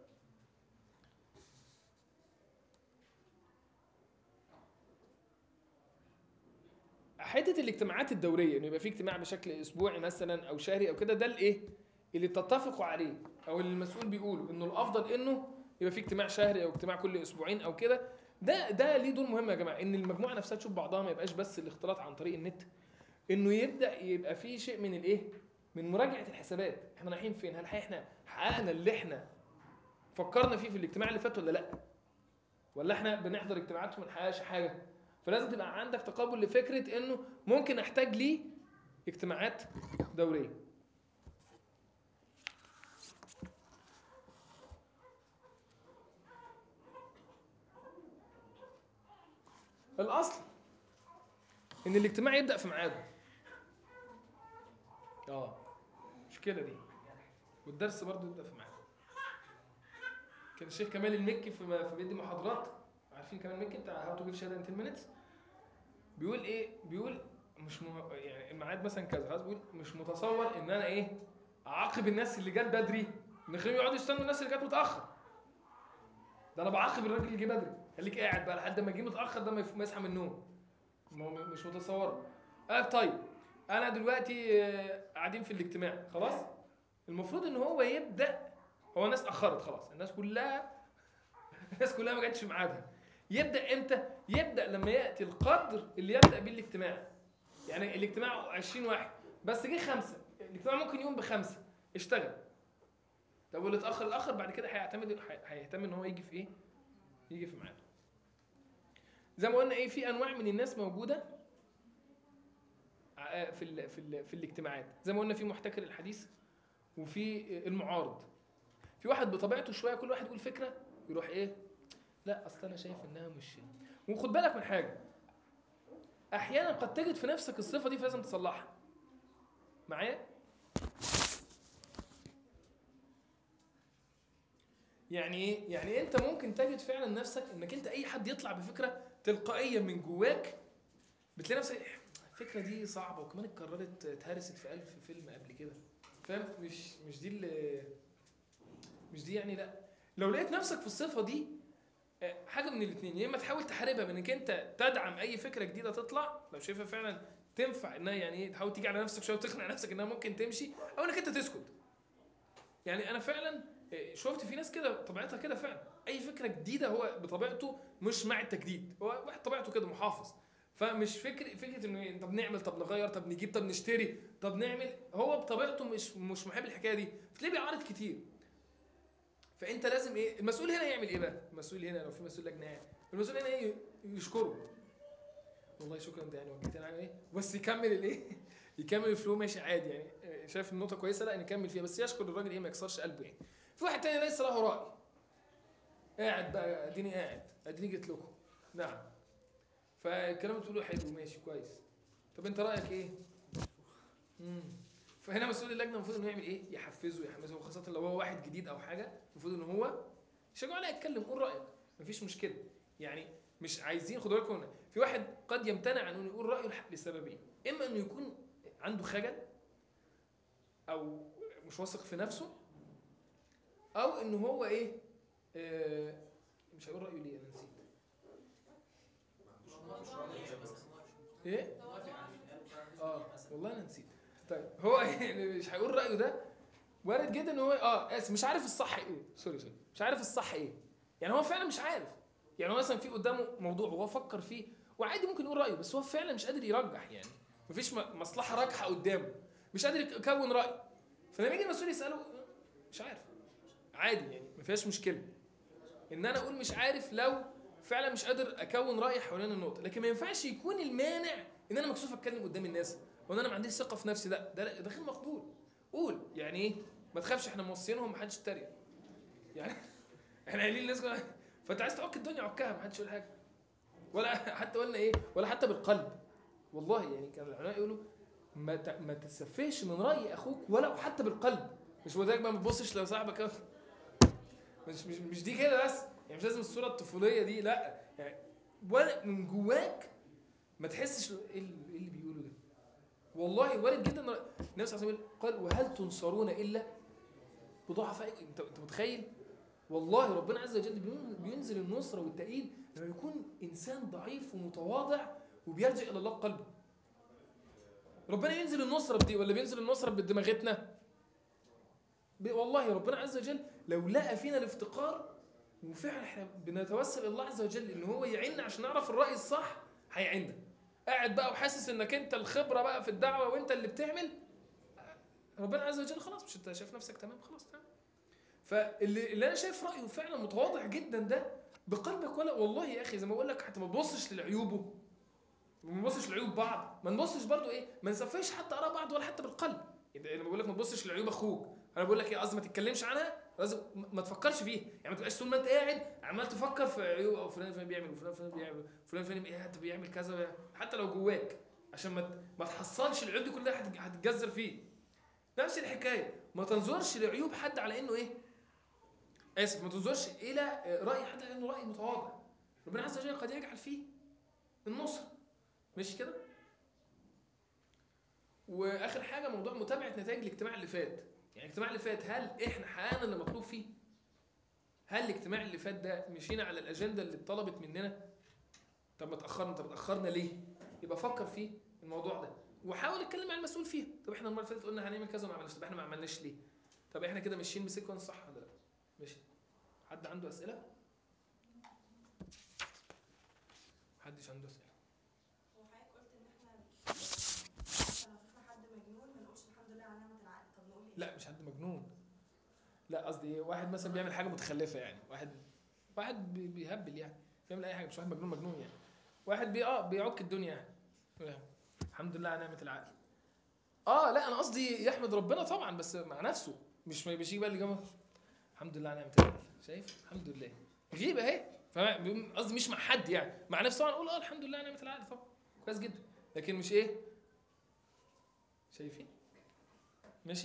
S1: حته الاجتماعات الدوريه انه يبقى في اجتماع بشكل اسبوعي مثلا او شهري او كده ده الايه اللي تتفقوا عليه او اللي المسؤول بيقوله انه الافضل انه يبقى في اجتماع شهري او اجتماع كل اسبوعين او كده ده ده ليه دور مهم يا جماعه ان المجموعه نفسها تشوف بعضها ما يبقاش بس الاختلاط عن طريق النت انه يبدا يبقى في شيء من الايه من مراجعه الحسابات احنا رايحين فين هل احنا حققنا اللي احنا فكرنا فيه في الاجتماع اللي فات ولا لا ولا احنا بنحضر اجتماعات وما نحققش حاجه فلازم تبقى عندك تقبل لفكره انه ممكن احتاج ليه اجتماعات دوريه الاصل ان الاجتماع يبدا في ميعاده اه المشكله دي والدرس برضه يبدا في ميعاده كان الشيخ كمال المكي في في بيدي محاضرات عارفين كمال المكي بتاع هاو تو جيف شهاده ان 10 مينتس بيقول ايه بيقول مش مه... يعني الميعاد مثلا كذا خلاص بيقول مش متصور ان انا ايه اعاقب الناس اللي جت بدري نخليهم يقعدوا يستنوا الناس اللي جت متاخر ده انا بعاقب الراجل اللي جه بدري خليك قاعد بقى لحد ما يجي متاخر ده ما يف- ما يصحى من النوم ما هو مش متصوره قال طيب انا دلوقتي آه، قاعدين في الاجتماع خلاص المفروض ان هو يبدا هو الناس اتاخرت خلاص الناس كلها الناس كلها ما جاتش في ميعادها يبدا امتى يبدا لما ياتي القدر اللي يبدا بيه الاجتماع يعني الاجتماع 20 واحد بس جه خمسه الاجتماع ممكن يقوم بخمسه اشتغل طب واللي اتاخر الاخر بعد كده هيعتمد هي- هيهتم ان هو يجي في ايه يجي في ميعاده زي ما قلنا ايه في انواع من الناس موجوده ع- في ال في ال في الاجتماعات زي ما قلنا في محتكر الحديث وفي المعارض في واحد بطبيعته شويه كل واحد يقول فكره يروح ايه لا اصل انا شايف انها مش وخد بالك من حاجه احيانا قد تجد في نفسك الصفه دي فلازم تصلحها معايا يعني ايه يعني انت ممكن تجد فعلا نفسك انك انت اي حد يطلع بفكره تلقائيا من جواك بتلاقي نفسك الفكره دي صعبه وكمان اتكررت اتهرست في ألف فيلم قبل كده فاهم مش مش دي اللي مش دي يعني لا لو لقيت نفسك في الصفه دي آه، حاجه من الاثنين يا اما تحاول تحاربها بانك انت تدعم اي فكره جديده تطلع لو شايفها فعلا تنفع انها يعني ايه تحاول تيجي على نفسك شويه وتقنع نفسك انها ممكن تمشي او انك انت تسكت يعني انا فعلا آه، شفت في ناس كده طبيعتها كده فعلا اي فكره جديده هو بطبيعته مش مع التجديد هو واحد طبيعته كده محافظ فمش فكر فكره انه إيه، طب نعمل طب نغير طب نجيب طب نشتري طب نعمل هو بطبيعته مش مش محب الحكايه دي فتلاقيه بيعارض كتير فانت لازم ايه المسؤول هنا يعمل ايه بقى المسؤول هنا لو في مسؤول لجنه يعني المسؤول هنا ايه يشكره والله شكرا انت يعني وجهتنا على ايه بس يكمل الايه يكمل الفلو ماشي عادي يعني آه، شايف النقطه كويسه لا نكمل فيها بس يشكر الراجل ايه ما يكسرش قلبه يعني في واحد تاني ليس له راي قاعد بقى اديني قاعد اديني جيت لكم نعم فالكلام اللي بتقوله حلو ماشي كويس طب انت رايك ايه امم فهنا مسؤول اللجنه المفروض انه يعمل ايه يحفزه يحمسه وخاصه لو هو واحد جديد او حاجه المفروض ان هو يشجعه عليه يتكلم قول رايك مفيش مشكله يعني مش عايزين خدوا بالكم في واحد قد يمتنع عن انه يقول رايه لح- لسببين اما انه يكون عنده خجل او مش واثق في نفسه او ان هو ايه آه مش هيقول رايه ليه انا نسيت ايه اه والله انا نسيت طيب هو يعني مش هيقول رايه ده وارد جدا ان هو اه اسف مش عارف الصح ايه سوري سوري مش عارف الصح ايه يعني هو فعلا مش عارف يعني هو مثلا في قدامه موضوع وهو فكر فيه وعادي ممكن يقول رايه بس هو فعلا مش قادر يرجح يعني مفيش م- مصلحه راجحه قدامه مش قادر يكون راي فلما يجي المسؤول يساله مش عارف عادي يعني ما فيهاش مشكله ان انا اقول مش عارف لو فعلا مش قادر اكون راي حوالين النقطه لكن ما ينفعش يكون المانع ان انا مكسوف اتكلم قدام الناس وان انا ما عنديش ثقه في نفسي لا ده ده غير مقبول قول يعني ايه ما تخافش احنا موصينهم ما حدش يتريق يعني احنا قايلين للناس كلها فانت عايز تعك الدنيا عكها ما حدش يقول حاجه ولا حتى قلنا ايه ولا حتى بالقلب والله يعني كان العلماء يقولوا ما ت- ما تسفهش من راي اخوك ولو حتى بالقلب مش وذاك ما تبصش لو صاحبك أخ. مش مش مش دي كده بس يعني مش لازم الصوره الطفوليه دي لا يعني ولا من جواك ما تحسش ايه اللي إيه اللي بيقوله ده والله وارد جدا إن النبي صلى الله عليه وسلم قال وهل تنصرون الا بضعفائكم انت انت متخيل والله ربنا عز وجل بين- بينزل النصره والتأييد لما يكون انسان ضعيف ومتواضع وبيلجأ الى الله بقلبه ربنا ينزل النصره بدي ولا بينزل النصره بدماغتنا ب- والله ربنا عز وجل لو لقى فينا الافتقار وفعلا احنا بنتوسل الى الله عز وجل ان هو يعيننا عشان نعرف الراي الصح هيعيننا قاعد بقى وحاسس انك انت الخبره بقى في الدعوه وانت اللي بتعمل ربنا عز وجل خلاص مش انت شايف نفسك تمام خلاص تمام فاللي اللي انا شايف رايه فعلا متواضع جدا ده بقلبك ولا والله يا اخي زي ما بقول لك حتى ما تبصش لعيوبه ما نبصش لعيوب بعض ما نبصش برضو ايه ما نسفيش حتى اراء بعض ولا حتى بالقلب يعني انا بقول لك ما تبصش لعيوب اخوك انا بقول لك ايه قصدي ما تتكلمش عنها لازم ما تفكرش فيها يعني ما تبقاش طول ما انت قاعد عمال تفكر في عيوب او فلان فلان بيعمل وفلان فلان بيعمل فلان فلان ايه ده بيعمل كذا حتى لو جواك عشان ما ت- ما تحصلش العيوب دي كلها هتج- هتتجذر فيه نفس الحكايه ما تنظرش لعيوب حد على انه ايه اسف ما تنظرش الى راي حد على انه راي متواضع ربنا عز وجل قد يجعل فيه النصر مش كده واخر حاجه موضوع متابعه نتائج الاجتماع اللي فات يعني الاجتماع اللي فات هل احنا حققنا اللي مطلوب فيه هل الاجتماع اللي فات ده مشينا على الاجنده اللي اتطلبت مننا طب ما اتاخرنا طب اتاخرنا ليه يبقى فكر فيه الموضوع ده وحاول اتكلم مع المسؤول فيه طب احنا المره اللي فاتت قلنا هنعمل كذا وما عملناش طب احنا ما عملناش ليه طب احنا كده ماشيين بسيكونس صح ولا لا ماشي حد عنده اسئله محدش عنده اسئله
S2: هو حضرتك قلت ان احنا مثلا لو شفنا حد مجنون ما نقولش الحمد لله على نعمه العقل طب نقول ايه؟
S1: لا مش حد مجنون لا قصدي ايه واحد مثلا بيعمل حاجه متخلفه يعني واحد واحد بي- بيهبل يعني بيعمل اي حاجه مش واحد مجنون مجنون يعني واحد بي اه بيعك الدنيا يعني فاهم؟ الحمد لله على نعمه العقل اه لا انا قصدي يحمد ربنا طبعا بس مع نفسه مش ما يجي بقى اللي جنبه الحمد لله على نعمه العقل شايف الحمد لله غيبه اهي فاهم؟ قصدي مش مع حد يعني مع نفسه طبعا اقول اه الحمد لله على نعمه العقل طبعا كويس جدا لكن مش ايه شايفين ماشي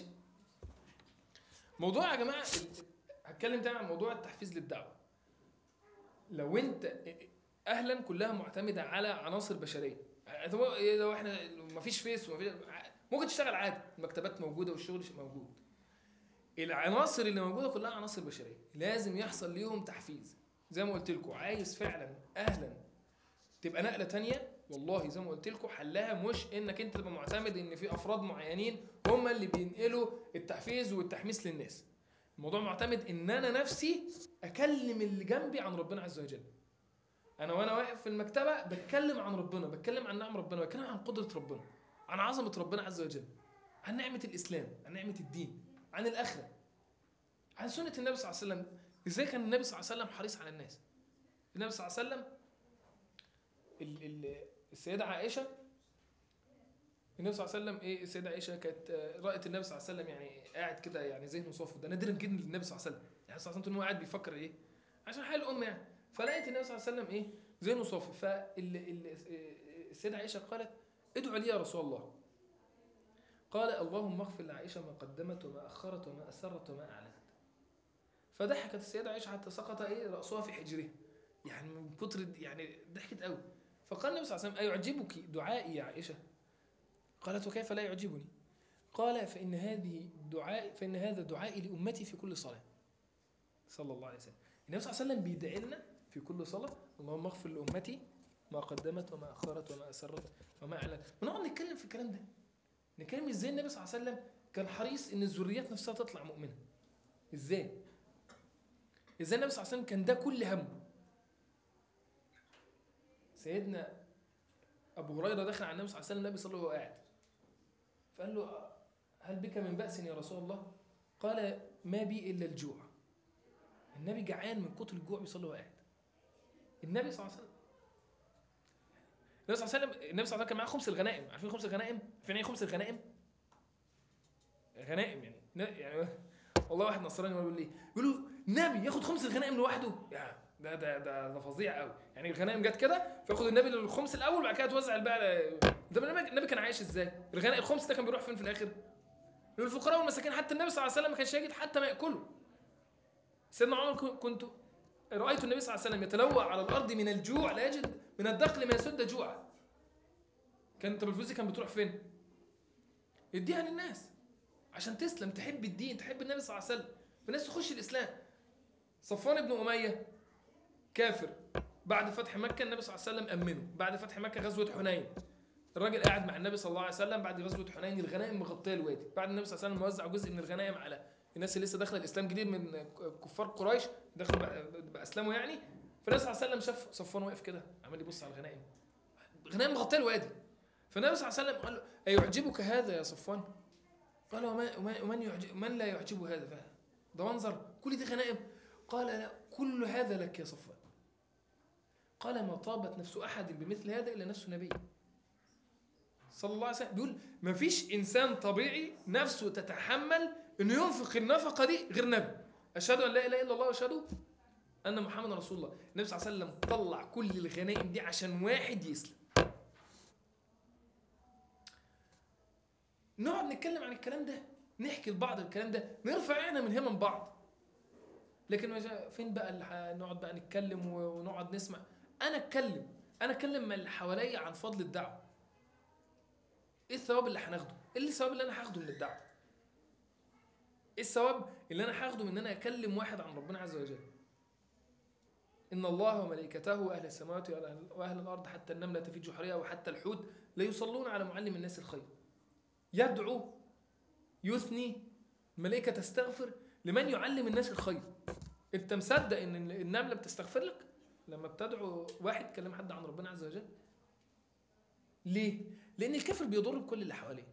S1: موضوع يا جماعه ال- هتكلم تاني عن موضوع التحفيز للدعوه لو انت اهلا كلها معتمده على عناصر بشريه طب هو إيه لو احنا مفيش فيس ومفيش ممكن تشتغل عادي المكتبات موجوده والشغل موجود العناصر اللي موجوده كلها عناصر بشريه لازم يحصل ليهم تحفيز زي ما قلت لكم عايز فعلا اهلا تبقى نقله تانية والله زي ما قلت لكم حلها مش انك انت تبقى معتمد ان في افراد معينين هم اللي بينقلوا التحفيز والتحميس للناس الموضوع معتمد ان انا نفسي اكلم اللي جنبي عن ربنا عز وجل انا وانا واقف في المكتبه بتكلم عن ربنا بتكلم عن نعم ربنا بتكلم عن قدره ربنا عن عظمه ربنا عز وجل عن نعمه الاسلام عن نعمه الدين عن الاخره عن سنه النبي صلى الله عليه وسلم ازاي كان النبي صلى الله عليه وسلم حريص على الناس النبي صلى الله عليه وسلم ال- ال- السيده عائشه النبي صلى الله عليه وسلم ايه السيده عائشه كانت آه، رأت النبي صلى الله عليه وسلم يعني قاعد كده يعني ذهنه صافي ده نادرا جدا للنبي صلى الله عليه وسلم يعني صلى الله عليه وسلم طول ما هو قاعد بيفكر ايه عشان حال الام يعني فلقيت النبي صلى الله عليه وسلم ايه ذهنه صافي فالسيده عائشه قالت ادعوا لي يا رسول الله قال اللهم اغفر لعائشه ما قدمت وما اخرت وما اسرت وما اعلنت فضحكت السيده عائشه حتى سقط ايه راسها في حجرها يعني من كتر يعني ضحكت قوي فقال النبي صلى الله عليه وسلم ايعجبك دعائي يا عائشه قالت وكيف لا يعجبني قال فإن هذه دعاء فإن هذا دعائي لأمتي في كل صلاة صلى الله عليه وسلم النبي صلى الله عليه وسلم بيدعي لنا في كل صلاة اللهم اغفر لأمتي ما قدمت وما أخرت وما أسرت وما أعلنت ونقعد نتكلم في الكلام ده نتكلم ازاي النبي صلى الله عليه وسلم كان حريص ان الذريات نفسها تطلع مؤمنة ازاي ازاي النبي صلى الله عليه وسلم كان ده كل همه سيدنا ابو هريره دخل على النبي صلى الله عليه وسلم النبي صلى الله عليه وسلم وهو قاعد فقال له هل بك من بأس يا رسول الله قال ما بي إلا الجوع النبي جعان من كتر الجوع بيصلي وهو قاعد النبي صلى الله عليه وسلم النبي صلى الله عليه وسلم النبي صلى الله عليه وسلم كان معاه خمس الغنائم عارفين خمس الغنائم عارفين ايه خمس الغنائم غنائم يعني يعني والله واحد نصراني بيقول لي بيقول له نبي ياخد خمس الغنائم لوحده يعني ده ده ده, ده فظيع قوي يعني الغنائم جت كده فياخد النبي الخمس الاول وبعد كده توزع الباقي على- ده النبي النبي كان عايش ازاي الغنائم الخمس ده كان بيروح فين في الاخر للفقراء والمساكين حتى النبي صلى الله عليه وسلم ما كانش يجد حتى ما ياكله سيدنا عمر كن- كنت رايت النبي صلى الله عليه وسلم يتلوى على الارض من الجوع لا يجد من الدخل ما يسد جوعه كان طب الفلوس دي كانت بتروح فين يديها للناس عشان تسلم تحب الدين تحب النبي صلى الله عليه وسلم فالناس تخش الاسلام صفوان بن اميه كافر بعد فتح مكه النبي صلى الله عليه وسلم امنه بعد فتح مكه غزوه حنين الراجل قاعد مع النبي صلى الله عليه وسلم بعد غزوه حنين الغنائم مغطيه الوادي بعد النبي صلى الله عليه وسلم موزع جزء من الغنائم على الناس اللي لسه داخله الاسلام جديد من كفار قريش دخلوا بقى- بقى اسلموا يعني فالنبي صلى الله عليه وسلم شاف صفوان واقف كده عمال يبص على الغنائم الغنائم مغطيه الوادي فالنبي صلى الله عليه وسلم قال له أيعجبك هذا يا صفوان؟ قال وما وما- ومن يعجب من لا يعجبه هذا فهذا ده منظر كل دي غنائم قال لا كل هذا لك يا صفوان قال ما طابت نفس احد بمثل هذا الا نفس نبي صلى الله عليه وسلم بيقول ما فيش انسان طبيعي نفسه تتحمل انه ينفق النفقه دي غير نبي اشهد ان لا اله الا الله واشهد ان محمد رسول الله النبي صلى الله عليه وسلم طلع كل الغنائم دي عشان واحد يسلم نقعد نتكلم عن الكلام ده نحكي لبعض الكلام ده نرفع احنا من همم بعض لكن ما جا- فين بقى اللي ح- نقعد بقى نتكلم و- ونقعد نسمع انا اتكلم انا اتكلم مع اللي حواليا عن فضل الدعوه ايه الثواب اللي هناخده ايه الثواب اللي انا هاخده من الدعوه ايه الثواب اللي انا هاخده من ان انا اكلم واحد عن ربنا عز وجل ان الله وملائكته واهل السماوات وأهل- واهل الارض حتى النمله في جحرها وحتى الحوت لا يصلون على معلم الناس الخير يدعو يثني الملائكة تستغفر لمن يعلم الناس الخير انت مصدق ان النملة بتستغفر لك لما بتدعو واحد يكلم حد عن ربنا عز وجل ليه لان الكافر بيضر بكل اللي حواليه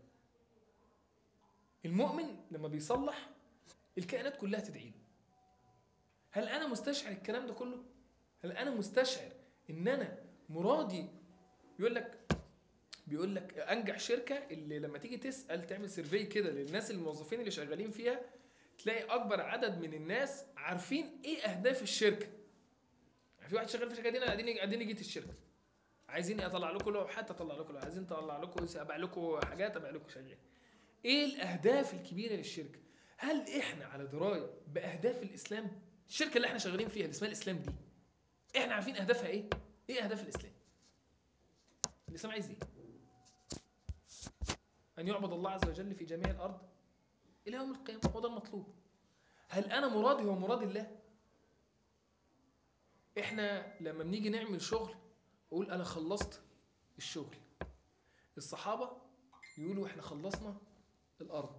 S1: المؤمن لما بيصلح الكائنات كلها تدعي له هل انا مستشعر الكلام ده كله هل انا مستشعر ان انا مرادي يقول لك بيقول لك انجح شركه اللي لما تيجي تسال تعمل سيرفي كده للناس الموظفين اللي شغالين فيها تلاقي اكبر عدد من الناس عارفين ايه اهداف الشركه يعني في واحد شغال في الشركه دي انا اديني اديني جيت الشركه عايزين اطلع لكم لوحات اطلع لكم لوحات عايزين اطلع لكم ابيع لكم حاجات ابيع لكم شغال ايه الاهداف الكبيره للشركه هل احنا على درايه باهداف الاسلام الشركه اللي احنا شغالين فيها اللي اسمها الاسلام دي احنا عارفين اهدافها ايه ايه اهداف الاسلام الاسلام عايز ايه أن يعبد الله عز وجل في جميع الأرض إلى يوم القيامة هو ده المطلوب هل أنا مرادي هو مراد الله إحنا لما بنيجي نعمل شغل أقول أنا خلصت الشغل الصحابة يقولوا إحنا خلصنا الأرض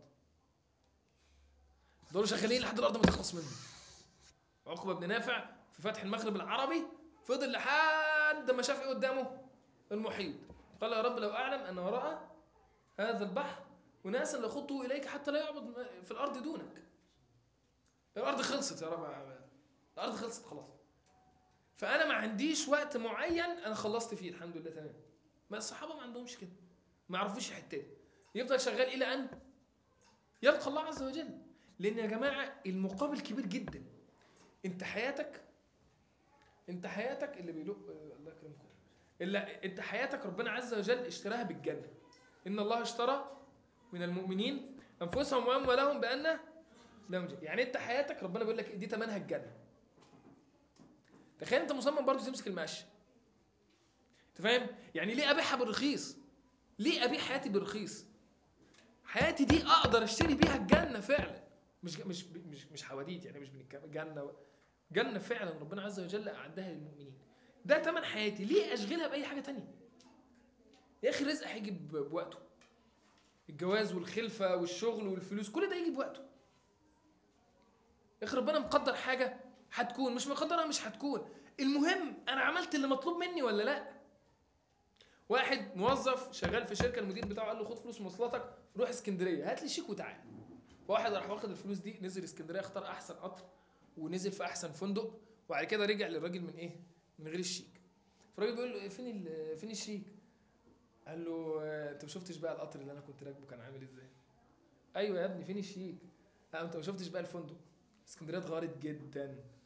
S1: دول شغالين لحد الأرض ما تخلص منهم عقبة بن نافع في فتح المغرب العربي فضل لحد ما شاف إيه قدامه المحيط قال يا رب لو أعلم أن وراء هذا البحر وناسا لخطوا اليك حتى لا يعبد في الارض دونك الارض خلصت يا رب الارض خلصت خلاص فانا ما عنديش وقت معين انا خلصت فيه الحمد لله تمام ما الصحابه ما عندهمش كده ما يعرفوش الحته دي يفضل شغال الى ان يلقى الله عز وجل لان يا جماعه المقابل كبير جدا انت حياتك انت حياتك اللي بيلق الله يكرمكم الا انت حياتك ربنا عز وجل اشتراها بالجنه ان الله اشترى من المؤمنين انفسهم واموالهم بان لهم جنة. يعني انت حياتك ربنا بيقول لك دي تمنها الجنه تخيل انت مصمم برضه تمسك المقشه انت فاهم يعني ليه ابيعها بالرخيص ليه ابيع حياتي بالرخيص حياتي دي اقدر اشتري بيها الجنه فعلا مش مش مش مش حواديت يعني مش بنتكلم جنه جنه فعلا ربنا عز وجل اعدها للمؤمنين ده تمن حياتي ليه اشغلها باي حاجه تانية يا اخي الرزق هيجي ب- بوقته الجواز والخلفه والشغل والفلوس كل ده يجي بوقته يا اخي ربنا مقدر حاجه هتكون مش مقدرها مش هتكون المهم انا عملت اللي مطلوب مني ولا لا واحد موظف شغال في شركه المدير بتاعه قال له خد فلوس مواصلاتك روح اسكندريه هات لي شيك وتعالى فواحد راح واخد الفلوس دي نزل اسكندريه اختار احسن قطر ونزل في احسن فندق وبعد كده رجع للراجل من ايه من غير الشيك فالراجل بيقول له فين ال- فين الشيك قال له آه، انت ما شفتش بقى القطر اللي انا كنت راكبه كان عامل ازاي ايوه يا ابني فين الشيك لا انت ما شفتش بقى الفندق اسكندريه اتغيرت جدا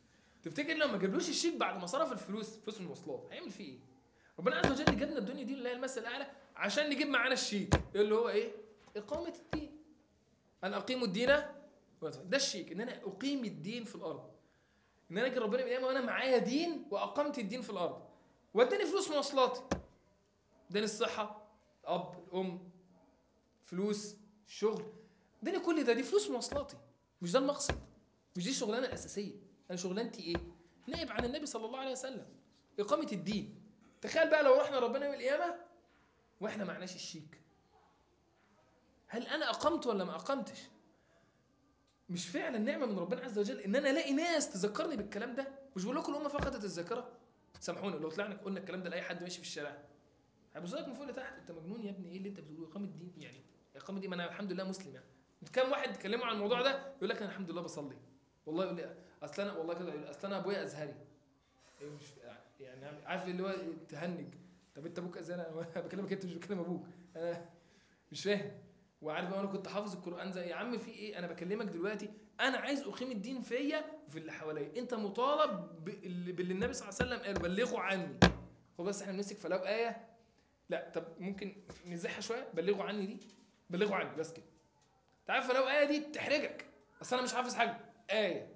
S1: تفتكر لو ما جابلوش الشيك بعد ما صرف الفلوس فلوس المواصلات هيعمل فيه ايه ربنا عز وجل جابنا الدنيا دي اللي هي المثل الاعلى عشان نجيب معانا الشيك اللي هو ايه اقامه الدين ان اقيموا الدين ده الشيك ان انا اقيم الدين في الارض ان انا اجي ربنا من وانا معايا دين واقمت الدين في الارض واداني فلوس مواصلاتي اداني الصحه الاب الام فلوس الشغل اداني كل ده دي فلوس مواصلاتي مش ده المقصد مش دي الشغلانه الاساسيه انا شغلانتي ايه نائب عن النبي صلى الله عليه وسلم اقامه الدين تخيل بقى لو رحنا ربنا يوم القيامه واحنا معناش الشيك هل انا اقمت ولا ما اقمتش مش فعلا نعمه من ربنا عز وجل ان انا الاقي ناس تذكرني بالكلام ده مش بقول لكم الامه فقدت الذاكره سامحوني لو طلعنا قلنا الكلام ده لاي حد ماشي في الشارع هيبص لك من فوق لتحت انت مجنون يا ابني ايه اللي انت بتقوله اقامه الدين يعني اقامه دين ما انا الحمد لله مسلم يعني كم واحد تكلموا عن الموضوع ده يقول لك انا الحمد لله بصلي والله يقول لي اصل انا والله كده يقول لي اصل انا ابويا ازهري إيه مش يعني عارف اللي هو تهنج طب انت ابوك ازهري انا بكلمك انت مش بكلم ابوك انا مش فاهم وعارف انا كنت حافظ القران زي يا عم في ايه انا بكلمك دلوقتي انا عايز اقيم الدين فيا وفي اللي حواليا انت مطالب باللي باللي النبي صلى الله عليه وسلم قال بلغوا عني هو بس احنا بنمسك فلو ايه لا طب ممكن نزحها شويه بلغوا عني دي بلغوا عني بس كده تعرف فلو ايه دي تحرجك اصل انا مش حافظ حاجه ايه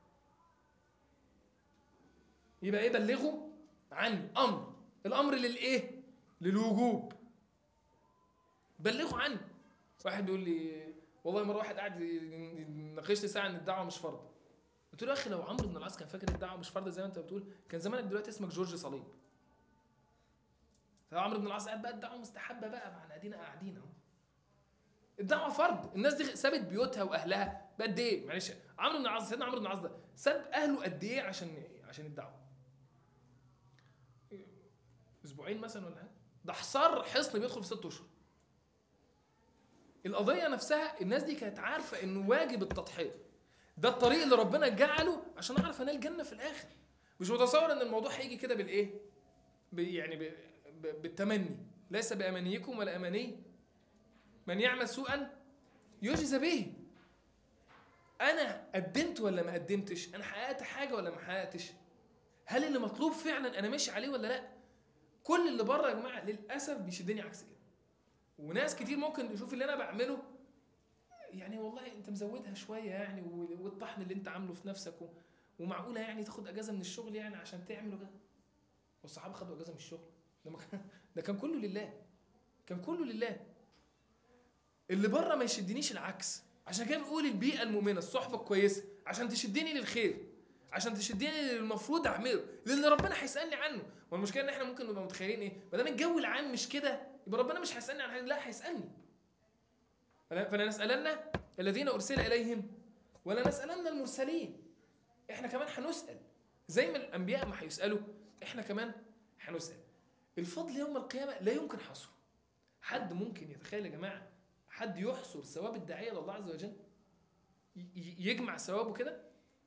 S1: يبقى ايه بلغوا عني امر الامر للايه للوجوب بلغوا عني واحد بيقول لي والله مره واحد قاعد يناقشني ساعه ان الدعوه مش فرض قلت له يا اخي لو عمرو بن العاص كان فاكر الدعوه مش فرض زي ما انت بتقول كان زمانك دلوقتي اسمك جورج صليب فعمرو بن العاص قال بقى الدعوه مستحبه بقى مع ادينا قاعدين اهو الدعوه فرض الناس دي سابت بيوتها واهلها بقد ايه معلش عمرو بن العاص سيدنا عمرو بن العاص ده ساب اهله قد ايه عشان عشان الدعوه اسبوعين مثلا ولا حاجه ده حصار حصن بيدخل في ست اشهر القضيه نفسها الناس دي كانت عارفه انه واجب التضحيه ده الطريق اللي ربنا جعله عشان اعرف انال الجنه في الاخر مش متصور ان الموضوع هيجي كده بالايه ب- يعني ب- ب- بالتمني ليس بامانيكم ولا اماني من يعمل سوءا يجزى به انا قدمت ولا ما قدمتش انا حققت حاجه ولا ما حققتش هل اللي مطلوب فعلا انا ماشي عليه ولا لا كل اللي بره يا جماعه للاسف بيشدني عكس كده وناس كتير ممكن تشوف اللي انا بعمله يعني والله انت مزودها شويه يعني و- والطحن اللي انت عامله في نفسك و- ومعقوله يعني تاخد اجازه من الشغل يعني عشان تعمله كده والصحابه خدوا اجازه من الشغل ده ما كان ده كان كله لله كان كله لله اللي بره ما يشدنيش العكس عشان كده بنقول البيئه المؤمنه الصحبه الكويسه عشان تشدني للخير عشان تشدني للي المفروض اعمله للي ربنا هيسالني عنه والمشكله ان احنا ممكن نبقى متخيلين ايه ما دام الجو العام مش كده يبقى ربنا مش هيسالني عن حاجه لا هيسالني فلا فلا نسالن الذين ارسل اليهم ولا نسالن المرسلين احنا كمان هنسال زي ما الانبياء ما هيسالوا احنا كمان هنسال الفضل يوم القيامه لا يمكن حصره حد ممكن يتخيل يا جماعه حد يحصر ثواب الداعيه لله عز وجل ي- ي- يجمع ثوابه كده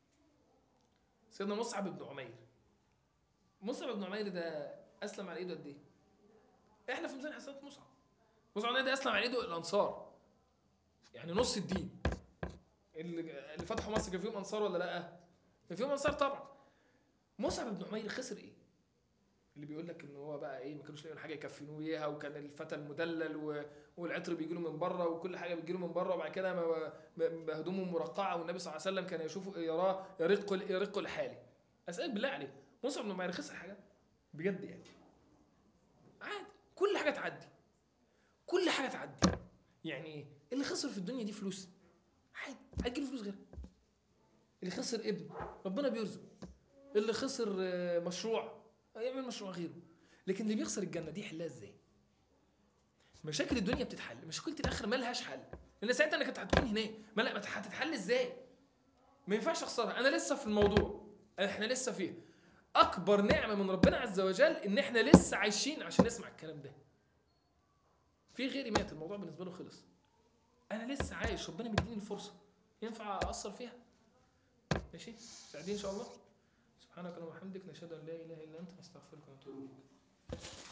S1: سيدنا مصعب بن عمير مصعب بن عمير ده اسلم على ايده قد ايه احنا في ميزان حسنات مصعب مصعب بن عمير ده اسلم على ايده الانصار يعني نص الدين اللي اللي فتحوا مصر كان فيهم انصار ولا لا كان فيهم انصار طبعا مصعب بن عمير خسر ايه اللي بيقول لك ان هو بقى ايه ما كانوش لاقيين حاجه يكفنوه بيها وكان الفتى المدلل و... والعطر بيجي له من بره وكل حاجه بتجي له من بره وبعد كده ما- ما- ما هدومه مرقعه والنبي صلى الله عليه وسلم كان يشوفه يراه يرق يرق لحاله اسالك بالله عليك مصعب بن عمير خسر حاجه بجد يعني عادي كل حاجه تعدي كل حاجه تعدي يعني ايه اللي خسر في الدنيا دي فلوس عادي هتجيله فلوس غيرها اللي خسر ابن ربنا بيرزق اللي خسر آه، مشروع يعمل مشروع غيره لكن اللي بيخسر الجنه دي يحلها ازاي مشاكل الدنيا بتتحل مشكله الاخره مالهاش حل لان ساعتها انك كنت هتكون هناك ما لا ما هتتحل ازاي ما ينفعش اخسرها انا لسه في الموضوع احنا لسه فيها اكبر نعمه من ربنا عز وجل ان احنا لسه عايشين عشان نسمع الكلام ده في غيري مات الموضوع بالنسبه له خلص انا لسه عايش ربنا مديني الفرصه ينفع اقصر فيها ماشي سعيدين ان شاء الله سبحانك اللهم وبحمدك نشهد ان لا اله الا انت نستغفرك ونتوب اليك